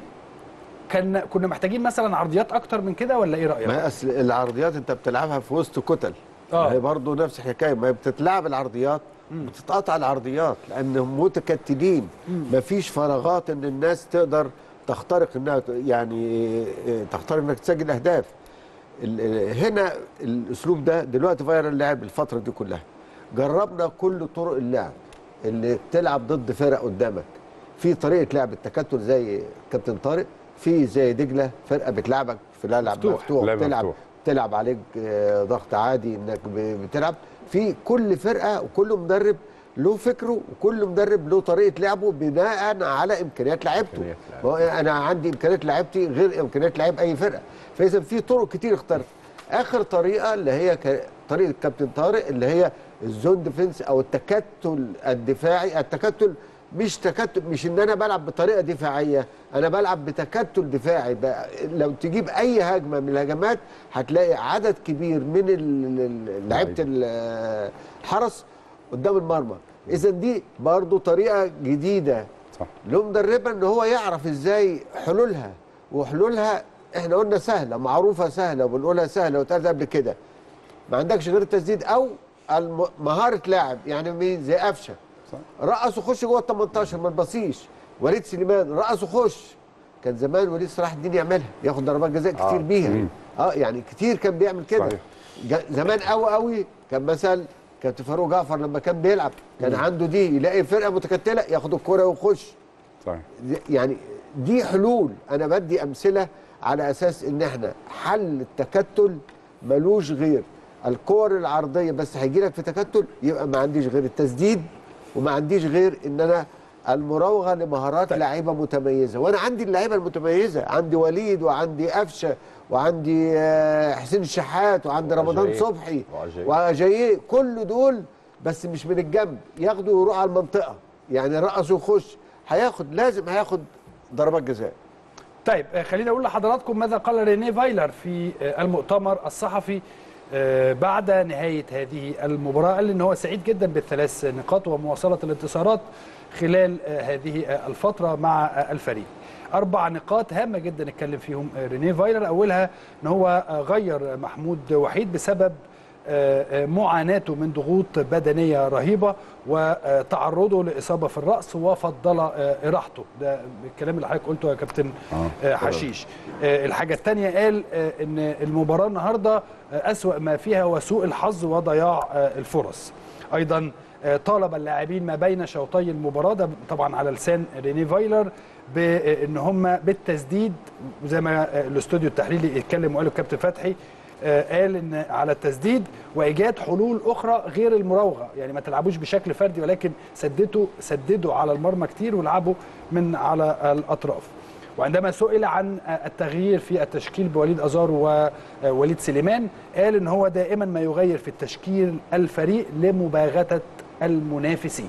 [SPEAKER 1] كان كنا محتاجين مثلا عرضيات اكتر من كده ولا ايه رايك؟
[SPEAKER 3] ما هي اصل العرضيات انت بتلعبها في وسط كتل
[SPEAKER 1] آه.
[SPEAKER 3] ما هي برضه نفس الحكايه ما هي بتتلعب العرضيات بتتقطع العرضيات لانهم متكتلين ما فيش فراغات ان الناس تقدر تخترق انها ت- يعني آه، تخترق انك تسجل اهداف ال- ال- هنا الاسلوب ده دلوقتي فايرال لعب الفتره دي كلها جربنا كل طرق اللعب اللي تلعب ضد فرق قدامك في طريقه لعب التكتل زي كابتن طارق في زي دجله فرقه بتلعبك في ملعب
[SPEAKER 1] مفتوح.
[SPEAKER 3] مفتوح
[SPEAKER 5] لعب
[SPEAKER 3] بتلعب
[SPEAKER 5] مفتوح.
[SPEAKER 3] تلعب عليك آه، ضغط عادي انك ب- بتلعب في كل فرقه وكل مدرب له فكره وكل مدرب له طريقه لعبه بناء على امكانيات لعيبته
[SPEAKER 5] إمكانيات
[SPEAKER 3] ما هو انا عندي امكانيات لعيبتي غير امكانيات لعيب اي فرقه فاذا في طرق كتير اختلفت اخر طريقه اللي هي ك- طريقه كابتن طارق اللي هي الزون ديفنس او التكتل الدفاعي التكتل مش تكتل مش ان انا بلعب بطريقه دفاعيه انا بلعب بتكتل دفاعي بقى لو تجيب اي هجمه من الهجمات هتلاقي عدد كبير من ال- ال- لعيبه ال- الحرس قدام المرمى اذا دي برضو طريقه جديده
[SPEAKER 5] صح.
[SPEAKER 3] له مدربها ان هو يعرف ازاي حلولها وحلولها احنا قلنا سهله معروفه سهله وبنقولها سهله واتقالت قبل كده ما عندكش غير التسديد او الم- مهاره لاعب يعني مين زي قفشه رقص وخش جوه ال 18 ما تبصيش وليد سليمان رقص وخش كان زمان وليد صلاح الدين يعملها ياخد ضربات جزاء كتير
[SPEAKER 5] آه.
[SPEAKER 3] بيها
[SPEAKER 5] مم.
[SPEAKER 3] اه يعني كتير كان بيعمل كده
[SPEAKER 5] صحيح.
[SPEAKER 3] جا- زمان قوي قوي كان مثلا كابتن فاروق جعفر لما كان بيلعب كان عنده دي يلاقي فرقه متكتله ياخد الكره ويخش
[SPEAKER 5] صحيح
[SPEAKER 3] دي- يعني دي حلول انا بدي امثله على اساس ان احنا حل التكتل ملوش غير الكور العرضيه بس هيجي لك في تكتل يبقى ما عنديش غير التسديد وما عنديش غير ان انا المراوغه لمهارات طيب. لعيبه متميزه وانا عندي اللعيبه المتميزه عندي وليد وعندي قفشه وعندي آه، حسين الشحات وعندي رمضان
[SPEAKER 4] وأجاييه.
[SPEAKER 3] صبحي
[SPEAKER 4] وأجاييه.
[SPEAKER 3] واجاييه كل دول بس مش من الجنب ياخدوا ويروحوا على المنطقه يعني رقص ويخش هياخد لازم هياخد ضربات جزاء
[SPEAKER 1] طيب آه، خليني اقول لحضراتكم ماذا قال ريني فايلر في آه، المؤتمر الصحفي آه، بعد نهايه هذه المباراه قال ان هو سعيد جدا بالثلاث نقاط ومواصله الانتصارات خلال آه، هذه آه، الفتره مع آه، الفريق اربع نقاط هامه جدا اتكلم فيهم آه، ريني فايلر اولها ان هو آه، غير محمود وحيد بسبب آه، آه، معاناته من ضغوط بدنيه رهيبه وتعرضه لاصابه في الراس وفضل آه، اراحته ده الكلام اللي حضرتك قلته يا كابتن آه، حشيش آه، الحاجه الثانيه قال آه، ان المباراه النهارده آه، اسوا ما فيها هو سوء الحظ وضياع آه، الفرص ايضا آه، طالب اللاعبين ما بين شوطي المباراه ده طبعا على لسان ريني فايلر بان هم بالتسديد وزي ما آه، الاستوديو التحليلي اتكلم وقال الكابتن فتحي آه، قال ان على التسديد وايجاد حلول اخرى غير المراوغه يعني ما تلعبوش بشكل فردي ولكن سددوا سددوا على المرمى كتير والعبوا من على الاطراف وعندما سئل عن التغيير في التشكيل بوليد ازارو ووليد سليمان قال ان هو دائما ما يغير في التشكيل الفريق لمباغته المنافسين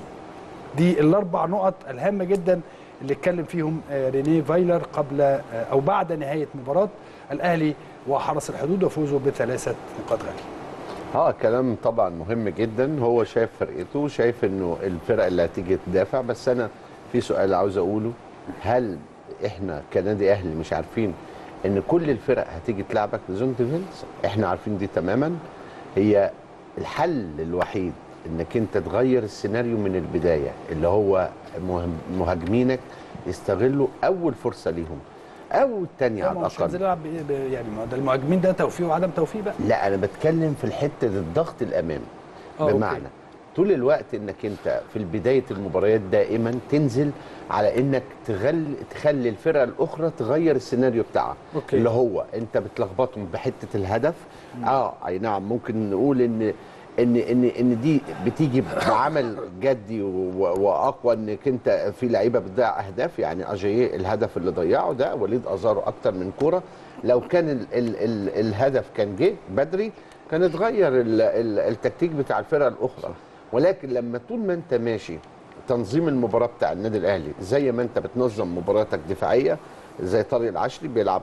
[SPEAKER 1] دي الاربع نقط الهامه جدا اللي اتكلم فيهم آه، رينيه فايلر قبل آه، او بعد نهايه مباراه الاهلي وحرس الحدود وفوزه بثلاثه نقاط غاليه
[SPEAKER 4] اه كلام طبعا مهم جدا هو شايف فرقته شايف انه الفرق اللي هتيجي تدافع بس انا في سؤال عاوز اقوله هل احنا كنادي اهلي مش عارفين ان كل الفرق هتيجي تلعبك بزون ديفنس احنا عارفين دي تماما هي الحل الوحيد انك انت تغير السيناريو من البدايه اللي هو مهم- مهاجمينك يستغلوا اول فرصه ليهم او الثانيه على
[SPEAKER 1] ما هو مش
[SPEAKER 4] الاقل
[SPEAKER 1] هنزل يلعب ب- ب- يعني ما هو ده المهاجمين ده توفيق وعدم توفيق بقى
[SPEAKER 4] لا انا بتكلم في الحته الضغط الامامي
[SPEAKER 1] آه،
[SPEAKER 4] بمعنى
[SPEAKER 1] أوكي.
[SPEAKER 4] طول الوقت انك انت في بدايه المباريات دائما تنزل على انك تغل تخلي الفرقه الاخرى تغير السيناريو بتاعها
[SPEAKER 1] أوكي.
[SPEAKER 4] اللي هو انت بتلخبطهم بحته الهدف اه اي نعم ممكن نقول ان ان ان ان دي بتيجي بعمل جدي و- واقوى انك انت في لعيبه بتضيع اهداف يعني اجاييه الهدف اللي ضيعه ده وليد ازارو اكتر من كوره لو كان ال ال ال الهدف كان جه بدري كان اتغير ال ال التكتيك بتاع الفرقه الاخرى ولكن لما طول ما انت ماشي تنظيم المباراه بتاع النادي الاهلي زي ما انت بتنظم مباراتك دفاعيه زي طارق العشري بيلعب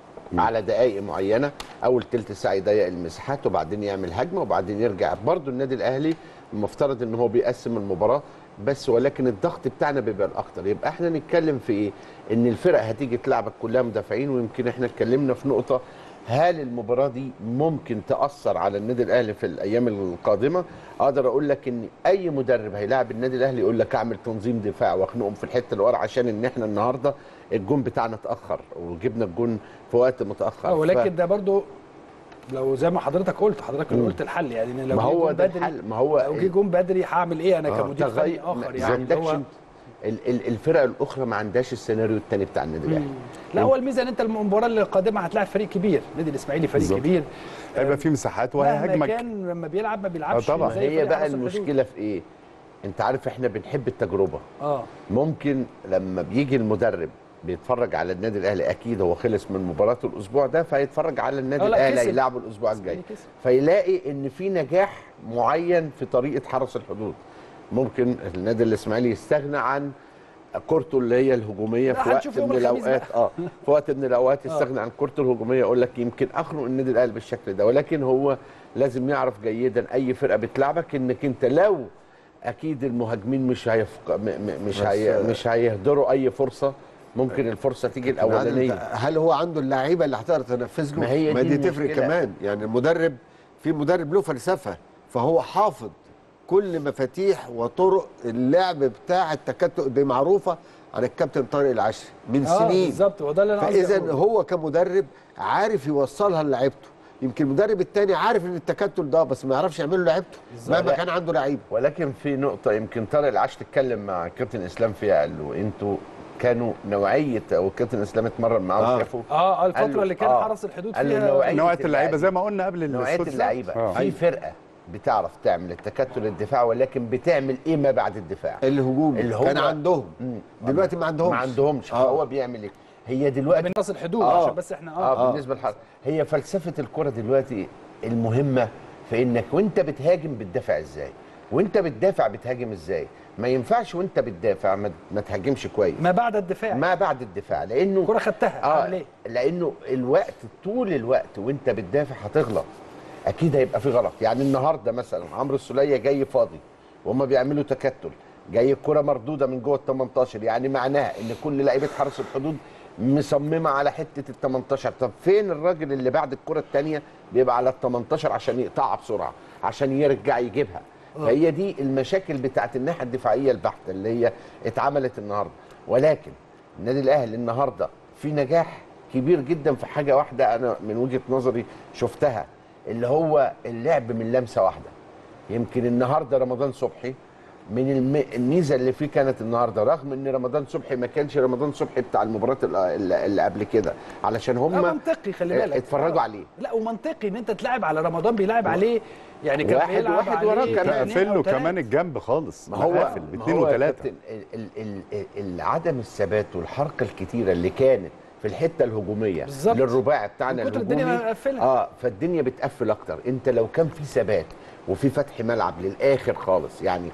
[SPEAKER 4] على دقائق معينه اول تلت ساعه يضيق المساحات وبعدين يعمل هجمه وبعدين يرجع برضو النادي الاهلي المفترض ان هو بيقسم المباراه بس ولكن الضغط بتاعنا بيبقى الاكتر يبقى احنا نتكلم في ايه ان الفرق هتيجي تلعبك كلها مدافعين ويمكن احنا اتكلمنا في نقطه هل المباراه دي ممكن تاثر على النادي الاهلي في الايام القادمه اقدر اقول لك ان اي مدرب هيلاعب النادي الاهلي يقول لك اعمل تنظيم دفاع واخنقهم في الحته اللي ورا عشان ان احنا النهارده الجون بتاعنا اتاخر وجبنا الجون في وقت متاخر
[SPEAKER 1] اه
[SPEAKER 4] ف-
[SPEAKER 1] ولكن ده برضو لو زي ما حضرتك قلت حضرتك اللي قلت الحل يعني إن لو
[SPEAKER 4] ما
[SPEAKER 1] جه
[SPEAKER 4] هو
[SPEAKER 1] جون
[SPEAKER 4] ده
[SPEAKER 1] بدري
[SPEAKER 4] الحل ما هو
[SPEAKER 1] لو جه جون بدري هعمل ايه انا
[SPEAKER 4] آه،
[SPEAKER 1] كمدير
[SPEAKER 4] تغير-
[SPEAKER 1] فني اخر
[SPEAKER 4] ما
[SPEAKER 1] يعني اللي
[SPEAKER 4] عندكش
[SPEAKER 1] هو
[SPEAKER 4] انت- ال- ال- الفرق الاخرى ما عندهاش السيناريو الثاني بتاع النادي الاهلي
[SPEAKER 1] لا هو الميزه ان انت المباراه القادمه هتلاعب فريق كبير النادي الاسماعيلي فريق
[SPEAKER 5] بالظبط.
[SPEAKER 1] كبير
[SPEAKER 5] هيبقى في مساحات
[SPEAKER 1] مهما
[SPEAKER 5] وهيهاجمك
[SPEAKER 1] كان لما بيلعب ما بيلعبش
[SPEAKER 5] آه طبعا.
[SPEAKER 1] زي
[SPEAKER 4] هي
[SPEAKER 1] فريق
[SPEAKER 4] بقى
[SPEAKER 1] حرس الحدود.
[SPEAKER 4] المشكله في ايه انت عارف احنا بنحب التجربه
[SPEAKER 1] اه
[SPEAKER 4] ممكن لما بيجي المدرب بيتفرج على النادي الاهلي اكيد هو خلص من مباراته الاسبوع ده فيتفرج على النادي
[SPEAKER 1] آه لا،
[SPEAKER 4] الاهلي
[SPEAKER 1] كسب.
[SPEAKER 4] هيلعبه الاسبوع الجاي
[SPEAKER 1] الإسماعيلي كسب.
[SPEAKER 4] فيلاقي ان في نجاح معين في طريقه حرس الحدود ممكن النادي الاسماعيلي يستغنى عن كورته اللي هي الهجوميه
[SPEAKER 1] لا،
[SPEAKER 4] في وقت
[SPEAKER 1] هنشوف يوم
[SPEAKER 4] من
[SPEAKER 1] الخميس
[SPEAKER 4] الاوقات اه في وقت من الاوقات يستغنى عن كورته الهجوميه يقول لك يمكن اخنق النادي الاهلي بالشكل ده ولكن هو لازم يعرف جيدا اي فرقه بتلعبك انك انت لو اكيد المهاجمين مش هيفق... م... م... مش هي... مش هيهدروا اي فرصه ممكن الفرصه تيجي الاولانيه
[SPEAKER 3] هل هو عنده اللعيبه اللي هتقدر تنفذ له
[SPEAKER 4] ما هي
[SPEAKER 3] ما
[SPEAKER 4] دي
[SPEAKER 3] دي تفرق
[SPEAKER 4] المشكلة.
[SPEAKER 3] كمان يعني المدرب في مدرب له فلسفه فهو حافظ كل مفاتيح وطرق اللعب بتاع التكتل دي معروفه عن الكابتن طارق العشري من
[SPEAKER 1] اه
[SPEAKER 3] سنين
[SPEAKER 1] بالظبط وده اللي انا عايز
[SPEAKER 3] فاذا
[SPEAKER 1] أقوله.
[SPEAKER 3] هو كمدرب عارف يوصلها لعيبته يمكن المدرب الثاني عارف ان التكتل ده بس ما يعرفش يعمله لعيبته مهما كان عنده لعيبه
[SPEAKER 4] ولكن في نقطة يمكن طارق العش اتكلم مع كابتن اسلام فيها قال له انتوا كانوا نوعية او كابتن اسلام اتمرن معاه
[SPEAKER 3] آه.
[SPEAKER 4] وشافه
[SPEAKER 1] اه
[SPEAKER 4] قال
[SPEAKER 1] الفتره
[SPEAKER 4] له-
[SPEAKER 1] اللي كان
[SPEAKER 4] آه.
[SPEAKER 1] حرس الحدود
[SPEAKER 4] قال له
[SPEAKER 1] فيها
[SPEAKER 4] نوعية
[SPEAKER 5] نوعيه اللعيبه زي ما قلنا قبل
[SPEAKER 4] نوعية
[SPEAKER 5] الاستوديو.
[SPEAKER 4] اللعيبة
[SPEAKER 5] آه.
[SPEAKER 4] في فرقة بتعرف تعمل التكتل الدفاع ولكن بتعمل ايه ما بعد الدفاع
[SPEAKER 3] الهجوم
[SPEAKER 4] اللي هو-
[SPEAKER 3] كان عندهم
[SPEAKER 4] مم.
[SPEAKER 3] دلوقتي ما عندهمش
[SPEAKER 4] ما عندهمش
[SPEAKER 3] آه.
[SPEAKER 4] فهو بيعمل ايه هي دلوقتي
[SPEAKER 1] من حرس الحدود
[SPEAKER 4] آه.
[SPEAKER 1] عشان بس احنا
[SPEAKER 4] اه,
[SPEAKER 1] اه,
[SPEAKER 4] بالنسبه للحرس هي فلسفه الكره دلوقتي المهمه في انك وانت بتهاجم بتدافع ازاي وانت بتدافع بتهاجم ازاي ما ينفعش وانت بتدافع ما, ما تهاجمش كويس
[SPEAKER 1] ما بعد الدفاع
[SPEAKER 4] ما بعد الدفاع لانه
[SPEAKER 1] الكره خدتها
[SPEAKER 4] اه
[SPEAKER 1] عامل ايه
[SPEAKER 4] لانه الوقت طول الوقت وانت بتدافع هتغلط اكيد هيبقى في غلط يعني النهارده مثلا عمرو السوليه جاي فاضي وهم بيعملوا تكتل جاي الكره مردوده من جوه ال 18 يعني معناها ان كل لعيبه حرس الحدود مصممه على حته ال 18 طب فين الراجل اللي بعد الكره الثانيه بيبقى على ال 18 عشان يقطعها بسرعه عشان يرجع يجيبها فهي دي المشاكل بتاعت الناحيه الدفاعيه البحته اللي هي اتعملت النهارده ولكن النادي الاهلي النهارده في نجاح كبير جدا في حاجه واحده انا من وجهه نظري شفتها اللي هو اللعب من لمسه واحده يمكن النهارده رمضان صبحي من الم... الميزه اللي فيه كانت النهارده رغم ان رمضان صبحي ما كانش رمضان صبحي بتاع المباراه اللي اللي قبل كده علشان
[SPEAKER 1] لا
[SPEAKER 4] هم
[SPEAKER 1] منطقي خلي بالك
[SPEAKER 4] اتفرجوا
[SPEAKER 1] آه.
[SPEAKER 4] عليه
[SPEAKER 1] لا ومنطقي ان انت تلعب على رمضان بيلعب عليه يعني كان
[SPEAKER 4] واحد-
[SPEAKER 1] بيلعب
[SPEAKER 4] واحد
[SPEAKER 1] عليه
[SPEAKER 4] وراه كمان.
[SPEAKER 1] اتنين
[SPEAKER 5] تقفل
[SPEAKER 1] أو
[SPEAKER 5] له
[SPEAKER 1] تلاتة.
[SPEAKER 5] كمان الجنب خالص
[SPEAKER 4] ما هو
[SPEAKER 5] قافل
[SPEAKER 4] ما
[SPEAKER 5] باثنين
[SPEAKER 4] هو يا
[SPEAKER 5] وثلاثه
[SPEAKER 4] كابتن ال- ال- ال- ال- عدم الثبات والحركه الكتيره اللي كانت في الحته الهجوميه
[SPEAKER 1] بالظبط.
[SPEAKER 4] للرباعي بتاعنا
[SPEAKER 1] من كتر الدنيا
[SPEAKER 4] الهجومي
[SPEAKER 1] مقفلة.
[SPEAKER 4] اه فالدنيا بتقفل اكتر انت لو كان في ثبات وفي فتح ملعب للاخر خالص يعني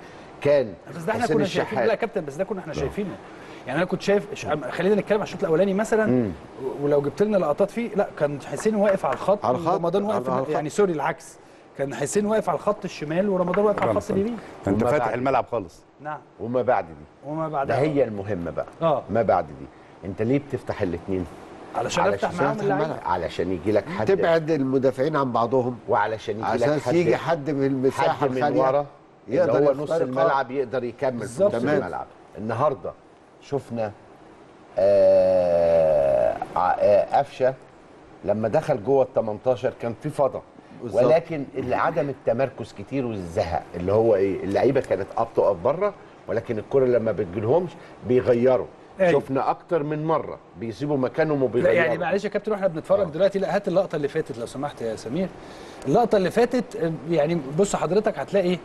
[SPEAKER 4] كان
[SPEAKER 1] بس ده احنا
[SPEAKER 4] حسين
[SPEAKER 1] كنا شايفينه
[SPEAKER 4] الشحات
[SPEAKER 1] لا يا كابتن بس ده كنا احنا شايفينه يعني انا كنت شايف ش- خلينا نتكلم على الشوط الاولاني مثلا ولو جبت لنا لقطات فيه لا كان حسين واقف على الخط
[SPEAKER 3] على الخط،
[SPEAKER 1] ورمضان
[SPEAKER 3] على-
[SPEAKER 1] واقف
[SPEAKER 3] على الخط.
[SPEAKER 1] يعني سوري العكس كان حسين واقف على الخط الشمال ورمضان واقف على الخط اليمين
[SPEAKER 5] انت
[SPEAKER 4] وما
[SPEAKER 5] فاتح
[SPEAKER 4] بعد.
[SPEAKER 5] الملعب خالص
[SPEAKER 1] نعم
[SPEAKER 4] وما بعد دي
[SPEAKER 1] وما
[SPEAKER 4] ده
[SPEAKER 1] بعدها
[SPEAKER 4] هي المهمه بقى
[SPEAKER 1] اه
[SPEAKER 4] ما بعد دي انت ليه بتفتح الاثنين
[SPEAKER 1] علشان افتح معاهم
[SPEAKER 3] تفتح
[SPEAKER 1] اللعيبه
[SPEAKER 3] الملعب.
[SPEAKER 4] علشان يجي لك حد
[SPEAKER 3] تبعد المدافعين عن بعضهم
[SPEAKER 4] وعلشان يجي
[SPEAKER 3] على
[SPEAKER 4] لك
[SPEAKER 3] اساس
[SPEAKER 4] حد
[SPEAKER 3] يجي حد من المساحه
[SPEAKER 4] حد من
[SPEAKER 3] الخاليه
[SPEAKER 4] ورا
[SPEAKER 3] يقدر
[SPEAKER 4] اللي هو نص
[SPEAKER 3] يخترق.
[SPEAKER 4] الملعب يقدر يكمل في
[SPEAKER 1] بالظبط
[SPEAKER 4] نص
[SPEAKER 3] تمام.
[SPEAKER 4] الملعب النهارده شفنا آه ع- آه، قفشه لما دخل جوه ال 18 كان في فضا
[SPEAKER 3] بالظبط.
[SPEAKER 4] ولكن اللي عدم التمركز كتير والزهق اللي هو ايه اللعيبه كانت اب تقف بره ولكن الكره لما بتجيلهمش بيغيروا
[SPEAKER 1] أيوة.
[SPEAKER 4] شفنا اكتر من مره بيسيبوا مكانهم
[SPEAKER 1] لا
[SPEAKER 4] وبيغيروا
[SPEAKER 1] يعني معلش يا كابتن واحنا بنتفرج دلوقتي لا هات اللقطه اللي فاتت لو سمحت يا سمير اللقطه اللي فاتت آه، يعني بص حضرتك هتلاقي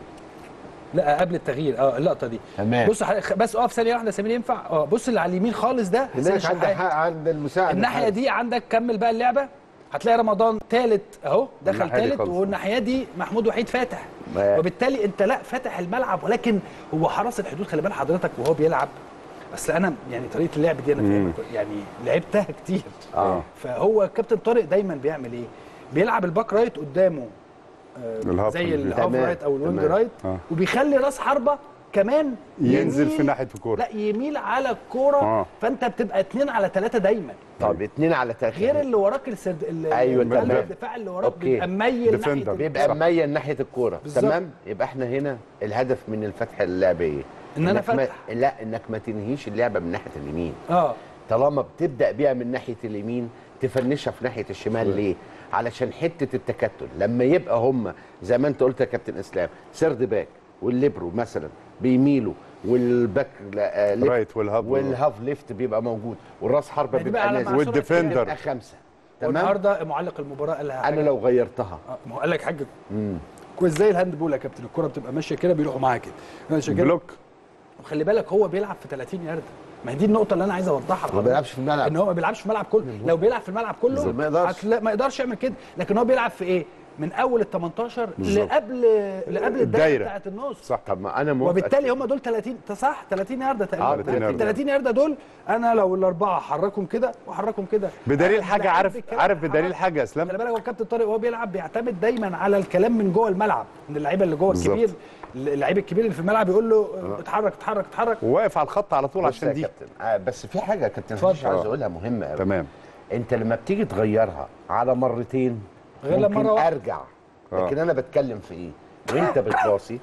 [SPEAKER 1] لا قبل التغيير اه اللقطه دي
[SPEAKER 4] تمام.
[SPEAKER 1] بص ح- بس اقف ثانيه واحده يا سمير ينفع اه بص اللي على اليمين خالص ده حسين
[SPEAKER 3] هناك عند
[SPEAKER 1] الشحات.
[SPEAKER 3] حق عند المساعد
[SPEAKER 1] الناحيه
[SPEAKER 3] الحارس.
[SPEAKER 1] دي عندك كمل بقى اللعبه هتلاقي رمضان ثالث اهو دخل
[SPEAKER 5] الناحية دي
[SPEAKER 1] ثالث
[SPEAKER 5] خالص.
[SPEAKER 1] والناحيه دي محمود وحيد فاتح
[SPEAKER 4] ما-
[SPEAKER 1] وبالتالي انت لا فاتح الملعب ولكن هو حرس الحدود خلي بال حضرتك وهو بيلعب اصل انا يعني طريقه اللعب دي انا فاهمها كويس. يعني لعبتها كتير
[SPEAKER 4] اه
[SPEAKER 1] فهو كابتن طارق دايما بيعمل ايه؟ بيلعب الباك رايت قدامه آه،
[SPEAKER 5] الهاف
[SPEAKER 1] زي
[SPEAKER 5] اللي-
[SPEAKER 1] الهاف
[SPEAKER 4] تمام،
[SPEAKER 1] رايت او الوينج
[SPEAKER 4] تمام.
[SPEAKER 1] رايت
[SPEAKER 5] آه.
[SPEAKER 1] وبيخلي راس حربه كمان
[SPEAKER 5] ينزل
[SPEAKER 1] يميل-
[SPEAKER 5] في ناحية الكورة.
[SPEAKER 1] لا يميل على الكوره
[SPEAKER 5] آه.
[SPEAKER 1] فانت بتبقى اتنين على ثلاثه دايما
[SPEAKER 4] طب اتنين على تاخير
[SPEAKER 1] غير اللي وراك السرد ال-
[SPEAKER 4] أيوة،
[SPEAKER 1] ال-
[SPEAKER 4] تمام.
[SPEAKER 1] الدفاع اللي وراك
[SPEAKER 4] أوكي.
[SPEAKER 1] بيبقى ميل
[SPEAKER 5] ديفندر.
[SPEAKER 1] ناحيه
[SPEAKER 4] بيبقى
[SPEAKER 5] صح.
[SPEAKER 4] مميل ناحيه الكوره
[SPEAKER 1] بالظبط.
[SPEAKER 4] تمام يبقى احنا هنا الهدف من الفتح اللعبه ايه
[SPEAKER 1] إن أنا
[SPEAKER 4] إنك ما...
[SPEAKER 1] فتح.
[SPEAKER 4] لا انك ما تنهيش اللعبه من ناحيه اليمين
[SPEAKER 1] اه
[SPEAKER 4] طالما بتبدا بيها من ناحيه اليمين تفنشها في ناحيه الشمال ليه علشان حته التكتل لما يبقى هم زي ما انت قلت يا كابتن اسلام سيرد باك والليبرو مثلا بيميلوا والباك لا- آه، ليفت
[SPEAKER 5] رايت والهاف
[SPEAKER 4] والهاف ليفت بيبقى موجود والراس حربه
[SPEAKER 1] ما دي بقى
[SPEAKER 4] بيبقى
[SPEAKER 1] على
[SPEAKER 4] نازل
[SPEAKER 1] مع سرعة
[SPEAKER 5] والديفندر.
[SPEAKER 4] بيبقى خمسه تمام
[SPEAKER 1] والنهارده معلق المباراه قال لها
[SPEAKER 4] انا
[SPEAKER 1] حاجة.
[SPEAKER 4] لو غيرتها
[SPEAKER 1] آه، ما هو قال لك حاجه كويس زي الهاند بول يا كابتن الكره بتبقى ماشيه كده بيروحوا معاها كده ماشيه كده
[SPEAKER 5] بلوك
[SPEAKER 1] وخلي بالك هو بيلعب في 30 يارده ما هي دي النقطه اللي انا عايز اوضحها
[SPEAKER 3] ما
[SPEAKER 1] لحضرتك.
[SPEAKER 3] بيلعبش في الملعب.
[SPEAKER 1] ان هو ما بيلعبش في الملعب كله لو بيلعب في الملعب كله
[SPEAKER 3] بالظبط. ما يقدرش.
[SPEAKER 1] هتلا- ما يقدرش يعمل كده لكن هو بيلعب في ايه من اول ال 18 لقبل لقبل الدايره
[SPEAKER 5] الدايرة.
[SPEAKER 1] بتاعت النص
[SPEAKER 5] صح
[SPEAKER 4] طب ما انا موافق
[SPEAKER 1] وبالتالي هم دول 30 أنت صح 30 يارده
[SPEAKER 4] آه،
[SPEAKER 1] تقريبا
[SPEAKER 5] 30 ياردة.
[SPEAKER 1] 30 يارده دول انا لو الاربعه حركهم كده وحركهم كده
[SPEAKER 5] بدليل
[SPEAKER 1] أنا
[SPEAKER 5] حاجه
[SPEAKER 1] بحب
[SPEAKER 5] عارف
[SPEAKER 1] الكلام
[SPEAKER 5] عارف
[SPEAKER 1] ده.
[SPEAKER 5] بدليل حاجه يا اسلام
[SPEAKER 1] خلي بالك هو الكابتن طارق وهو بيلعب بيعتمد دايما على الكلام من جوه الملعب من اللعيبه اللي جوه
[SPEAKER 5] بالظبط.
[SPEAKER 1] الكبير اللعيب الكبير اللي في الملعب يقول له اتحرك اتحرك اتحرك
[SPEAKER 5] وواقف على الخط على طول
[SPEAKER 4] بص
[SPEAKER 5] عشان
[SPEAKER 4] يا
[SPEAKER 5] دي
[SPEAKER 4] كابتن آه بس في حاجه يا كابتن
[SPEAKER 1] اتفضل.
[SPEAKER 4] مش عايز اقولها مهمه قوي
[SPEAKER 5] تمام
[SPEAKER 4] انت لما بتيجي تغيرها على مرتين
[SPEAKER 1] غير لما
[SPEAKER 4] ممكن
[SPEAKER 1] مرة واحدة.
[SPEAKER 4] ارجع لكن انا بتكلم في ايه وانت بتباصي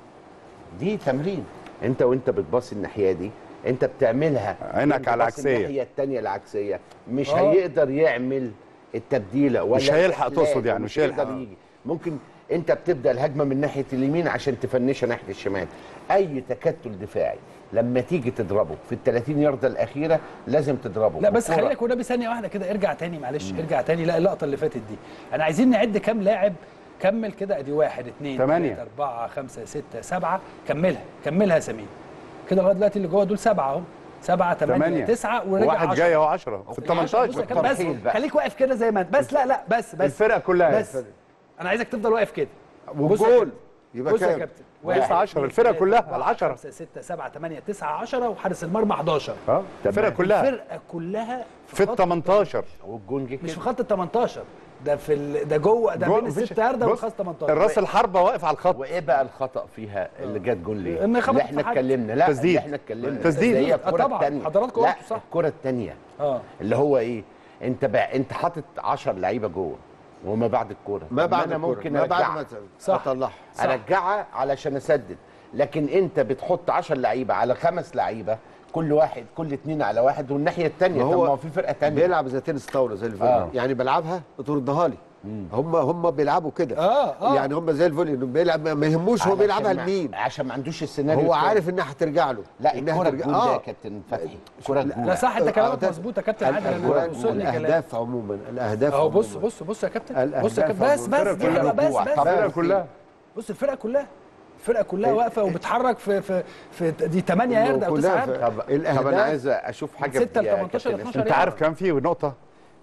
[SPEAKER 4] دي تمرين انت وانت بتباصي الناحيه دي انت بتعملها
[SPEAKER 5] عينك
[SPEAKER 4] وانت
[SPEAKER 5] على
[SPEAKER 4] باصي
[SPEAKER 5] العكسية.
[SPEAKER 4] الناحيه الثانيه العكسيه مش
[SPEAKER 1] آه.
[SPEAKER 4] هيقدر يعمل التبديله ولا
[SPEAKER 5] مش هيلحق
[SPEAKER 4] الإحلال
[SPEAKER 5] تقصد يعني،
[SPEAKER 4] ومش
[SPEAKER 5] مش هيلحق.
[SPEAKER 4] هيقدر يجي ممكن انت بتبدا الهجمه من ناحيه اليمين عشان تفنشها ناحيه الشمال اي تكتل دفاعي لما تيجي تضربه في ال 30 يارده الاخيره لازم تضربه
[SPEAKER 1] لا بس
[SPEAKER 4] والكرة-
[SPEAKER 1] خلينا كنا بثانيه واحده كده ارجع تاني معلش ارجع تاني لا اللقطه اللي فاتت دي انا عايزين نعد كام لاعب كمل كده ادي واحد اثنين
[SPEAKER 5] تمانية.
[SPEAKER 1] ثلاثة أربعة خمسة ستة سبعة كملها كملها يا سمير كده لغاية دلوقتي اللي جوه دول سبعة أهو سبعة ثمانية
[SPEAKER 5] ثمانية.
[SPEAKER 1] تسعة ورجع
[SPEAKER 5] واحد
[SPEAKER 1] 10.
[SPEAKER 5] جاي اهو 10 في ال
[SPEAKER 1] عشرة. بص
[SPEAKER 5] 18
[SPEAKER 1] يا كابتن، بس
[SPEAKER 4] والترحيل بقى.
[SPEAKER 1] خليك واقف كده زي ما انت بس لا لا بس بس
[SPEAKER 5] الفرقة كلها.
[SPEAKER 1] بس انا عايزك تفضل واقف كده بص يا
[SPEAKER 3] والجول
[SPEAKER 1] كابتن.
[SPEAKER 3] يبقى
[SPEAKER 1] بص يا
[SPEAKER 3] كام؟
[SPEAKER 1] كابتن
[SPEAKER 5] تسعة، عشرة.
[SPEAKER 1] اتنين،
[SPEAKER 5] الفرقة
[SPEAKER 1] تلاتة،
[SPEAKER 5] كلها،
[SPEAKER 1] أربعة،
[SPEAKER 5] العشرة.
[SPEAKER 1] خمسة ستة سبعة ثمانية تسعة 10 وحارس المرمى 11
[SPEAKER 5] اه الفرقه كلها
[SPEAKER 1] الفرقة كلها
[SPEAKER 5] في ال
[SPEAKER 1] خط-
[SPEAKER 5] 18
[SPEAKER 4] والجون جه
[SPEAKER 1] مش
[SPEAKER 4] كده
[SPEAKER 1] في خط ال 18 ده في ال... ده جوه ده
[SPEAKER 5] جوه
[SPEAKER 1] بين
[SPEAKER 5] مفيش-
[SPEAKER 1] الست يارده
[SPEAKER 5] بص،
[SPEAKER 1] والخط 18
[SPEAKER 5] الراس الحربه واقف على الخط
[SPEAKER 4] وايه بقى الخطا فيها اللي جت جون ليه؟
[SPEAKER 1] إن خبط
[SPEAKER 4] اللي
[SPEAKER 1] في
[SPEAKER 4] احنا
[SPEAKER 1] حد.
[SPEAKER 4] اتكلمنا لا
[SPEAKER 5] تسديد.
[SPEAKER 4] اللي احنا اتكلمنا
[SPEAKER 5] تسديد.
[SPEAKER 4] اللي هي
[SPEAKER 1] آه
[SPEAKER 4] الكره
[SPEAKER 1] طبعاً،
[SPEAKER 4] الثانيه
[SPEAKER 1] حضراتكم
[SPEAKER 4] لا
[SPEAKER 1] قلتوا صح.
[SPEAKER 4] الكره الثانيه
[SPEAKER 1] اه
[SPEAKER 4] اللي هو ايه؟ انت بقى انت حاطط 10 لعيبه جوه وما بعد الكوره
[SPEAKER 3] ما
[SPEAKER 4] طب
[SPEAKER 3] بعد
[SPEAKER 4] انا
[SPEAKER 3] الكرة.
[SPEAKER 4] ممكن
[SPEAKER 3] ما بعد ما
[SPEAKER 4] ارجعها
[SPEAKER 1] صح.
[SPEAKER 3] اطلعها
[SPEAKER 1] صح.
[SPEAKER 4] ارجعها علشان اسدد لكن انت بتحط 10 لعيبه على خمس لعيبه كل واحد كل اثنين على واحد والناحيه الثانيه
[SPEAKER 3] ما
[SPEAKER 4] طب
[SPEAKER 3] هو
[SPEAKER 4] ما هو في فرقه ثانيه
[SPEAKER 3] بيلعب زي تنس طاوله زي الفولي
[SPEAKER 4] آه.
[SPEAKER 3] يعني بلعبها تردها لي هم هم بيلعبوا كده
[SPEAKER 1] آه، آه.
[SPEAKER 3] يعني هم زي الفولي انه بيلعب ما يهموش هو
[SPEAKER 4] علشان
[SPEAKER 3] بيلعبها
[SPEAKER 4] ما-
[SPEAKER 3] لمين
[SPEAKER 4] عشان ما عندوش السيناريو
[SPEAKER 3] هو
[SPEAKER 4] التاني.
[SPEAKER 3] عارف انها هترجع له
[SPEAKER 4] لا
[SPEAKER 3] إنها
[SPEAKER 4] الكره
[SPEAKER 3] هترجع-
[SPEAKER 4] الجون ده يا
[SPEAKER 3] آه.
[SPEAKER 4] كابتن فتحي الكره الجون
[SPEAKER 1] لا صح انت كلامك
[SPEAKER 3] أهداف-
[SPEAKER 1] مظبوط يا كابتن عادل انا
[SPEAKER 3] الأهداف
[SPEAKER 1] وصلني كلام
[SPEAKER 3] والاهداف عموما الاهداف
[SPEAKER 1] اهو بص
[SPEAKER 3] عموماً.
[SPEAKER 1] بص بص يا كابتن
[SPEAKER 3] الأهداف
[SPEAKER 1] بص يا كابتن بس
[SPEAKER 3] عموماً.
[SPEAKER 1] بس
[SPEAKER 5] الفرقة
[SPEAKER 1] دي
[SPEAKER 5] كلها
[SPEAKER 1] بس بس
[SPEAKER 5] الفرقه
[SPEAKER 1] بس
[SPEAKER 5] كلها
[SPEAKER 1] بص الفرقه كلها الفرقه كلها واقفه وبتحرك في في في دي 8 يارده او 9
[SPEAKER 3] كلها
[SPEAKER 1] يارده
[SPEAKER 4] طب طب
[SPEAKER 3] الأهداف
[SPEAKER 4] انا عايز اشوف حاجه
[SPEAKER 1] ستة
[SPEAKER 4] في دي يا
[SPEAKER 1] ل 18
[SPEAKER 4] كابتن
[SPEAKER 1] 12
[SPEAKER 4] اسلام.
[SPEAKER 5] انت عارف كان في نقطه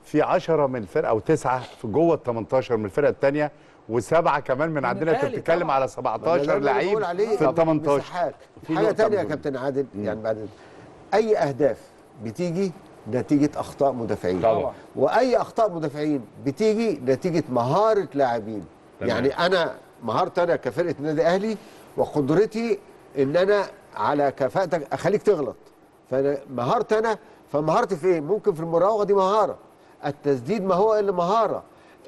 [SPEAKER 5] في 10 من الفرقه او تسعه في جوه ال 18 من الفرقه الثانيه وسبعه كمان من عندنا انت
[SPEAKER 1] الأهلي
[SPEAKER 5] بتتكلم
[SPEAKER 1] طبعاً.
[SPEAKER 5] على
[SPEAKER 3] ده
[SPEAKER 5] 17
[SPEAKER 3] اللي أنا
[SPEAKER 5] لعيب
[SPEAKER 3] بقول عليه
[SPEAKER 5] في ال 18
[SPEAKER 3] مساحات.
[SPEAKER 4] في
[SPEAKER 3] حاجه
[SPEAKER 4] نقطة
[SPEAKER 3] ثانيه يا
[SPEAKER 4] مهمة.
[SPEAKER 3] كابتن عادل يعني بعد اي اهداف بتيجي نتيجه اخطاء مدافعين
[SPEAKER 4] طبعا.
[SPEAKER 3] واي اخطاء مدافعين بتيجي نتيجه مهاره لاعبين يعني انا مهارتي انا كفرقه النادي الاهلي وقدرتي ان انا على كفاءتك اخليك تغلط فانا مهارتي انا فمهارتي في ايه ممكن في المراوغه دي مهاره التسديد ما هو الا مهاره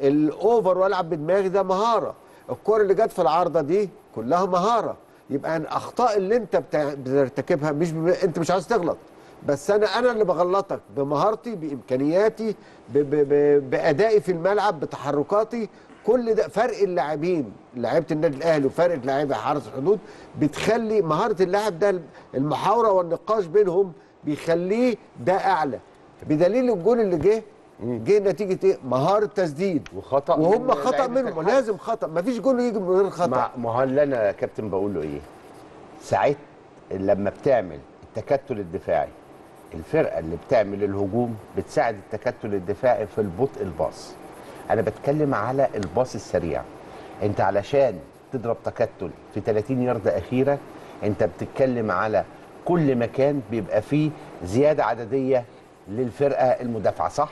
[SPEAKER 3] الاوفر والعب بدماغي ده مهاره الكره اللي جت في العارضه دي كلها مهاره يبقى الاخطاء اللي انت بتع- بترتكبها مش ب... انت مش عايز تغلط بس انا انا اللي بغلطك بمهارتي بامكانياتي ب... ب... ب... بادائي في الملعب بتحركاتي كل ده فرق اللاعبين لعيبه النادي الاهلي وفرق لاعيبه حرس الحدود بتخلي مهاره اللاعب ده المحاوره والنقاش بينهم بيخليه ده اعلى بدليل الجول اللي جه جه نتيجه ايه؟ مهاره تسديد
[SPEAKER 4] وخطأ
[SPEAKER 3] وهم
[SPEAKER 4] من
[SPEAKER 3] خطا
[SPEAKER 4] لعيبة
[SPEAKER 3] منهم
[SPEAKER 4] الحارس.
[SPEAKER 3] لازم خطا مفيش جول يجي من غير خطا
[SPEAKER 4] ما ما هو اللي انا يا كابتن بقول له ايه ساعات لما بتعمل التكتل الدفاعي الفرقه اللي بتعمل الهجوم بتساعد التكتل الدفاعي في البطء الباص انا بتكلم على الباص السريع انت علشان تضرب تكتل في 30 ياردة اخيره انت بتتكلم على كل مكان بيبقى فيه زياده عدديه للفرقه المدافعه صح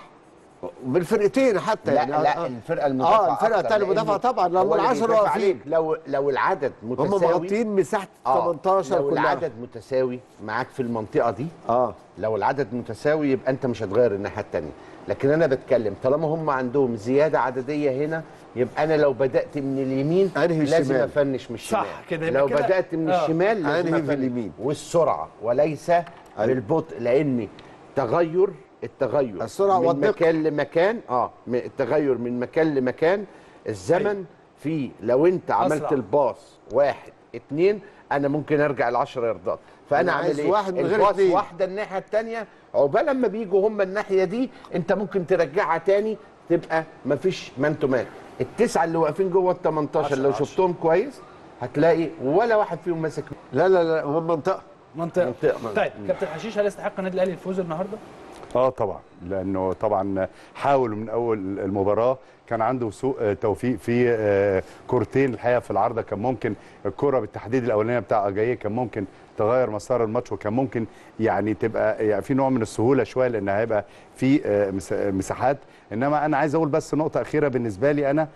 [SPEAKER 3] من الفرقتين حتى
[SPEAKER 4] لا
[SPEAKER 3] يعني
[SPEAKER 4] لا
[SPEAKER 3] آه.
[SPEAKER 4] الفرقه المدافعه
[SPEAKER 3] اه الفرقه
[SPEAKER 4] أكتر،
[SPEAKER 3] الثانيه
[SPEAKER 4] لأن
[SPEAKER 3] المدافعه طبعا
[SPEAKER 4] هو
[SPEAKER 3] لو
[SPEAKER 4] اللي
[SPEAKER 3] العشرة
[SPEAKER 4] بيدافع
[SPEAKER 3] واقفين
[SPEAKER 4] عليك. لو لو العدد
[SPEAKER 3] هم
[SPEAKER 4] متساوي
[SPEAKER 3] مغطين مساحه
[SPEAKER 4] آه،
[SPEAKER 3] 18
[SPEAKER 4] لو
[SPEAKER 3] كلها
[SPEAKER 4] العدد متساوي معاك في المنطقه دي
[SPEAKER 3] اه
[SPEAKER 4] لو العدد متساوي يبقى انت مش هتغير الناحيه الثانيه لكن انا بتكلم طالما هم عندهم زياده عدديه هنا يبقى انا لو بدات من اليمين
[SPEAKER 3] أنهي
[SPEAKER 4] لازم
[SPEAKER 3] الشمال.
[SPEAKER 4] افنش من الشمال
[SPEAKER 1] صح كده، يبقى
[SPEAKER 4] لو
[SPEAKER 1] كده-
[SPEAKER 4] بدات من
[SPEAKER 1] آه.
[SPEAKER 4] الشمال لازم
[SPEAKER 3] أنهي في
[SPEAKER 4] أفنش.
[SPEAKER 3] اليمين.
[SPEAKER 4] والسرعه وليس بالبطء لان تغير التغير
[SPEAKER 3] السرعة
[SPEAKER 4] من
[SPEAKER 3] والدقة.
[SPEAKER 4] مكان لمكان اه م- التغير من مكان لمكان الزمن في لو انت عملت
[SPEAKER 1] أسرع.
[SPEAKER 4] الباص واحد اتنين انا ممكن ارجع ل 10 ياردات فانا
[SPEAKER 3] أنا
[SPEAKER 4] عامل
[SPEAKER 3] عايز
[SPEAKER 4] ايه
[SPEAKER 3] واحد من غير
[SPEAKER 4] الباص
[SPEAKER 3] اتنين.
[SPEAKER 4] واحده الناحيه الثانيه عقبال لما بيجوا هم الناحيه دي انت ممكن ترجعها تاني تبقى مفيش مان تو مان التسعه اللي واقفين جوه ال 18 لو
[SPEAKER 1] عشرة.
[SPEAKER 4] شفتهم كويس هتلاقي ولا واحد فيهم ماسك
[SPEAKER 3] لا لا لا هم منطقه
[SPEAKER 1] منطقه
[SPEAKER 4] منطقة.
[SPEAKER 1] طيب كابتن حشيش هل يستحق النادي الاهلي الفوز النهارده؟
[SPEAKER 5] اه طبعا لانه طبعا حاول من اول المباراه كان عنده سوء آه، توفيق في آه، كورتين الحقيقه في العارضه كان ممكن الكره بالتحديد الاولانيه بتاع اجاييه كان ممكن تغير مسار الماتش وكان ممكن يعني تبقى يعني في نوع من السهوله شويه لان هيبقى في آه، مس- مساحات انما انا عايز اقول بس نقطه اخيره بالنسبه لي انا آه،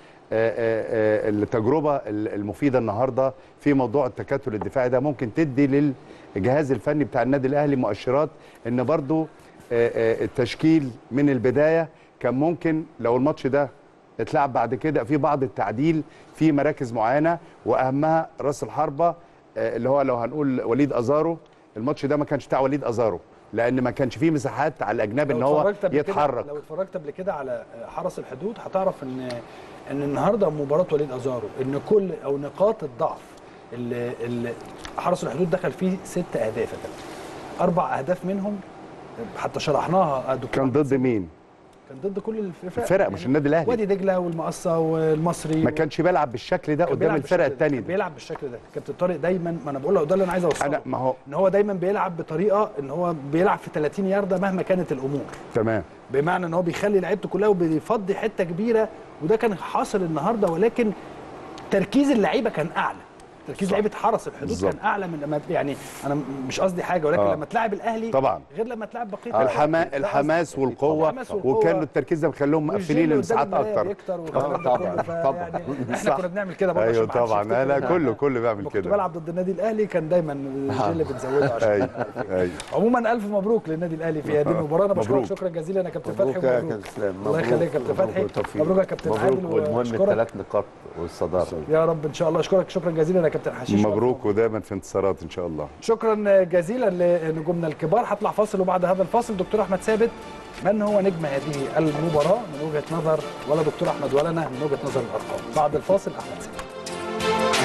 [SPEAKER 5] آه، آه، التجربه المفيده النهارده في موضوع التكتل الدفاعي ده ممكن تدي للجهاز الفني بتاع النادي الاهلي مؤشرات ان برضو آه، آه، التشكيل من البدايه كان ممكن لو الماتش ده اتلعب بعد كده في بعض التعديل في مراكز معينه واهمها راس الحربه آه، اللي هو لو هنقول وليد ازارو الماتش ده ما كانش بتاع وليد ازارو لان ما كانش فيه مساحات على الاجنبي ان
[SPEAKER 1] لو
[SPEAKER 5] هو
[SPEAKER 1] اتفرجت قبل كده-
[SPEAKER 5] يتحرك
[SPEAKER 1] لو اتفرجت قبل كده على حرس الحدود هتعرف ان ان النهارده مباراه وليد ازارو ان كل او نقاط الضعف اللي, اللي حرس الحدود دخل فيه ست اهداف يا كابتن. اربع اهداف منهم حتى شرحناها دكتور
[SPEAKER 5] كان
[SPEAKER 1] أحمد
[SPEAKER 5] ضد
[SPEAKER 1] سامي.
[SPEAKER 5] مين؟
[SPEAKER 1] كان ضد كل الفرق
[SPEAKER 5] الفرق مش النادي الاهلي
[SPEAKER 1] وادي دجله والمقصه والمصري
[SPEAKER 5] ما كانش بيلعب بالشكل ده
[SPEAKER 1] كان
[SPEAKER 5] قدام
[SPEAKER 1] بيلعب
[SPEAKER 5] الفرق
[SPEAKER 1] بالشكل ده.
[SPEAKER 5] الثانيه
[SPEAKER 1] كان
[SPEAKER 5] دي
[SPEAKER 1] بيلعب بالشكل ده كابتن طارق دايما ما انا بقول له ده اللي انا عايز اوصله
[SPEAKER 5] انا ما هو
[SPEAKER 1] ان هو دايما بيلعب بطريقه ان هو بيلعب في 30 يارده مهما كانت الامور
[SPEAKER 5] تمام
[SPEAKER 1] بمعنى ان هو بيخلي لعيبته كلها وبيفضي حته كبيره وده كان حاصل النهارده ولكن تركيز اللعيبه كان اعلى تركيز لعيبه حرس الحدود
[SPEAKER 5] بالظبط.
[SPEAKER 1] كان اعلى من لما يعني انا مش قصدي حاجه ولكن
[SPEAKER 5] آه.
[SPEAKER 1] لما تلعب الاهلي
[SPEAKER 5] طبعا.
[SPEAKER 1] غير لما تلعب بقيه
[SPEAKER 5] الحما...
[SPEAKER 1] الفرق. ده
[SPEAKER 5] الحماس
[SPEAKER 1] قصدي.
[SPEAKER 5] والقوه
[SPEAKER 1] الحماس والقوة.
[SPEAKER 5] وكانوا التركيز ده مخليهم
[SPEAKER 1] والجيل
[SPEAKER 5] مقفلين
[SPEAKER 1] اللي
[SPEAKER 5] المساحات
[SPEAKER 1] قدام المراية
[SPEAKER 5] اكتر
[SPEAKER 1] بيكتر والكلام ده
[SPEAKER 4] طبعاً،
[SPEAKER 1] كله.
[SPEAKER 4] طبعاً.
[SPEAKER 1] فيعني احنا
[SPEAKER 5] صح.
[SPEAKER 1] كنا بنعمل كده برضه
[SPEAKER 5] ايوه
[SPEAKER 1] عشان ما حدش
[SPEAKER 5] طبعا
[SPEAKER 1] يفتكر
[SPEAKER 5] لا
[SPEAKER 1] إن
[SPEAKER 5] كله
[SPEAKER 1] إحنا-
[SPEAKER 5] كله بيعمل
[SPEAKER 1] لما كنت
[SPEAKER 5] كده
[SPEAKER 1] بلعب ضد النادي الاهلي كان دايما الجيل اللي بنزوده عشان
[SPEAKER 5] ايوه ايوه
[SPEAKER 1] عموما الف مبروك للنادي الاهلي في هذه المباراه انا بشكرك
[SPEAKER 5] مبروك.
[SPEAKER 1] شكرا جزيلا يا كابتن فتحي
[SPEAKER 3] مبروك يا
[SPEAKER 1] مبروك
[SPEAKER 3] كابتن اسلام
[SPEAKER 1] الله يخليك يا كابتن فتحي
[SPEAKER 3] والتوفيق.
[SPEAKER 1] مبروك يا كابتن عادل
[SPEAKER 4] مبروك والمهم
[SPEAKER 1] واشكرك
[SPEAKER 4] الثلاث نقاط والصداره
[SPEAKER 1] يا رب ان شاء الله اشكرك شكرا جزيلا يا كابتن حشيش
[SPEAKER 5] مبروك ودايما في انتصارات ان شاء الله
[SPEAKER 1] شكرا جزيلا لنجومنا الكبار هطلع فاصل وبعد هذا الفاصل دكتور احمد ثابت من هو نجم هذه المباراه من وجهه نظر ولا دكتور احمد ولا انا من وجهه نظر الارقام بعد الفاصل احمد ثابت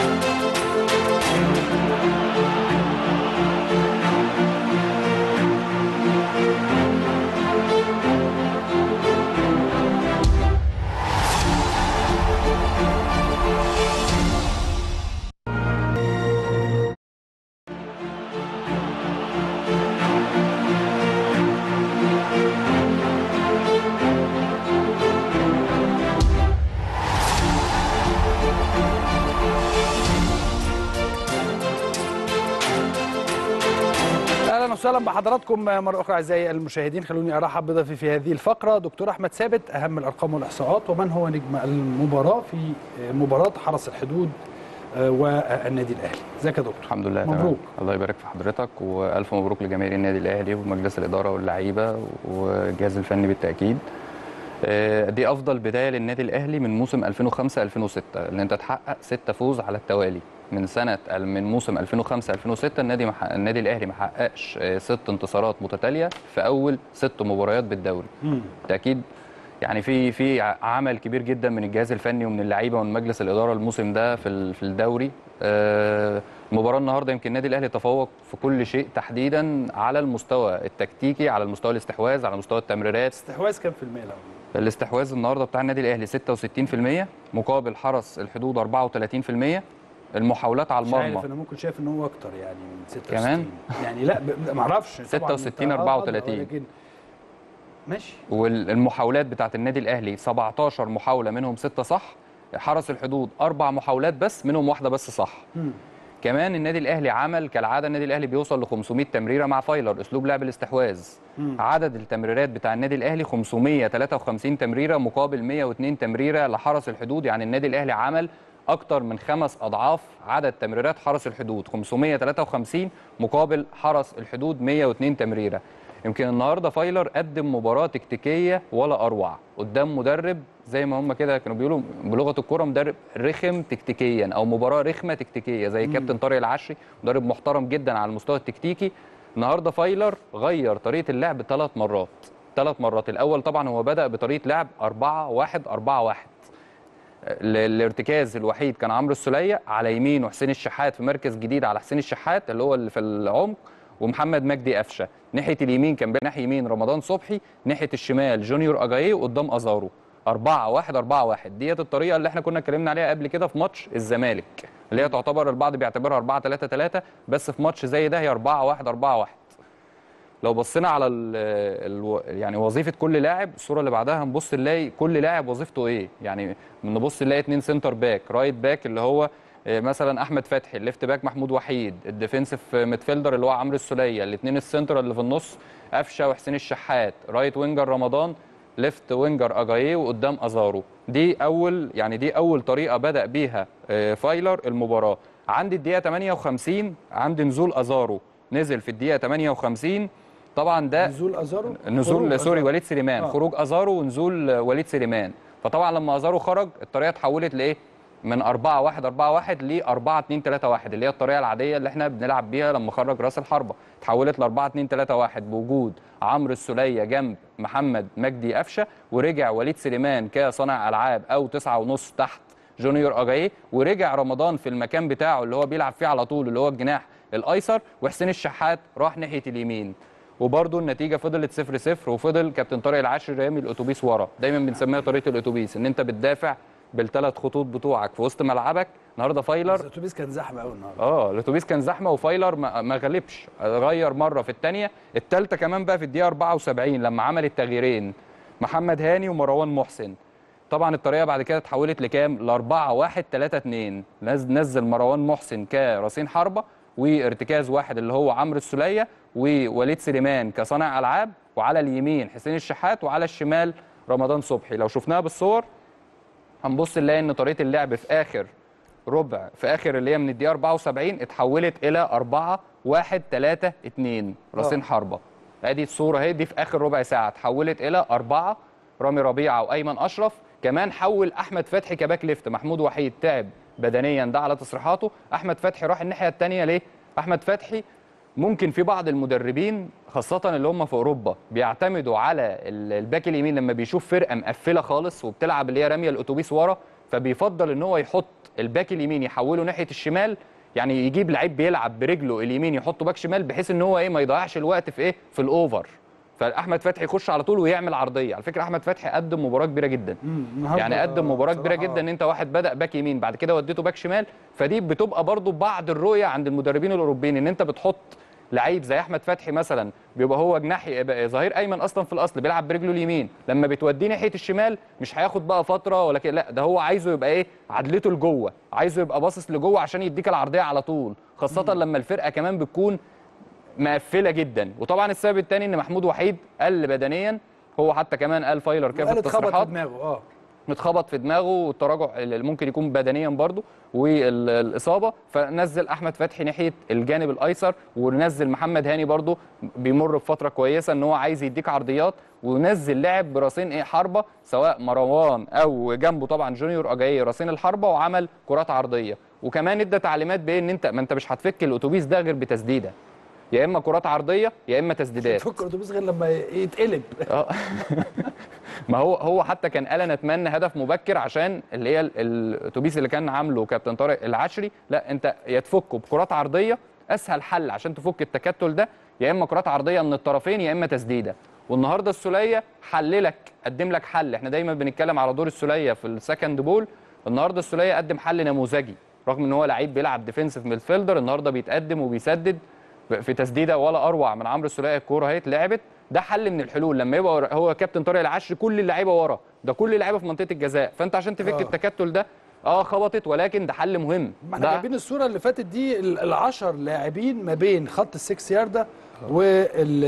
[SPEAKER 1] وسهلا بحضراتكم مره اخرى اعزائي المشاهدين خلوني ارحب بضيفي في هذه الفقره دكتور احمد ثابت اهم الارقام والاحصاءات ومن هو نجم المباراه في مباراه حرس الحدود والنادي الاهلي ازيك يا دكتور
[SPEAKER 10] الحمد لله
[SPEAKER 1] مبروك.
[SPEAKER 10] تمام الله يبارك في حضرتك والف مبروك لجماهير النادي الاهلي ومجلس الاداره واللعيبه والجهاز الفني بالتاكيد آه، دي افضل بدايه للنادي الاهلي من موسم 2005 2006 ان انت تحقق ستة فوز على التوالي من سنه من موسم 2005 2006 النادي مح... النادي الاهلي ما حققش آه، ست انتصارات متتاليه في اول ست مباريات بالدوري بالتاكيد يعني في في عمل كبير جدا من الجهاز الفني ومن اللعيبه ومن مجلس الاداره الموسم ده في ال- في الدوري آه، المباراه النهارده يمكن النادي الاهلي تفوق في كل شيء تحديدا على المستوى التكتيكي على المستوى الاستحواذ على مستوى التمريرات
[SPEAKER 1] استحواذ كام في المية الاول
[SPEAKER 10] الاستحواذ النهارده بتاع النادي الاهلي 66% مقابل حرس الحدود 34% المحاولات على
[SPEAKER 1] مش
[SPEAKER 10] المرمى
[SPEAKER 1] عارف انا ممكن شايف ان هو اكتر يعني من 66
[SPEAKER 10] كمان؟
[SPEAKER 1] يعني لا ب- ما اعرفش طبعاً
[SPEAKER 10] 66
[SPEAKER 1] أنت- آه،
[SPEAKER 10] 34.
[SPEAKER 1] ولكن ماشي
[SPEAKER 10] والمحاولات بتاعت النادي الاهلي 17 محاوله منهم 6 صح حرس الحدود اربع محاولات بس منهم واحده بس صح
[SPEAKER 1] مم.
[SPEAKER 10] كمان النادي الاهلي عمل كالعاده النادي الاهلي بيوصل ل 500 تمريره مع فايلر اسلوب لعب الاستحواذ
[SPEAKER 1] مم.
[SPEAKER 10] عدد التمريرات بتاع النادي الاهلي 553 تمريره مقابل 102 تمريره لحرس الحدود يعني النادي الاهلي عمل اكتر من خمس اضعاف عدد تمريرات حرس الحدود 553 مقابل حرس الحدود 102 تمريره يمكن النهارده فايلر قدم مباراه تكتيكيه ولا اروع قدام مدرب زي ما هم كده كانوا بيقولوا بلغه الكوره مدرب رخم تكتيكيا او مباراه رخمه تكتيكيه زي كابتن طارق العشري مدرب محترم جدا على المستوى التكتيكي النهارده فايلر غير طريقه اللعب ثلاث مرات ثلاث مرات الاول طبعا هو بدا بطريقه لعب 4 1 4 1 ال- الارتكاز الوحيد كان عمرو السوليه على يمينه حسين الشحات في مركز جديد على حسين الشحات اللي هو اللي في العمق ومحمد مجدي قفشه ناحيه اليمين كان ناحيه يمين رمضان صبحي ناحيه الشمال جونيور اجاييه وقدام ازارو 4 1 4 1 ديت الطريقه اللي احنا كنا اتكلمنا عليها قبل كده في ماتش الزمالك اللي هي تعتبر البعض بيعتبرها 4 3 3 بس في ماتش زي ده هي 4 1 4 1 لو بصينا على ال ال يعني وظيفه كل لاعب الصوره اللي بعدها هنبص نلاقي كل لاعب وظيفته ايه يعني نبص نلاقي اتنين سنتر باك رايت باك اللي هو آه، مثلا احمد فتحي الليفت باك محمود وحيد الديفنسيف ميدفيلدر اللي هو عمرو السوليه الاثنين السنتر اللي في النص قفشه وحسين الشحات رايت وينجر رمضان ليفت وينجر اجاييه وقدام ازارو دي اول يعني دي اول طريقه بدا بيها آه، فايلر المباراه عند الدقيقه 58 عند نزول ازارو نزل في الدقيقه 58 طبعا ده
[SPEAKER 1] نزول ازارو خروج
[SPEAKER 10] نزول سوري
[SPEAKER 1] أزارو.
[SPEAKER 10] وليد سليمان
[SPEAKER 1] آه.
[SPEAKER 10] آه. خروج ازارو ونزول وليد سليمان فطبعا لما ازارو خرج الطريقه اتحولت لايه من 4 1 4 1 ل 4 2 3 1 اللي هي الطريقه العاديه اللي احنا بنلعب بيها لما خرج راس الحربه اتحولت ل 4 2 3 1 بوجود عمرو السوليه جنب محمد مجدي قفشه ورجع وليد سليمان كصانع العاب او 9 ونص تحت جونيور اجاييه ورجع رمضان في المكان بتاعه اللي هو بيلعب فيه على طول اللي هو الجناح الايسر وحسين الشحات راح ناحيه اليمين وبرضه النتيجه فضلت 0 0 وفضل كابتن طارق العاشر رامي الاتوبيس ورا دايما بنسميها طريقه الاتوبيس ان انت بتدافع بالثلاث خطوط بتوعك في وسط ملعبك النهارده فايلر
[SPEAKER 1] بس الاتوبيس كان زحمه قوي النهارده
[SPEAKER 10] اه الاتوبيس كان زحمه وفايلر ما, ما غلبش غير مره في الثانيه الثالثه كمان بقى في الدقيقه 74 لما عمل التغييرين محمد هاني ومروان محسن طبعا الطريقه بعد كده اتحولت لكام ل 4 1 3 2 نز- نزل مروان محسن كراسين حربه وارتكاز واحد اللي هو عمرو السوليه ووليد سليمان كصانع العاب وعلى اليمين حسين الشحات وعلى الشمال رمضان صبحي لو شفناها بالصور هنبص نلاقي ان طريقه اللعب في اخر ربع في اخر اللي هي من الدقيقه 74 اتحولت الى 4 1 3 2 راسين حربه ادي الصوره اهي دي في اخر ربع ساعه اتحولت الى 4 رامي ربيعه وايمن اشرف كمان حول احمد فتحي كباك ليفت محمود وحيد تعب بدنيا ده على تصريحاته احمد فتحي راح الناحيه الثانيه ليه احمد فتحي ممكن في بعض المدربين خاصة اللي هم في أوروبا بيعتمدوا على ال- الباك اليمين لما بيشوف فرقة مقفلة خالص وبتلعب اللي هي رامية الأتوبيس ورا فبيفضل إن هو يحط الباك اليمين يحوله ناحية الشمال يعني يجيب لعيب بيلعب برجله اليمين يحطه باك شمال بحيث إن هو إيه ما يضيعش الوقت في إيه في الأوفر فأحمد فتحي يخش على طول ويعمل عرضية على فكرة أحمد فتحي قدم مباراة كبيرة جدا
[SPEAKER 1] النهاردة
[SPEAKER 10] يعني قدم مباراه كبيره
[SPEAKER 1] بصراحة
[SPEAKER 10] جدا ان انت واحد بدا باك يمين بعد كده وديته باك شمال فدي بتبقى برضو بعض الرؤيه عند المدربين الاوروبيين ان انت بتحط لعيب زي احمد فتحي مثلا بيبقى هو جناح يبقى ظهير ايمن اصلا في الاصل بيلعب برجله اليمين لما بتوديه ناحيه الشمال مش هياخد بقى فتره ولا كده لا ده هو عايزه يبقى ايه عدلته لجوه عايزه يبقى باصص لجوه عشان يديك العرضيه على طول خاصه لما الفرقه كمان بتكون مقفله جدا وطبعا السبب الثاني ان محمود وحيد قل بدنيا هو حتى كمان قال فايلر كده في
[SPEAKER 1] قالت خبط في
[SPEAKER 10] التصريحات
[SPEAKER 1] دماغه اه
[SPEAKER 10] متخبط في دماغه والتراجع اللي ممكن يكون بدنيا برضه والاصابه فنزل احمد فتحي ناحيه الجانب الايسر ونزل محمد هاني برضه بيمر بفتره كويسه ان هو عايز يديك عرضيات ونزل لاعب براسين ايه حربه سواء مروان او جنبه طبعا جونيور اجاي راسين الحربه وعمل كرات عرضيه وكمان ادى تعليمات بان انت ما انت مش هتفك الاتوبيس ده غير بتسديده يا اما كرات عرضيه يا اما تسديدات
[SPEAKER 1] تفك الاتوبيس غير لما يتقلب
[SPEAKER 10] اه ما هو هو حتى كان قال انا اتمنى هدف مبكر عشان اللي هي ال- الاتوبيس اللي كان عامله كابتن طارق العشري لا انت يا تفكه بكرات عرضيه اسهل حل عشان تفك التكتل ده يا اما كرات عرضيه من الطرفين يا اما تسديده والنهارده السوليه حللك قدم لك حل احنا دايما بنتكلم على دور السوليه في السكند بول النهارده السوليه قدم حل نموذجي رغم ان هو لعيب بيلعب ديفنسيف ميدفيلدر النهارده بيتقدم وبيسدد في تسديده ولا اروع من عمرو السوليه الكوره اهي اتلعبت ده حل من الحلول لما يبقى ورا- هو كابتن طارق العشري كل اللعيبه ورا ده كل اللعيبه في منطقه الجزاء فانت عشان تفك
[SPEAKER 1] آه.
[SPEAKER 10] التكتل ده اه خبطت ولكن ده حل مهم
[SPEAKER 1] ما احنا
[SPEAKER 10] ده
[SPEAKER 1] جايبين الصوره اللي فاتت دي ال- العشر لاعبين ما بين خط السكس يارده وال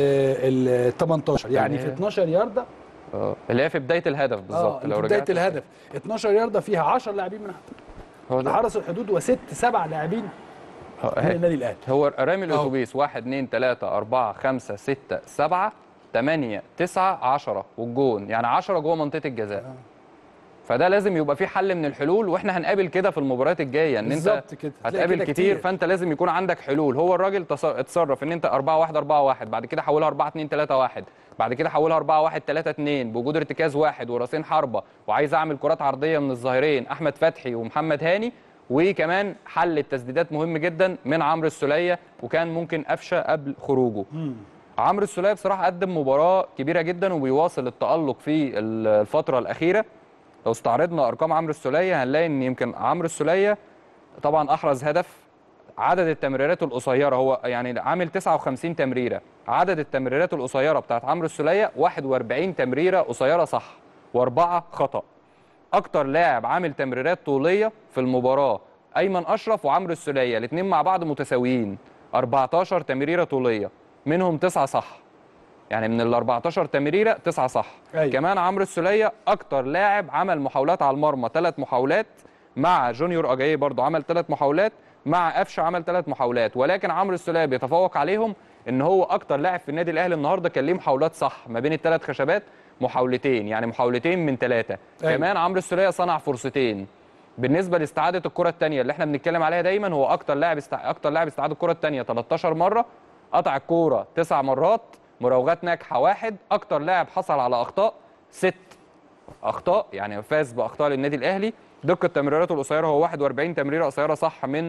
[SPEAKER 1] ال 18 يعني في 12 يارده
[SPEAKER 10] اه اللي هي في بدايه الهدف بالظبط
[SPEAKER 1] اه في بدايه الهدف 12 يارده فيها 10 لاعبين من
[SPEAKER 10] هو ده.
[SPEAKER 1] حرس الحدود وست سبع لاعبين
[SPEAKER 10] هو-
[SPEAKER 1] من النادي الاهلي
[SPEAKER 10] هو رامي الاتوبيس 1 2 3 4 5 6 7 8 9 10 والجون يعني 10 جوه منطقه الجزاء فده لازم يبقى في حل من الحلول واحنا هنقابل كده في المباريات الجايه ان انت
[SPEAKER 1] بالظبط كده. هتلاقي
[SPEAKER 10] هتقابل
[SPEAKER 1] كده
[SPEAKER 10] كتير,
[SPEAKER 1] كتير.
[SPEAKER 10] فانت لازم يكون عندك حلول هو الراجل تص- اتصرف ان انت 4 1 4 1 بعد كده حولها 4 2 3 1 بعد كده حولها 4 1 3 2 بوجود ارتكاز واحد وراسين حربه وعايز اعمل كرات عرضيه من الظهيرين احمد فتحي ومحمد هاني وكمان حل التسديدات مهم جدا من عمرو السوليه وكان ممكن قفشه قبل خروجه عمرو السوليه بصراحه قدم مباراه كبيره جدا وبيواصل التالق في الفتره الاخيره لو استعرضنا ارقام عمرو السوليه هنلاقي ان يمكن عمرو السوليه طبعا احرز هدف عدد التمريرات القصيره هو يعني عامل 59 تمريره عدد التمريرات القصيره بتاعت عمرو السوليه 41 تمريره قصيره صح واربعه خطا اكتر لاعب عامل تمريرات طوليه في المباراه ايمن اشرف وعمرو السوليه الاثنين مع بعض متساويين 14 تمريره طوليه منهم تسعه صح يعني من ال 14 تمريره تسعه صح
[SPEAKER 1] أيوة.
[SPEAKER 10] كمان عمرو السوليه اكتر لاعب عمل محاولات على المرمى ثلاث محاولات مع جونيور اجاي برضو عمل ثلاث محاولات مع قفشه عمل ثلاث محاولات ولكن عمرو السوليه بيتفوق عليهم ان هو اكتر لاعب في النادي الاهلي النهارده كان ليه محاولات صح ما بين الثلاث خشبات محاولتين يعني محاولتين من ثلاثه
[SPEAKER 1] أيوة.
[SPEAKER 10] كمان عمرو السوليه صنع فرصتين بالنسبه لاستعاده الكره الثانيه اللي احنا بنتكلم عليها دايما هو اكتر لاعب استع... اكتر لاعب استعاد الكره الثانيه 13 مره قطع الكوره تسع مرات مراوغات ناجحه واحد اكتر لاعب حصل على اخطاء ست اخطاء يعني فاز باخطاء للنادي الاهلي دقه تمريراته القصيره هو 41 تمريره قصيره صح من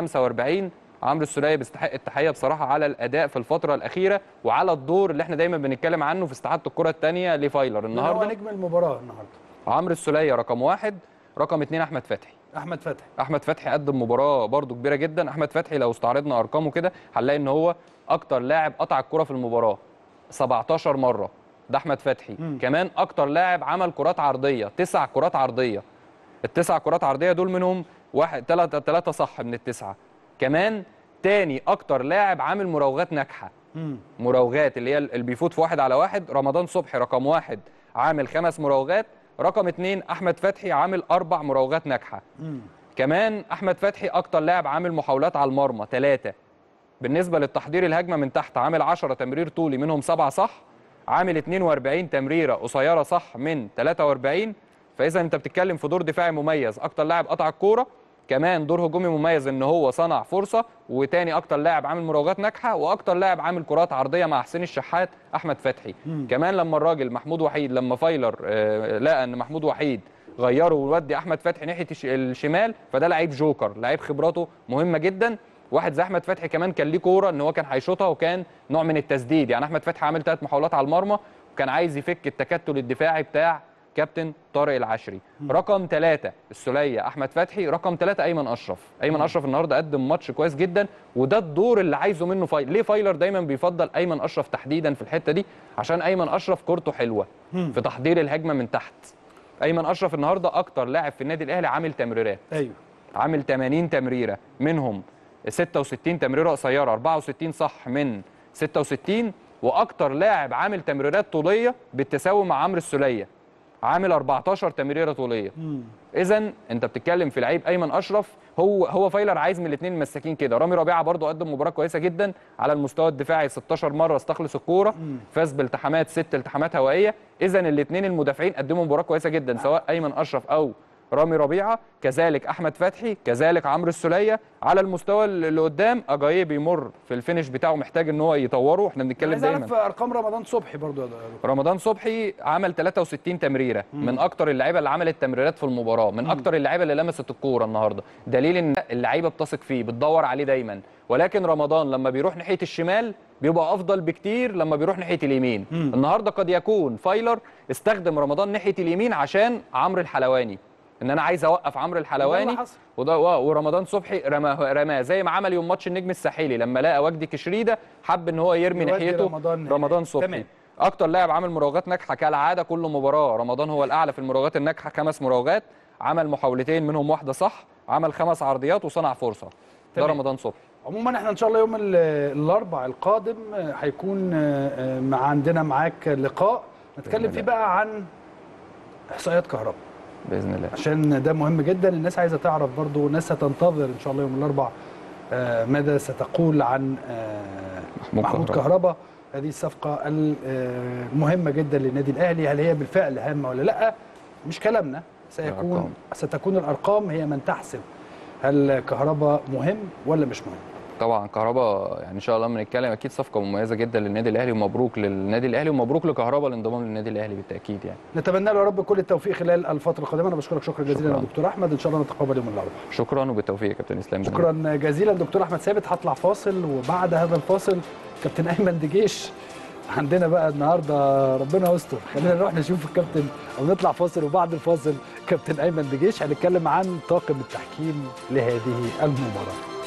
[SPEAKER 10] 45 عمرو السوليه بيستحق التحيه بصراحه على الاداء في الفتره الاخيره وعلى الدور اللي احنا دايما بنتكلم عنه في استعاده الكره الثانيه لفايلر
[SPEAKER 1] هو
[SPEAKER 10] النهارده
[SPEAKER 1] نجم المباراه النهارده
[SPEAKER 10] عمرو السوليه رقم واحد رقم اثنين احمد فتحي
[SPEAKER 1] احمد فتحي
[SPEAKER 10] احمد فتحي قدم مباراه برده كبيره جدا احمد فتحي لو استعرضنا ارقامه كده هنلاقي ان هو اكتر لاعب قطع الكره في المباراه 17 مره ده احمد فتحي
[SPEAKER 1] مم.
[SPEAKER 10] كمان اكتر لاعب عمل كرات عرضيه تسع كرات عرضيه التسع كرات عرضيه دول منهم واحد ثلاثه ثلاثه صح من التسعه كمان تاني اكتر لاعب عامل مراوغات ناجحه
[SPEAKER 1] مم.
[SPEAKER 10] مراوغات اللي هي اللي بيفوت في واحد على واحد رمضان صبحي رقم واحد عامل خمس مراوغات رقم اتنين احمد فتحي عامل اربع مراوغات ناجحه
[SPEAKER 1] مم.
[SPEAKER 10] كمان احمد فتحي اكتر لاعب عامل محاولات على المرمى ثلاثه بالنسبه للتحضير الهجمه من تحت عامل 10 تمرير طولي منهم سبعه صح عامل 42 تمريره قصيره صح من 43 فاذا انت بتتكلم في دور دفاعي مميز اكتر لاعب قطع الكوره كمان دور هجومي مميز ان هو صنع فرصه وتاني اكتر لاعب عامل مراوغات ناجحه واكتر لاعب عامل كرات عرضيه مع حسين الشحات احمد فتحي
[SPEAKER 1] مم.
[SPEAKER 10] كمان لما الراجل محمود وحيد لما فايلر آه، لقى ان محمود وحيد غيره وودي احمد فتحي ناحيه الش- الشمال فده لعيب جوكر لعيب خبراته مهمه جدا واحد زي احمد فتحي كمان كان ليه كوره ان هو كان هيشوطها وكان نوع من التسديد يعني احمد فتحي عامل ثلاث محاولات على المرمى وكان عايز يفك التكتل الدفاعي بتاع كابتن طارق العشري رقم ثلاثة السولية أحمد فتحي رقم ثلاثة أيمن أشرف أيمن أشرف النهاردة قدم ماتش كويس جدا وده الدور اللي عايزه منه فايلر ليه فايلر دايما بيفضل أيمن أشرف تحديدا في الحتة دي عشان أيمن أشرف كورته حلوة في تحضير الهجمة من تحت أيمن أشرف النهاردة أكتر لاعب في النادي الأهلي عامل تمريرات
[SPEAKER 1] ايوه
[SPEAKER 10] عامل 80 تمريره منهم 66 تمريره قصيره 64 صح من 66 واكتر لاعب عامل تمريرات طوليه بالتساوي مع عمرو السوليه عامل 14 تمريره طوليه اذا انت بتتكلم في لعيب ايمن اشرف هو هو فايلر عايز من الاثنين المساكين كده رامي ربيعه برضو قدم مباراه كويسه جدا على المستوى الدفاعي 16 مره استخلص الكوره فاز بالتحامات ست التحامات هوائيه اذا الاثنين المدافعين قدموا مباراه كويسه جدا سواء ايمن اشرف او رامي ربيعه كذلك احمد فتحي كذلك عمرو السوليه على المستوى اللي قدام اجاييه بيمر في الفينش بتاعه محتاج ان هو يطوره احنا بنتكلم
[SPEAKER 1] عايز
[SPEAKER 10] دايما
[SPEAKER 1] اعرف ارقام رمضان صبحي برضو يا دكتور.
[SPEAKER 10] رمضان صبحي عمل 63 تمريره من اكتر اللعيبه اللي عملت تمريرات في المباراه من اكتر اللعيبه اللي لمست الكوره النهارده دليل ان اللعيبه بتثق فيه بتدور عليه دايما ولكن رمضان لما بيروح ناحيه الشمال بيبقى افضل بكتير لما بيروح ناحيه اليمين النهارده قد يكون فايلر استخدم رمضان ناحيه اليمين عشان عمرو الحلواني ان انا عايز اوقف عمرو الحلواني
[SPEAKER 1] حصل.
[SPEAKER 10] وده ورمضان صبحي رماه رماه زي ما عمل يوم ماتش النجم الساحلي لما لقى وجدي كشريده حب ان هو يرمي
[SPEAKER 1] يودي
[SPEAKER 10] ناحيته
[SPEAKER 1] رمضان هناك.
[SPEAKER 10] رمضان صبحي
[SPEAKER 1] تمام.
[SPEAKER 10] اكتر لاعب عامل مراوغات ناجحه كالعاده كل مباراه رمضان هو الاعلى في المراوغات الناجحه خمس مراوغات عمل محاولتين منهم واحده صح عمل خمس عرضيات وصنع فرصه ده
[SPEAKER 1] تمام.
[SPEAKER 10] رمضان صبحي
[SPEAKER 1] عموما احنا ان شاء الله يوم ال- الاربع القادم آه، هيكون آه، آه، مع عندنا معاك لقاء نتكلم فيه بقى عن احصائيات كهرباء
[SPEAKER 10] باذن الله
[SPEAKER 1] عشان ده مهم جدا الناس عايزه تعرف برضو الناس هتنتظر ان شاء الله يوم الاربع آه، ماذا ستقول عن آه،
[SPEAKER 10] محمود
[SPEAKER 1] محمود
[SPEAKER 10] كهربا.
[SPEAKER 1] كهربا هذه الصفقه ال- آه، المهمه جدا للنادي الاهلي هل هي بالفعل هامه ولا لا مش كلامنا سيكون
[SPEAKER 10] الأرقام.
[SPEAKER 1] ستكون الارقام هي من تحسم هل كهربا مهم ولا مش مهم
[SPEAKER 10] طبعا كهربا يعني ان شاء الله بنتكلم اكيد صفقه مميزه جدا للنادي الاهلي ومبروك للنادي الاهلي ومبروك لكهربا الانضمام للنادي الاهلي بالتاكيد يعني
[SPEAKER 1] نتمنى له يا رب كل التوفيق خلال الفتره القادمه انا بشكرك شكرا جزيلا
[SPEAKER 10] شكراً.
[SPEAKER 1] يا دكتور احمد ان شاء الله نتقابل يوم الاربعاء
[SPEAKER 10] شكرا وبالتوفيق يا كابتن اسلام بإذن الله.
[SPEAKER 1] شكرا جزيلا دكتور احمد ثابت هطلع فاصل وبعد هذا الفاصل كابتن ايمن دجيش عندنا بقى النهارده ربنا يستر خلينا نروح نشوف الكابتن او نطلع فاصل وبعد الفاصل كابتن ايمن دجيش هنتكلم عن طاقم التحكيم لهذه المباراه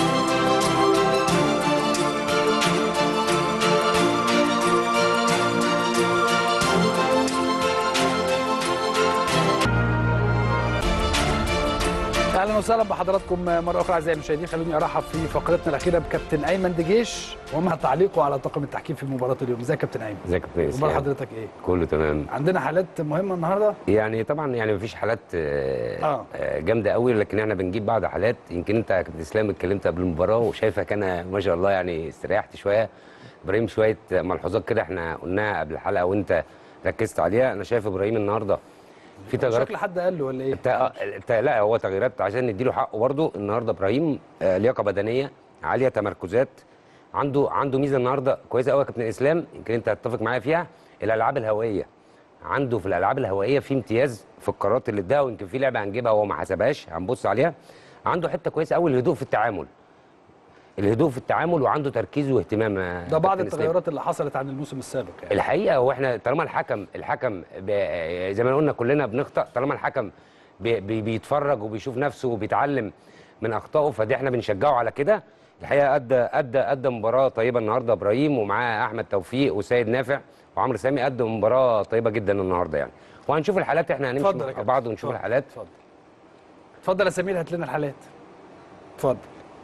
[SPEAKER 1] اهلا وسهلا بحضراتكم مره اخرى اعزائي المشاهدين خلوني ارحب في فقرتنا الاخيره بكابتن ايمن دجيش ومع تعليقه على طاقم التحكيم في مباراه اليوم ازيك يا كابتن ايمن
[SPEAKER 11] ازيك يا كابتن
[SPEAKER 1] اخبار
[SPEAKER 11] اسلام
[SPEAKER 1] حضرتك ايه
[SPEAKER 11] كله تمام
[SPEAKER 1] عندنا حالات مهمه النهارده
[SPEAKER 11] يعني طبعا يعني مفيش حالات آه،
[SPEAKER 1] آه.
[SPEAKER 11] آه، جامده قوي لكن احنا بنجيب بعض حالات يمكن انت يا كابتن اسلام اتكلمت قبل المباراه وشايفك انا ما شاء الله يعني استريحت شويه ابراهيم شويه ملحوظات كده احنا قلناها قبل الحلقه وانت ركزت عليها انا شايف ابراهيم النهارده في تغييرات
[SPEAKER 1] شكل حد قال له ولا ايه
[SPEAKER 11] الت- الت- لا هو تغييرات عشان نديله حقه برضه النهارده ابراهيم آه، لياقه بدنيه عاليه تمركزات عنده عنده ميزه النهارده كويسه قوي يا كابتن اسلام يمكن انت هتتفق معايا فيها الالعاب الهوائيه عنده في الالعاب الهوائيه في امتياز في القرارات اللي اداها ويمكن في لعبه هنجيبها هو ما حسبهاش هنبص عليها عنده حته كويسه قوي الهدوء في التعامل الهدوء في التعامل وعنده تركيز واهتمام يا
[SPEAKER 1] ده بعض
[SPEAKER 11] كابتن إسلام.
[SPEAKER 1] التغيرات اللي حصلت عن الموسم السابق يعني
[SPEAKER 11] الحقيقه هو احنا طالما الحكم الحكم ب- زي ما قلنا كلنا بنخطأ طالما الحكم بي- بي- بيتفرج وبيشوف نفسه وبيتعلم من اخطائه فدي احنا بنشجعه على كده الحقيقه ادى ادى ادى مباراه طيبه النهارده ابراهيم ومعاه احمد توفيق وسيد نافع وعمرو سامي قدم مباراه طيبه جدا النهارده يعني وهنشوف الحالات احنا هنمشي
[SPEAKER 1] اتفضل يا
[SPEAKER 11] مع
[SPEAKER 1] كابتن.
[SPEAKER 11] بعض ونشوف
[SPEAKER 1] اتفضل.
[SPEAKER 11] الحالات
[SPEAKER 1] اتفضل اتفضل يا سمير هات لنا الحالات اتفضل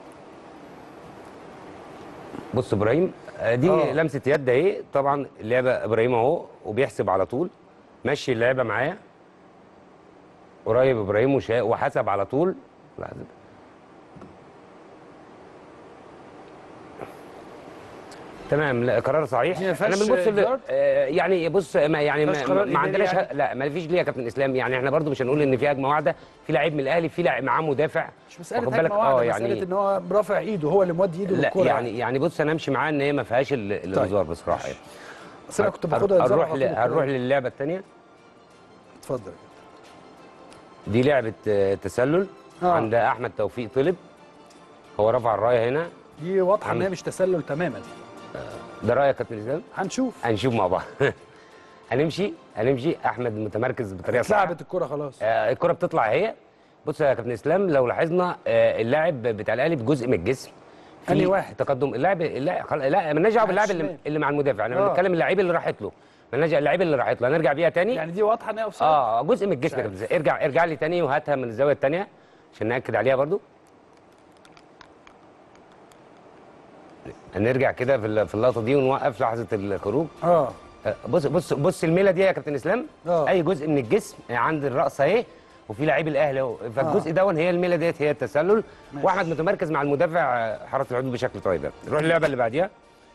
[SPEAKER 11] بص ابراهيم آه، دي
[SPEAKER 1] آه.
[SPEAKER 11] لمسه يد اهي طبعا اللعبه ابراهيم اهو وبيحسب على طول مشي اللعبه معاه قريب ابراهيم وشا- وحسب على طول لحظة. تمام لا قرار صحيح
[SPEAKER 1] دي ما فيهاش
[SPEAKER 11] احنا بنبص ل-
[SPEAKER 1] إنذار؟
[SPEAKER 11] آه، يعني بص ما يعني
[SPEAKER 1] ما
[SPEAKER 11] ما,
[SPEAKER 1] فيهاش قرار
[SPEAKER 11] ما عندناش
[SPEAKER 1] إداري
[SPEAKER 11] ه- لا ما فيش ليه يا كابتن اسلام يعني احنا برضو مش هنقول ان في هجمه واحده في لعيب من الاهلي في لاعب معاه مدافع
[SPEAKER 1] مش مساله
[SPEAKER 11] واخد
[SPEAKER 1] هجمه
[SPEAKER 11] بالك؟
[SPEAKER 1] واحده
[SPEAKER 11] آه، يعني
[SPEAKER 1] مساله ان هو رافع ايده هو اللي مودي ايده
[SPEAKER 11] لا
[SPEAKER 1] للكوره
[SPEAKER 11] يعني يعني بص انا امشي معاه ان هي ما فيهاش ال- الانذار بصراحه يعني.
[SPEAKER 1] بس انا كنت باخدها إنذار
[SPEAKER 11] هنروح
[SPEAKER 1] على
[SPEAKER 11] ل-
[SPEAKER 1] طول.
[SPEAKER 11] هنروح للعبه الثانيه
[SPEAKER 1] اتفضل
[SPEAKER 11] دي لعبه آه، تسلل
[SPEAKER 1] آه.
[SPEAKER 11] عند احمد توفيق طلب هو رفع الرايه هنا
[SPEAKER 1] دي واضحه ان
[SPEAKER 11] عم-
[SPEAKER 1] هي مش تسلل تماما
[SPEAKER 11] ده رايك يا كابتن اسلام
[SPEAKER 1] هنشوف
[SPEAKER 11] هنشوف مع بعض هنمشي هنمشي احمد متمركز بطريقه صح
[SPEAKER 1] اتلعبت الكوره خلاص
[SPEAKER 11] آه الكره بتطلع اهي بص يا كابتن اسلام لو لاحظنا آه اللاعب بتاع الاهلي بجزء من الجسم في
[SPEAKER 1] أنهي واحد؟
[SPEAKER 11] تقدم اللاعب لا خل... لا مالناش دعوه باللاعب اللي,
[SPEAKER 1] الشمال.
[SPEAKER 11] اللي مع المدافع احنا
[SPEAKER 1] آه.
[SPEAKER 11] بنتكلم اللعيب اللي راحت له مالناش اللعيب اللي راحت له هنرجع بيها تاني
[SPEAKER 1] يعني دي واضحه ان هي اوفسايد
[SPEAKER 11] اه جزء من الجسم يا كابتن إسلام. ارجع ارجع لي تاني وهاتها من الزاويه الثانيه عشان ناكد عليها برضو هنرجع كده في ال- في اللقطه دي ونوقف لحظه الخروج
[SPEAKER 1] اه
[SPEAKER 11] بص بص بص الميله دي يا كابتن اسلام
[SPEAKER 1] آه.
[SPEAKER 11] اي جزء من الجسم عند الراس اهي وفي لعيب الاهلي اهو فالجزء
[SPEAKER 1] آه.
[SPEAKER 11] دون هي الميله ديت هي التسلل
[SPEAKER 1] ماشي.
[SPEAKER 11] واحمد متمركز مع المدافع آه، حرس الحدود بشكل طيب يعني. نروح اللعبه اللي بعديها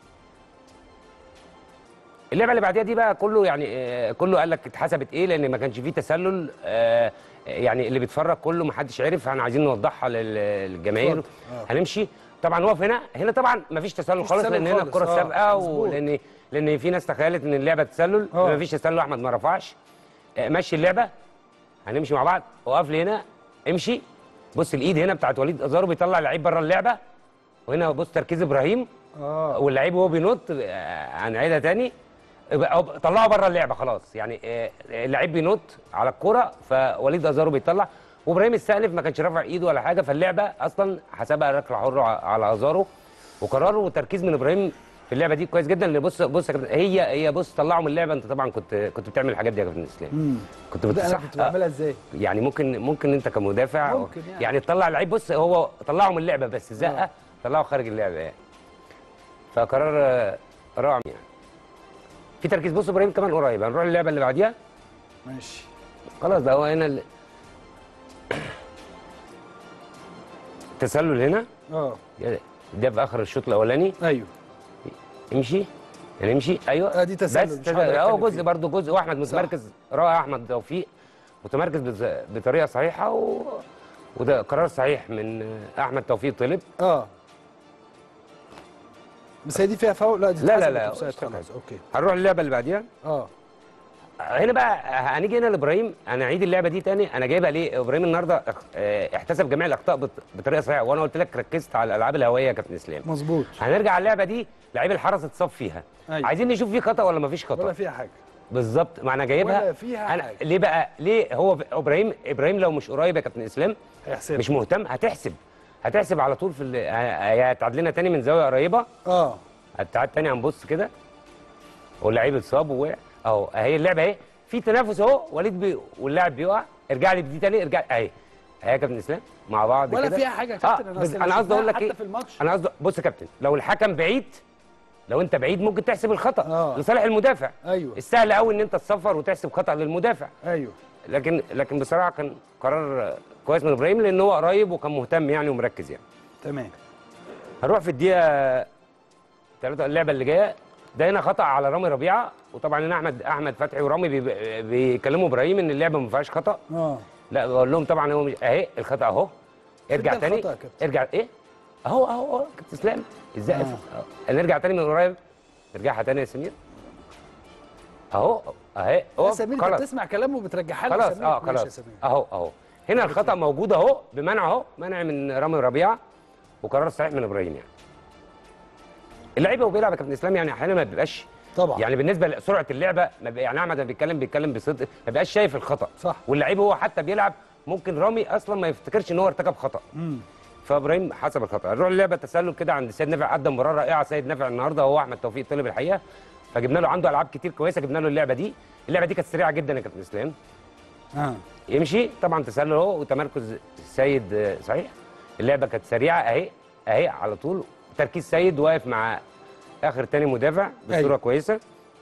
[SPEAKER 11] اللعبه اللي بعديها دي بقى كله يعني آه، كله قال لك اتحسبت ايه لان ما كانش فيه تسلل آه، يعني اللي بيتفرج كله ما حدش عرف احنا عايزين نوضحها لل- للجماهير
[SPEAKER 1] اتفضل. آه.
[SPEAKER 11] هنمشي طبعا نقف هنا هنا طبعا ما فيش تسلل
[SPEAKER 1] مفيش
[SPEAKER 11] خالص
[SPEAKER 1] تسلل
[SPEAKER 11] لان هنا
[SPEAKER 1] خالص.
[SPEAKER 11] الكره
[SPEAKER 1] آه،
[SPEAKER 11] سابقه
[SPEAKER 1] مظبوط.
[SPEAKER 11] ولان لان في ناس تخيلت ان اللعبه تسلل
[SPEAKER 1] آه.
[SPEAKER 11] ما فيش تسلل احمد ما رفعش آه، مشي اللعبه هنمشي مع بعض وقف لي هنا امشي بص الايد هنا بتاعت وليد ازارو بيطلع لعيب بره اللعبه وهنا بص تركيز ابراهيم
[SPEAKER 1] اه
[SPEAKER 11] واللعيب وهو بينط آه، هنعيدها تاني يبقى هو طلعه بره اللعبه خلاص يعني آه، اللعيب بينط على الكوره فوليد ازارو بيطلع وابراهيم السالف ما كانش رافع ايده ولا حاجه فاللعبه اصلا حسبها ركله حره على ازارو وقراره وتركيز من ابراهيم في اللعبه دي كويس جدا اللي بص بص يا كابتن هي هي بص طلعوا من اللعبه انت طبعا كنت كنت بتعمل الحاجات دي يا كابتن اسلام
[SPEAKER 1] امم
[SPEAKER 11] كنت
[SPEAKER 1] ده انا
[SPEAKER 11] بتصح
[SPEAKER 1] كنت بعملها ازاي
[SPEAKER 11] يعني ممكن ممكن انت كمدافع
[SPEAKER 1] ممكن يعني.
[SPEAKER 11] يعني تطلع لعيب بص هو طلعه من اللعبه بس زقه طلعه خارج اللعبه يعني فقرار آه، رائع يعني في تركيز بص ابراهيم كمان قريب هنروح للعبه اللي بعديها
[SPEAKER 1] ماشي
[SPEAKER 11] خلاص ده هو هنا ال- تسلل هنا
[SPEAKER 1] اه
[SPEAKER 11] ده في اخر الشوط الاولاني
[SPEAKER 1] ايوه
[SPEAKER 11] امشي يعني امشي ايوه
[SPEAKER 1] آه، دي تسلل،
[SPEAKER 11] بس
[SPEAKER 1] مش
[SPEAKER 11] تسلل.
[SPEAKER 1] هقدر
[SPEAKER 11] اه
[SPEAKER 1] أتكلم
[SPEAKER 11] جزء
[SPEAKER 1] فيه.
[SPEAKER 11] برضه جزء واحمد متمركز رائع احمد توفيق متمركز بز- بطريقه صحيحه و... وده قرار صحيح من آه، احمد توفيق طلب
[SPEAKER 1] اه بس هي دي فيها فاول لا دي
[SPEAKER 11] لا، لا،
[SPEAKER 1] اتحسبت
[SPEAKER 11] لا،
[SPEAKER 1] أوفسايد
[SPEAKER 11] مش
[SPEAKER 1] خلاص اوكي
[SPEAKER 11] هنروح للعبه اللي بعديها
[SPEAKER 1] اه
[SPEAKER 11] هنا بقى هنيجي هنا لابراهيم انا هعيد اللعبه دي تاني انا جايبها ليه ابراهيم النهارده اخ- آه، احتسب جميع الاخطاء بط- بطريقه صحيحه وانا قلت لك ركزت على الالعاب الهوائيه يا كابتن اسلام
[SPEAKER 1] مظبوط
[SPEAKER 11] هنرجع على اللعبه دي لعيب الحرس اتصاب فيها
[SPEAKER 1] أيوة.
[SPEAKER 11] عايزين نشوف في خطا ولا مفيش خطا
[SPEAKER 1] ولا فيها حاجه
[SPEAKER 11] بالظبط ما انا جايبها
[SPEAKER 1] ولا فيها
[SPEAKER 11] أنا
[SPEAKER 1] حاجة.
[SPEAKER 11] ليه بقى ليه هو ابراهيم ابراهيم لو مش قريب يا كابتن اسلام
[SPEAKER 1] هيحسب
[SPEAKER 11] مش مهتم هتحسب هتحسب على طول في ال- ه- هي هتعاد لنا تاني من زاويه قريبه
[SPEAKER 1] اه
[SPEAKER 11] هتعاد تاني هنبص كده واللعيب اتصاب ووقع اهو اهي اللعبه اهي في تنافس اهو وليد بي واللاعب بيقع ارجع لي بدي تاني ارجع اهي اهي يا كابتن اسلام مع بعض
[SPEAKER 1] ولا
[SPEAKER 11] كده
[SPEAKER 1] فيها حاجه يا
[SPEAKER 11] آه
[SPEAKER 1] كابتن
[SPEAKER 11] بس
[SPEAKER 1] أصل
[SPEAKER 11] انا قصدي اقول لك
[SPEAKER 1] حتى
[SPEAKER 11] ايه
[SPEAKER 1] في الماتش
[SPEAKER 11] انا قصدي بص يا كابتن لو الحكم بعيد لو انت بعيد ممكن تحسب الخطا
[SPEAKER 1] آه.
[SPEAKER 11] لصالح المدافع
[SPEAKER 1] ايوه
[SPEAKER 11] السهل قوي ان انت تصفر وتحسب خطا للمدافع
[SPEAKER 1] ايوه
[SPEAKER 11] لكن لكن بصراحه كان قرار كويس من ابراهيم لان هو قريب وكان مهتم يعني ومركز يعني
[SPEAKER 1] تمام
[SPEAKER 11] هنروح في الدقيقه 3 اللعبه اللي جايه ده هنا خطا على رامي ربيعه وطبعا هنا احمد احمد فتحي ورامي بي- بيكلموا ابراهيم ان اللعبه ما فيهاش خطا
[SPEAKER 1] اه
[SPEAKER 11] لا بقول لهم طبعا هو مش اهي الخطا اهو ارجع
[SPEAKER 1] ده
[SPEAKER 11] تاني
[SPEAKER 1] الخطأ يا كابتن؟
[SPEAKER 11] ارجع ايه اهو اهو اهو كابتن اسلام ازاي
[SPEAKER 1] آه.
[SPEAKER 11] آه. نرجع تاني من قريب نرجعها تاني يا سمير اهو اهي
[SPEAKER 1] يا
[SPEAKER 11] اهو
[SPEAKER 1] سمير انت
[SPEAKER 11] خلاص
[SPEAKER 1] بتسمع كلامه وبترجعها له يا
[SPEAKER 11] خلاص
[SPEAKER 1] سمير.
[SPEAKER 11] اه
[SPEAKER 1] ماشي يا
[SPEAKER 11] خلاص
[SPEAKER 1] سمير.
[SPEAKER 11] اهو اهو هنا الخطا موجود اهو بمنع اهو منع من رامي ربيعه وقرار صحيح من ابراهيم يعني اللعيبه وهو بيلعب يا كابتن اسلام يعني احيانا ما بيبقاش
[SPEAKER 1] طبعا
[SPEAKER 11] يعني بالنسبه لسرعه اللعبه ما بي- يعني احمد لما بيتكلم بيتكلم بصدق ما بيبقاش شايف الخطا
[SPEAKER 1] صح
[SPEAKER 11] واللعيب هو حتى بيلعب ممكن رامي اصلا ما يفتكرش ان هو ارتكب خطا
[SPEAKER 1] امم
[SPEAKER 11] فابراهيم حسب الخطا نروح للعبه تسلل كده عند سيد نافع قدم مباراه رائعه سيد نافع النهارده هو احمد توفيق طلب الحقيقه فجبنا له عنده العاب كتير كويسه جبنا له اللعبه دي اللعبه دي كانت سريعه جدا يا كابتن اسلام
[SPEAKER 1] اه
[SPEAKER 11] يمشي طبعا تسلل اهو وتمركز سيد آه، صحيح اللعبه كانت سريعه اهي اهي على طول تركيز سيد واقف مع اخر تاني مدافع بصوره
[SPEAKER 1] أيوة.
[SPEAKER 11] كويسه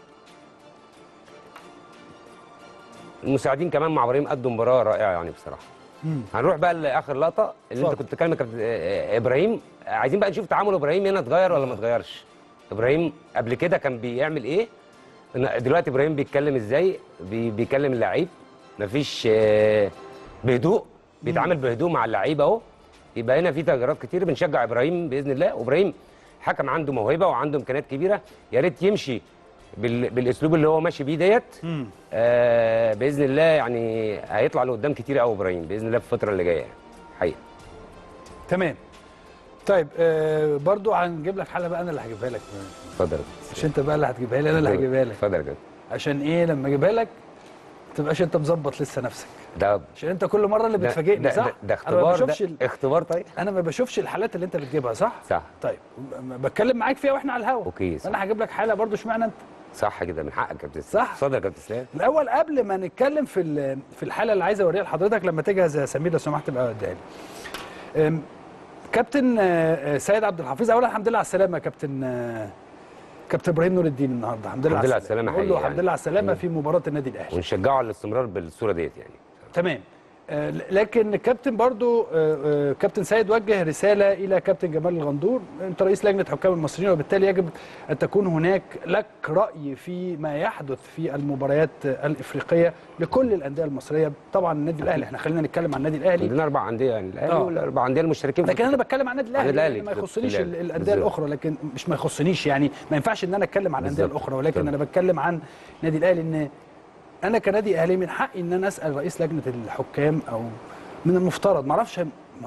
[SPEAKER 11] المساعدين كمان مع ابراهيم قدوا مباراه رائعه يعني بصراحه
[SPEAKER 1] امم
[SPEAKER 11] هنروح بقى لاخر لقطه اللي انت
[SPEAKER 1] اتفضل.
[SPEAKER 11] كنت بتتكلم يا كابتن- آه، آه، ابراهيم عايزين بقى نشوف تعامل ابراهيم هنا اتغير ولا ما اتغيرش ابراهيم قبل كده كان بيعمل ايه إن- دلوقتي ابراهيم بيتكلم ازاي بي- بيكلم اللعيب مفيش آه، بهدوء بيتعامل بهدوء مع اللعيبه اهو يبقى هنا في تغييرات كتير بنشجع ابراهيم باذن الله وابراهيم حكم عنده موهبه وعنده امكانيات كبيره يا ريت يمشي بال... بالاسلوب اللي هو ماشي بيه ديت
[SPEAKER 1] امم
[SPEAKER 11] آه باذن الله يعني هيطلع لقدام كتير قوي ابراهيم باذن الله في الفتره اللي جايه يعني حقيقه
[SPEAKER 1] تمام طيب آه برضو هنجيب لك حاله بقى انا اللي هجيبها لك
[SPEAKER 11] اتفضل
[SPEAKER 1] مش انت بقى اللي هتجيبها لي انا اللي هجيبها لك
[SPEAKER 11] اتفضل يا كابتن
[SPEAKER 1] عشان ايه لما اجيبها لك ما تبقاش انت مظبط لسه نفسك
[SPEAKER 11] ده
[SPEAKER 1] عشان انت كل مره اللي
[SPEAKER 11] ده-
[SPEAKER 1] بتفاجئني
[SPEAKER 11] ده-
[SPEAKER 1] صح
[SPEAKER 11] ده, ده
[SPEAKER 1] انا ما
[SPEAKER 11] اختبار
[SPEAKER 1] بشوفش
[SPEAKER 11] ده
[SPEAKER 1] ال...
[SPEAKER 11] اختبار طيب
[SPEAKER 1] انا ما بشوفش الحالات اللي انت بتجيبها صح
[SPEAKER 11] صح
[SPEAKER 1] طيب م- بتكلم معاك فيها واحنا على الهوا
[SPEAKER 11] اوكي صح,
[SPEAKER 1] انا هجيب لك حاله برضو اشمعنى انت
[SPEAKER 11] صح كده من حقك يا كابتن إسلام.
[SPEAKER 1] صح.
[SPEAKER 11] اتفضل يا كابتن اسلام
[SPEAKER 1] الاول قبل ما نتكلم في ال- في الحاله اللي عايز اوريها لحضرتك لما تجهز يا سمير لو سمحت بقى اديها لي أم، كابتن آه، آه، سيد عبد الحفيظ اولا الحمد لله على السلامه يا كابتن آه، كابتن ابراهيم نور الدين النهارده الحمد لله
[SPEAKER 11] الحمد لله على السلامة
[SPEAKER 1] نقول له
[SPEAKER 11] حقيقي
[SPEAKER 1] الحمد لله على السلامه في مباراه النادي الاهلي
[SPEAKER 11] ونشجعه على الاستمرار بالصوره ديت يعني
[SPEAKER 1] تمام آه، لكن الكابتن برضو آه، آه، كابتن سيد وجه رسالة إلى كابتن جمال الغندور أنت رئيس لجنة حكام المصريين وبالتالي يجب أن تكون هناك لك رأي في ما يحدث في المباريات الإفريقية لكل الأندية المصرية طبعا النادي الأهلي احنا خلينا نتكلم عن النادي الأهلي
[SPEAKER 11] عندنا اربع انديه يعني الاهلي
[SPEAKER 1] آه.
[SPEAKER 11] والاربع انديه المشتركين في
[SPEAKER 1] لكن انا بتكلم عن النادي
[SPEAKER 11] عن
[SPEAKER 1] الاهلي
[SPEAKER 11] الأهلي
[SPEAKER 1] يعني ما
[SPEAKER 11] في
[SPEAKER 1] يخصنيش
[SPEAKER 11] الأهلي.
[SPEAKER 1] ال- الانديه
[SPEAKER 11] بالظبط.
[SPEAKER 1] الاخرى لكن مش ما يخصنيش يعني ما ينفعش ان انا اتكلم عن الانديه
[SPEAKER 11] بالظبط.
[SPEAKER 1] الاخرى ولكن
[SPEAKER 11] تمام.
[SPEAKER 1] انا بتكلم عن النادي الاهلي ان انا كنادي اهلي من حقي ان انا اسال رئيس لجنه الحكام او من المفترض ما اعرفش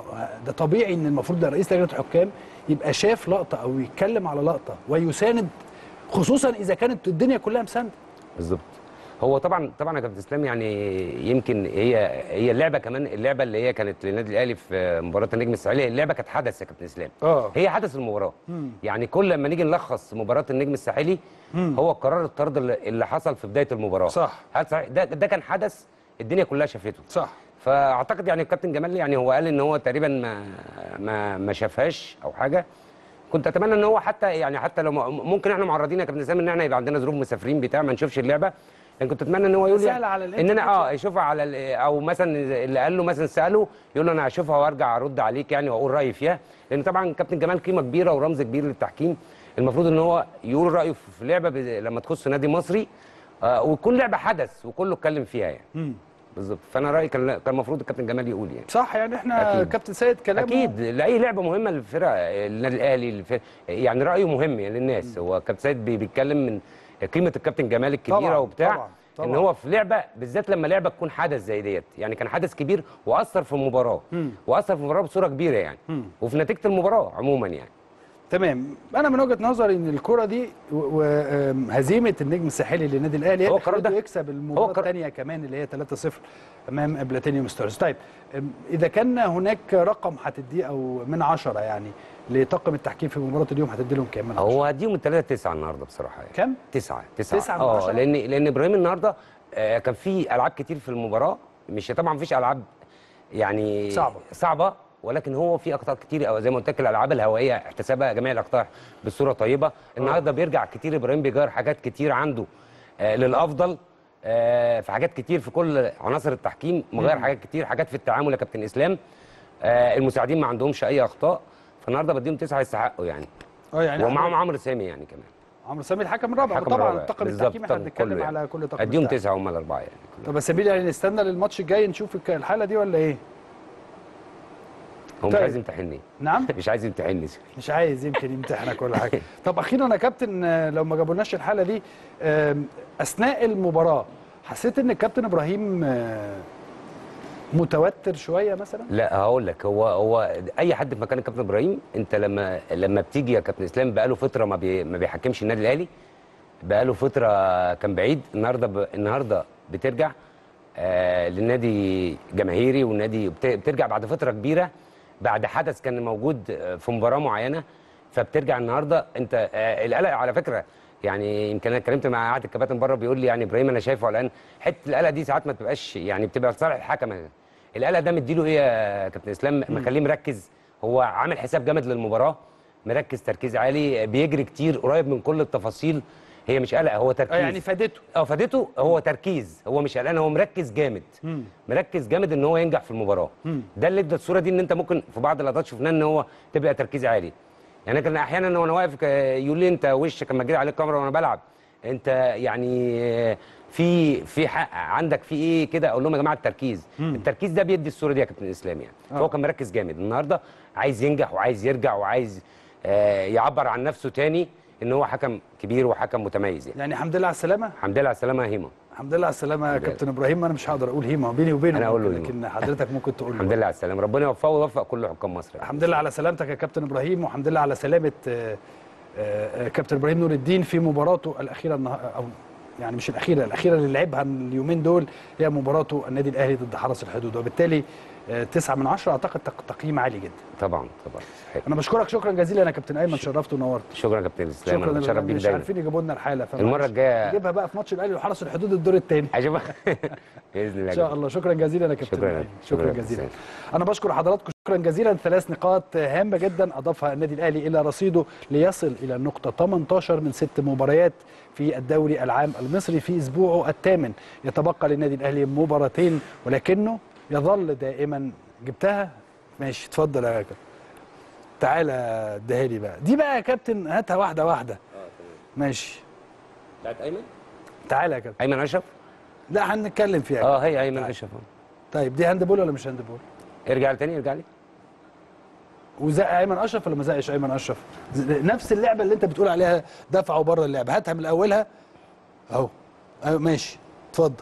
[SPEAKER 1] ده طبيعي ان المفروض ده رئيس لجنه الحكام يبقى شاف لقطه او يتكلم على لقطه ويساند خصوصا اذا كانت الدنيا كلها مسانده
[SPEAKER 11] بالظبط هو طبعا طبعا يا كابتن اسلام يعني يمكن هي هي اللعبه كمان اللعبه اللي هي كانت للنادي الاهلي في مباراه النجم الساحلي اللعبه كانت حدث يا كابتن اسلام
[SPEAKER 1] اه
[SPEAKER 11] هي حدث المباراه
[SPEAKER 1] مم.
[SPEAKER 11] يعني كل لما نيجي نلخص مباراه النجم الساحلي
[SPEAKER 1] مم.
[SPEAKER 11] هو قرار الطرد اللي اللي حصل في بدايه المباراه
[SPEAKER 1] صح.
[SPEAKER 11] هل صحيح ده ده كان حدث الدنيا كلها شافته
[SPEAKER 1] صح
[SPEAKER 11] فاعتقد يعني الكابتن جمال يعني هو قال ان هو تقريبا ما ما ما شافهاش او حاجه كنت اتمنى ان هو حتى يعني حتى لو م- ممكن احنا معرضين يا كابتن اسلام ان احنا يبقى عندنا ظروف مسافرين بتاع ما نشوفش اللعبه لكن كنت اتمنى ان هو يقول
[SPEAKER 1] سهلة على
[SPEAKER 11] ان
[SPEAKER 1] الإنترنت
[SPEAKER 11] انا اه يشوفها على ال- او مثلا اللي قال له مثلا ساله يقول له انا هشوفها وارجع ارد عليك يعني واقول رايي فيها لان طبعا كابتن جمال قيمه كبيره ورمز كبير للتحكيم المفروض ان هو يقول رايه في لعبه ب- لما تخص نادي مصري آه وتكون لعبه حدث وكله اتكلم فيها يعني
[SPEAKER 1] مم.
[SPEAKER 11] بالظبط فانا رايي كان كان المفروض الكابتن جمال يقول يعني
[SPEAKER 1] صح يعني احنا
[SPEAKER 11] أكيد.
[SPEAKER 1] كابتن سيد كلامه
[SPEAKER 11] اكيد لاي لعبه مهمه للفرق النادي الاهلي الف- يعني رايه مهم يعني للناس هو كابتن سيد بي- بيتكلم من قيمه الكابتن جمال الكبيره
[SPEAKER 1] طبعاً،
[SPEAKER 11] وبتاع
[SPEAKER 1] طبعاً، طبعاً.
[SPEAKER 11] ان هو في لعبه بالذات لما لعبه تكون حدث زي ديت يعني كان حدث كبير واثر في المباراه
[SPEAKER 1] مم.
[SPEAKER 11] واثر في المباراه بصوره كبيره يعني
[SPEAKER 1] مم.
[SPEAKER 11] وفي نتيجه المباراه عموما يعني
[SPEAKER 1] تمام انا من وجهه نظري ان الكره دي وهزيمه النجم الساحلي للنادي الاهلي
[SPEAKER 11] هو
[SPEAKER 1] هي
[SPEAKER 11] القرار
[SPEAKER 1] خلته
[SPEAKER 11] ده.
[SPEAKER 1] يكسب المباراه
[SPEAKER 11] هو القرار-
[SPEAKER 1] الثانيه كمان اللي هي 3-0 امام بلاتينيوم ستارز طيب أم، اذا كان هناك رقم هتديه او من 10 يعني لطاقم التحكيم في مباراه اليوم هتدي لهم كام من 10
[SPEAKER 11] هو هديهم الثلاثه تسعه النهارده بصراحه يعني
[SPEAKER 1] كام
[SPEAKER 11] تسعة تسعة
[SPEAKER 1] تسعة من
[SPEAKER 11] اه
[SPEAKER 1] عشرة؟
[SPEAKER 11] لان لان ابراهيم النهارده آه كان في العاب كتير في المباراه مش طبعا مفيش العاب يعني
[SPEAKER 1] صعبة.
[SPEAKER 11] صعبه ولكن هو في اخطاء كتير او زي ما قلت لك الالعاب الهوائيه احتسابها جميع الاخطاء بصوره طيبه النهارده بيرجع كتير ابراهيم بيغير حاجات كتير عنده آه للافضل آه في حاجات كتير في كل عناصر التحكيم مغير
[SPEAKER 1] مم.
[SPEAKER 11] حاجات كتير حاجات في التعامل يا كابتن اسلام آه المساعدين ما عندهمش اي اخطاء فالنهارده بديهم تسعه يستحقوا يعني
[SPEAKER 1] اه يعني
[SPEAKER 11] ومعاهم عمرو سامي يعني كمان
[SPEAKER 1] عمرو سامي الحكم الرابع
[SPEAKER 11] الحكم
[SPEAKER 1] طبعا
[SPEAKER 11] الرابع.
[SPEAKER 1] طاقم
[SPEAKER 11] بالظبط،
[SPEAKER 1] التحكيم احنا
[SPEAKER 11] طاقم
[SPEAKER 1] بنتكلم
[SPEAKER 11] كله
[SPEAKER 1] على
[SPEAKER 11] يعني.
[SPEAKER 1] كل طاقم
[SPEAKER 11] اديهم
[SPEAKER 1] التحكيم.
[SPEAKER 11] تسعه هم الاربعه يعني
[SPEAKER 1] طب يا سمير يعني نستنى للماتش الجاي نشوف الك- الحاله دي ولا ايه
[SPEAKER 11] هو مش
[SPEAKER 1] طيب.
[SPEAKER 11] عايز يمتحني
[SPEAKER 1] نعم
[SPEAKER 11] مش عايز يمتحني
[SPEAKER 1] مش عايز يمكن يمتحنك ولا حاجه طب اخيرا يا كابتن آه، لو ما جابولناش الحاله دي آم، اثناء المباراه حسيت ان الكابتن ابراهيم آه، متوتر شويه مثلا
[SPEAKER 11] لا هقول لك هو هو اي حد في مكان الكابتن ابراهيم انت لما لما بتيجي يا كابتن اسلام بقاله فتره ما بي ما بيحكمش النادي الاهلي بقاله فتره كان بعيد النهارده ب... النهارده بترجع آه للنادي جماهيري والنادي بت... بترجع بعد فتره كبيره بعد حدث كان موجود آه، في مباراه معينه فبترجع النهارده انت آه القلق على فكره يعني يمكن انا اتكلمت مع قعده الكباتن بره بيقول لي يعني ابراهيم انا شايفه قلقان حته القلق دي ساعات ما بتبقاش يعني بتبقى لصالح الحكم القلق ده مديله ايه يا كابتن اسلام مخليه مركز هو عامل حساب جامد للمباراه مركز تركيز عالي بيجري كتير قريب من كل التفاصيل هي مش قلق هو تركيز
[SPEAKER 1] اه يعني فادته
[SPEAKER 11] اه فادته هو تركيز هو مش قلقان هو مركز جامد
[SPEAKER 1] مم.
[SPEAKER 11] مركز جامد ان هو ينجح في المباراه
[SPEAKER 1] مم.
[SPEAKER 11] ده اللي ادى الصوره دي ان انت ممكن في بعض اللقطات شفناه ان هو تبقى تركيز عالي يعني كان احيانا وانا واقف ك- يقول لي انت وشك لما جري عليك الكاميرا وانا بلعب انت يعني في في حق عندك في ايه كده اقول لهم يا جماعه التركيز
[SPEAKER 1] مم.
[SPEAKER 11] التركيز ده بيدي الصوره دي يا كابتن اسلام يعني
[SPEAKER 1] آه.
[SPEAKER 11] فهو كان مركز جامد النهارده عايز ينجح وعايز يرجع وعايز آه يعبر عن نفسه تاني ان هو حكم كبير وحكم متميز يعني
[SPEAKER 1] يعني الحمد لله على السلامه
[SPEAKER 11] الحمد لله على السلامه يا هيما
[SPEAKER 1] الحمد لله على السلامه يا
[SPEAKER 11] الحمد لله.
[SPEAKER 1] كابتن ابراهيم انا مش هقدر اقول هيما بيني وبينه
[SPEAKER 11] أنا أقول له
[SPEAKER 1] ممكن،
[SPEAKER 11] هيما.
[SPEAKER 1] لكن حضرتك ممكن تقول له
[SPEAKER 11] الحمد لله على السلامه ربنا يوفقه ويوفق كل حكام مصر يعني.
[SPEAKER 1] الحمد لله على سلامتك يا كابتن ابراهيم والحمد لله على سلامه آه، آه، آه، كابتن ابراهيم نور الدين في مباراته الاخيره النها- او يعني مش الاخيره الاخيره اللي لعبها اليومين دول هي مباراته النادي الاهلي ضد حرس الحدود وبالتالي آه، تسعة من عشرة اعتقد تق- تقييم عالي جدا
[SPEAKER 11] طبعا طبعا صحيح.
[SPEAKER 1] انا بشكرك شكرا جزيلا يا كابتن ايمن شرفت ونورت
[SPEAKER 11] شكرا يا كابتن اسلام
[SPEAKER 1] شكرا
[SPEAKER 11] انا بتشرف بيك
[SPEAKER 1] مش
[SPEAKER 11] دايما
[SPEAKER 1] عارفين يجيبوا لنا الحاله فمعلش.
[SPEAKER 11] المره الجايه
[SPEAKER 1] نجيبها بقى في ماتش الاهلي وحرس الحدود الدور الثاني
[SPEAKER 11] هشوفها باذن الله
[SPEAKER 1] ان شاء الله شكرا جزيلا يا كابتن
[SPEAKER 11] شكرا
[SPEAKER 1] أيمن.
[SPEAKER 11] شكرا
[SPEAKER 1] شكرا
[SPEAKER 11] يا
[SPEAKER 1] جزيلا
[SPEAKER 11] كابتن.
[SPEAKER 1] انا بشكر حضراتكم شكرا جزيلا ثلاث نقاط هامه جدا اضافها النادي الاهلي الى رصيده ليصل الى النقطه 18 من ست مباريات في الدوري العام المصري في اسبوعه الثامن يتبقى للنادي الاهلي مباراتين ولكنه يظل دائما جبتها ماشي اتفضل يا كابتن تعالى اديها لي بقى دي بقى يا كابتن هاتها واحده واحده ماشي
[SPEAKER 11] بتاعت ايمن
[SPEAKER 1] تعالى يا كابتن
[SPEAKER 11] ايمن اشرف
[SPEAKER 1] لا هنتكلم فيها
[SPEAKER 11] اه هي ايمن اشرف آه.
[SPEAKER 1] طيب دي هاند بول ولا مش هاند بول
[SPEAKER 11] ارجع لي تاني ارجع لي
[SPEAKER 1] وزق ايمن اشرف ولا ما زقش ايمن اشرف ز- نفس اللعبه اللي انت بتقول عليها دفعوا بره اللعبه هاتها من اولها اهو اهو ماشي اتفضل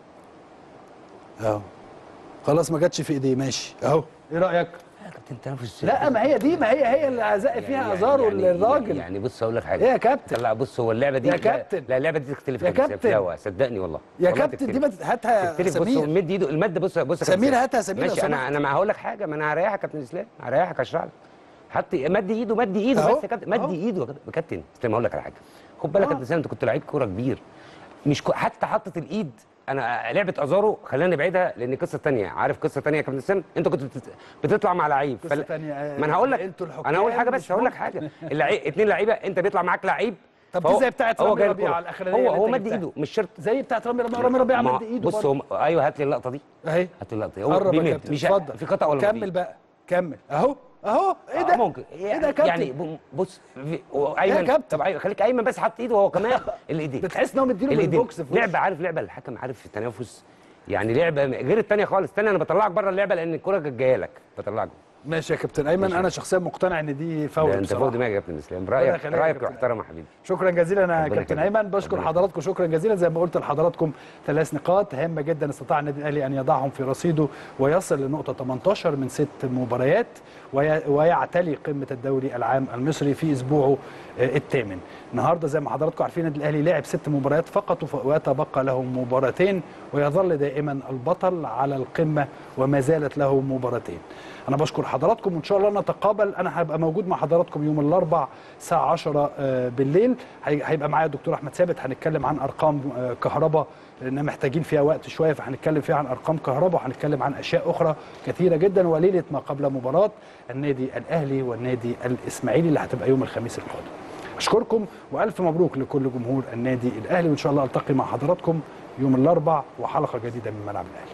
[SPEAKER 1] اهو خلاص ما جاتش في ايديه ماشي اهو ايه رايك
[SPEAKER 11] كابتن تنافس
[SPEAKER 1] لا ما هي دي ما هي هي اللي زق فيها ازارو الراجل
[SPEAKER 11] يعني بص اقول لك حاجه
[SPEAKER 1] ايه يا كابتن
[SPEAKER 11] لا بص هو اللعبه دي
[SPEAKER 1] يا
[SPEAKER 11] لا-
[SPEAKER 1] كابتن.
[SPEAKER 11] لا اللعبه دي تختلف
[SPEAKER 1] يا
[SPEAKER 11] يا كابتن
[SPEAKER 1] كابتن.
[SPEAKER 11] في الهوا صدقني والله
[SPEAKER 1] يا
[SPEAKER 11] والله
[SPEAKER 1] كابتن دي
[SPEAKER 11] تختلف.
[SPEAKER 1] ما ت- هاتها
[SPEAKER 11] تختلف بص هو
[SPEAKER 1] سمير
[SPEAKER 11] مد ايده المد بص بص يا كابتن
[SPEAKER 1] سمير
[SPEAKER 11] إسلام.
[SPEAKER 1] هاتها سمير لو
[SPEAKER 11] ماشي انا
[SPEAKER 1] سمحت.
[SPEAKER 11] انا ما هقول لك حاجه ما انا هريحك يا كابتن اسلام هريحك اشرح لك حط مد ايده مد ايده
[SPEAKER 1] أهو،
[SPEAKER 11] بس يا كابتن
[SPEAKER 1] أهو.
[SPEAKER 11] مد ايده يا كابتن- يا كابتن اسلام هقول لك على حاجه خد بالك يا كابتن اسلام انت كنت لعيب كوره كبير مش كو... حتى حطت الايد انا لعبه ازارو خلينا نبعدها لان قصه تانية عارف قصه تانية يا كابتن اسلام انت كنت بتت- بتطلع مع لعيب
[SPEAKER 1] قصة تانية، آه،
[SPEAKER 11] ما انا هقول لك
[SPEAKER 1] انتوا الحكام
[SPEAKER 11] انا هقول حاجه
[SPEAKER 1] مش
[SPEAKER 11] بس هقول لك
[SPEAKER 1] ممكن.
[SPEAKER 11] حاجه اللعيب اتنين لعيبه انت بيطلع معاك لعيب
[SPEAKER 1] طب دي
[SPEAKER 11] فهو-
[SPEAKER 1] زي بتاعت
[SPEAKER 11] هو
[SPEAKER 1] رامي
[SPEAKER 11] جاي
[SPEAKER 1] ربيعة
[SPEAKER 11] الكورة.
[SPEAKER 1] الأخرانية
[SPEAKER 11] هو
[SPEAKER 1] اللي
[SPEAKER 11] هو
[SPEAKER 1] أنت
[SPEAKER 11] مد
[SPEAKER 1] جبتها.
[SPEAKER 11] ايده مش شرط
[SPEAKER 1] زي بتاعت رامي ربيعه رامي ربيعه
[SPEAKER 11] ما-
[SPEAKER 1] مد ايده
[SPEAKER 11] بص
[SPEAKER 1] برضه.
[SPEAKER 11] هو ايوه هات لي اللقطه دي
[SPEAKER 1] اهي
[SPEAKER 11] هات لي اللقطه دي هو
[SPEAKER 1] قرب يا
[SPEAKER 11] بيمد
[SPEAKER 1] كابتن
[SPEAKER 11] مش
[SPEAKER 1] اتفضل
[SPEAKER 11] في قطع ولا
[SPEAKER 1] كمل
[SPEAKER 11] مفيش؟
[SPEAKER 1] بقى كمل اهو اهو ايه ده
[SPEAKER 11] آه، ممكن
[SPEAKER 1] ايه ده يا كابتن
[SPEAKER 11] يعني ب- بص في- هو ايمن
[SPEAKER 1] كابتن؟
[SPEAKER 11] طب أيوة، خليك ايمن بس حط ايده وهو كمان الايدين
[SPEAKER 1] بتحس ان هو مديله
[SPEAKER 11] الايدين
[SPEAKER 1] بالبوكس في وشه.
[SPEAKER 11] لعبه عارف لعبه الحكم عارف في التنافس يعني لعبه غير الثانيه خالص الثانيه انا بطلعك بره اللعبه لان الكره كانت جايه لك بطلعك
[SPEAKER 1] ماشي يا كابتن ايمن انا شخصيا مقتنع ان دي فاول
[SPEAKER 11] ده انت فوق
[SPEAKER 1] بصراحه
[SPEAKER 11] دماغي يا كابتن اسلام
[SPEAKER 1] ربنا
[SPEAKER 11] رايك
[SPEAKER 1] يخليك يا
[SPEAKER 11] رايك
[SPEAKER 1] كابتن.
[SPEAKER 11] محترم يا حبيبي
[SPEAKER 1] شكرا جزيلا يا
[SPEAKER 11] ربنا
[SPEAKER 1] كابتن
[SPEAKER 11] يخليك.
[SPEAKER 1] ايمن بشكر
[SPEAKER 11] ربنا
[SPEAKER 1] حضراتكم شكرا جزيلا زي ما قلت لحضراتكم ثلاث نقاط هامه جدا استطاع النادي الاهلي ان يضعهم في رصيده ويصل لنقطه 18 من ست مباريات وي- ويعتلي قمه الدوري العام المصري في اسبوعه آه، الثامن النهارده زي ما حضراتكم عارفين النادي الاهلي لعب ست مباريات فقط وف- ويتبقى له مباراتين ويظل دائما البطل على القمه وما زالت له مباراتين انا بشكر حضراتكم وان شاء الله نتقابل انا هبقى موجود مع حضراتكم يوم الاربع الساعه 10 آه، بالليل هي- هيبقى معايا الدكتور احمد ثابت هنتكلم عن ارقام آه، كهرباء لان محتاجين فيها وقت شويه فهنتكلم فيها عن ارقام كهرباء وهنتكلم عن اشياء اخرى كثيره جدا وليله ما قبل مباراه النادي الاهلي والنادي الاسماعيلي اللي هتبقى يوم الخميس القادم اشكركم والف مبروك لكل جمهور النادي الاهلي وان شاء الله التقي مع حضراتكم يوم الاربع وحلقه جديده من ملعب الاهلي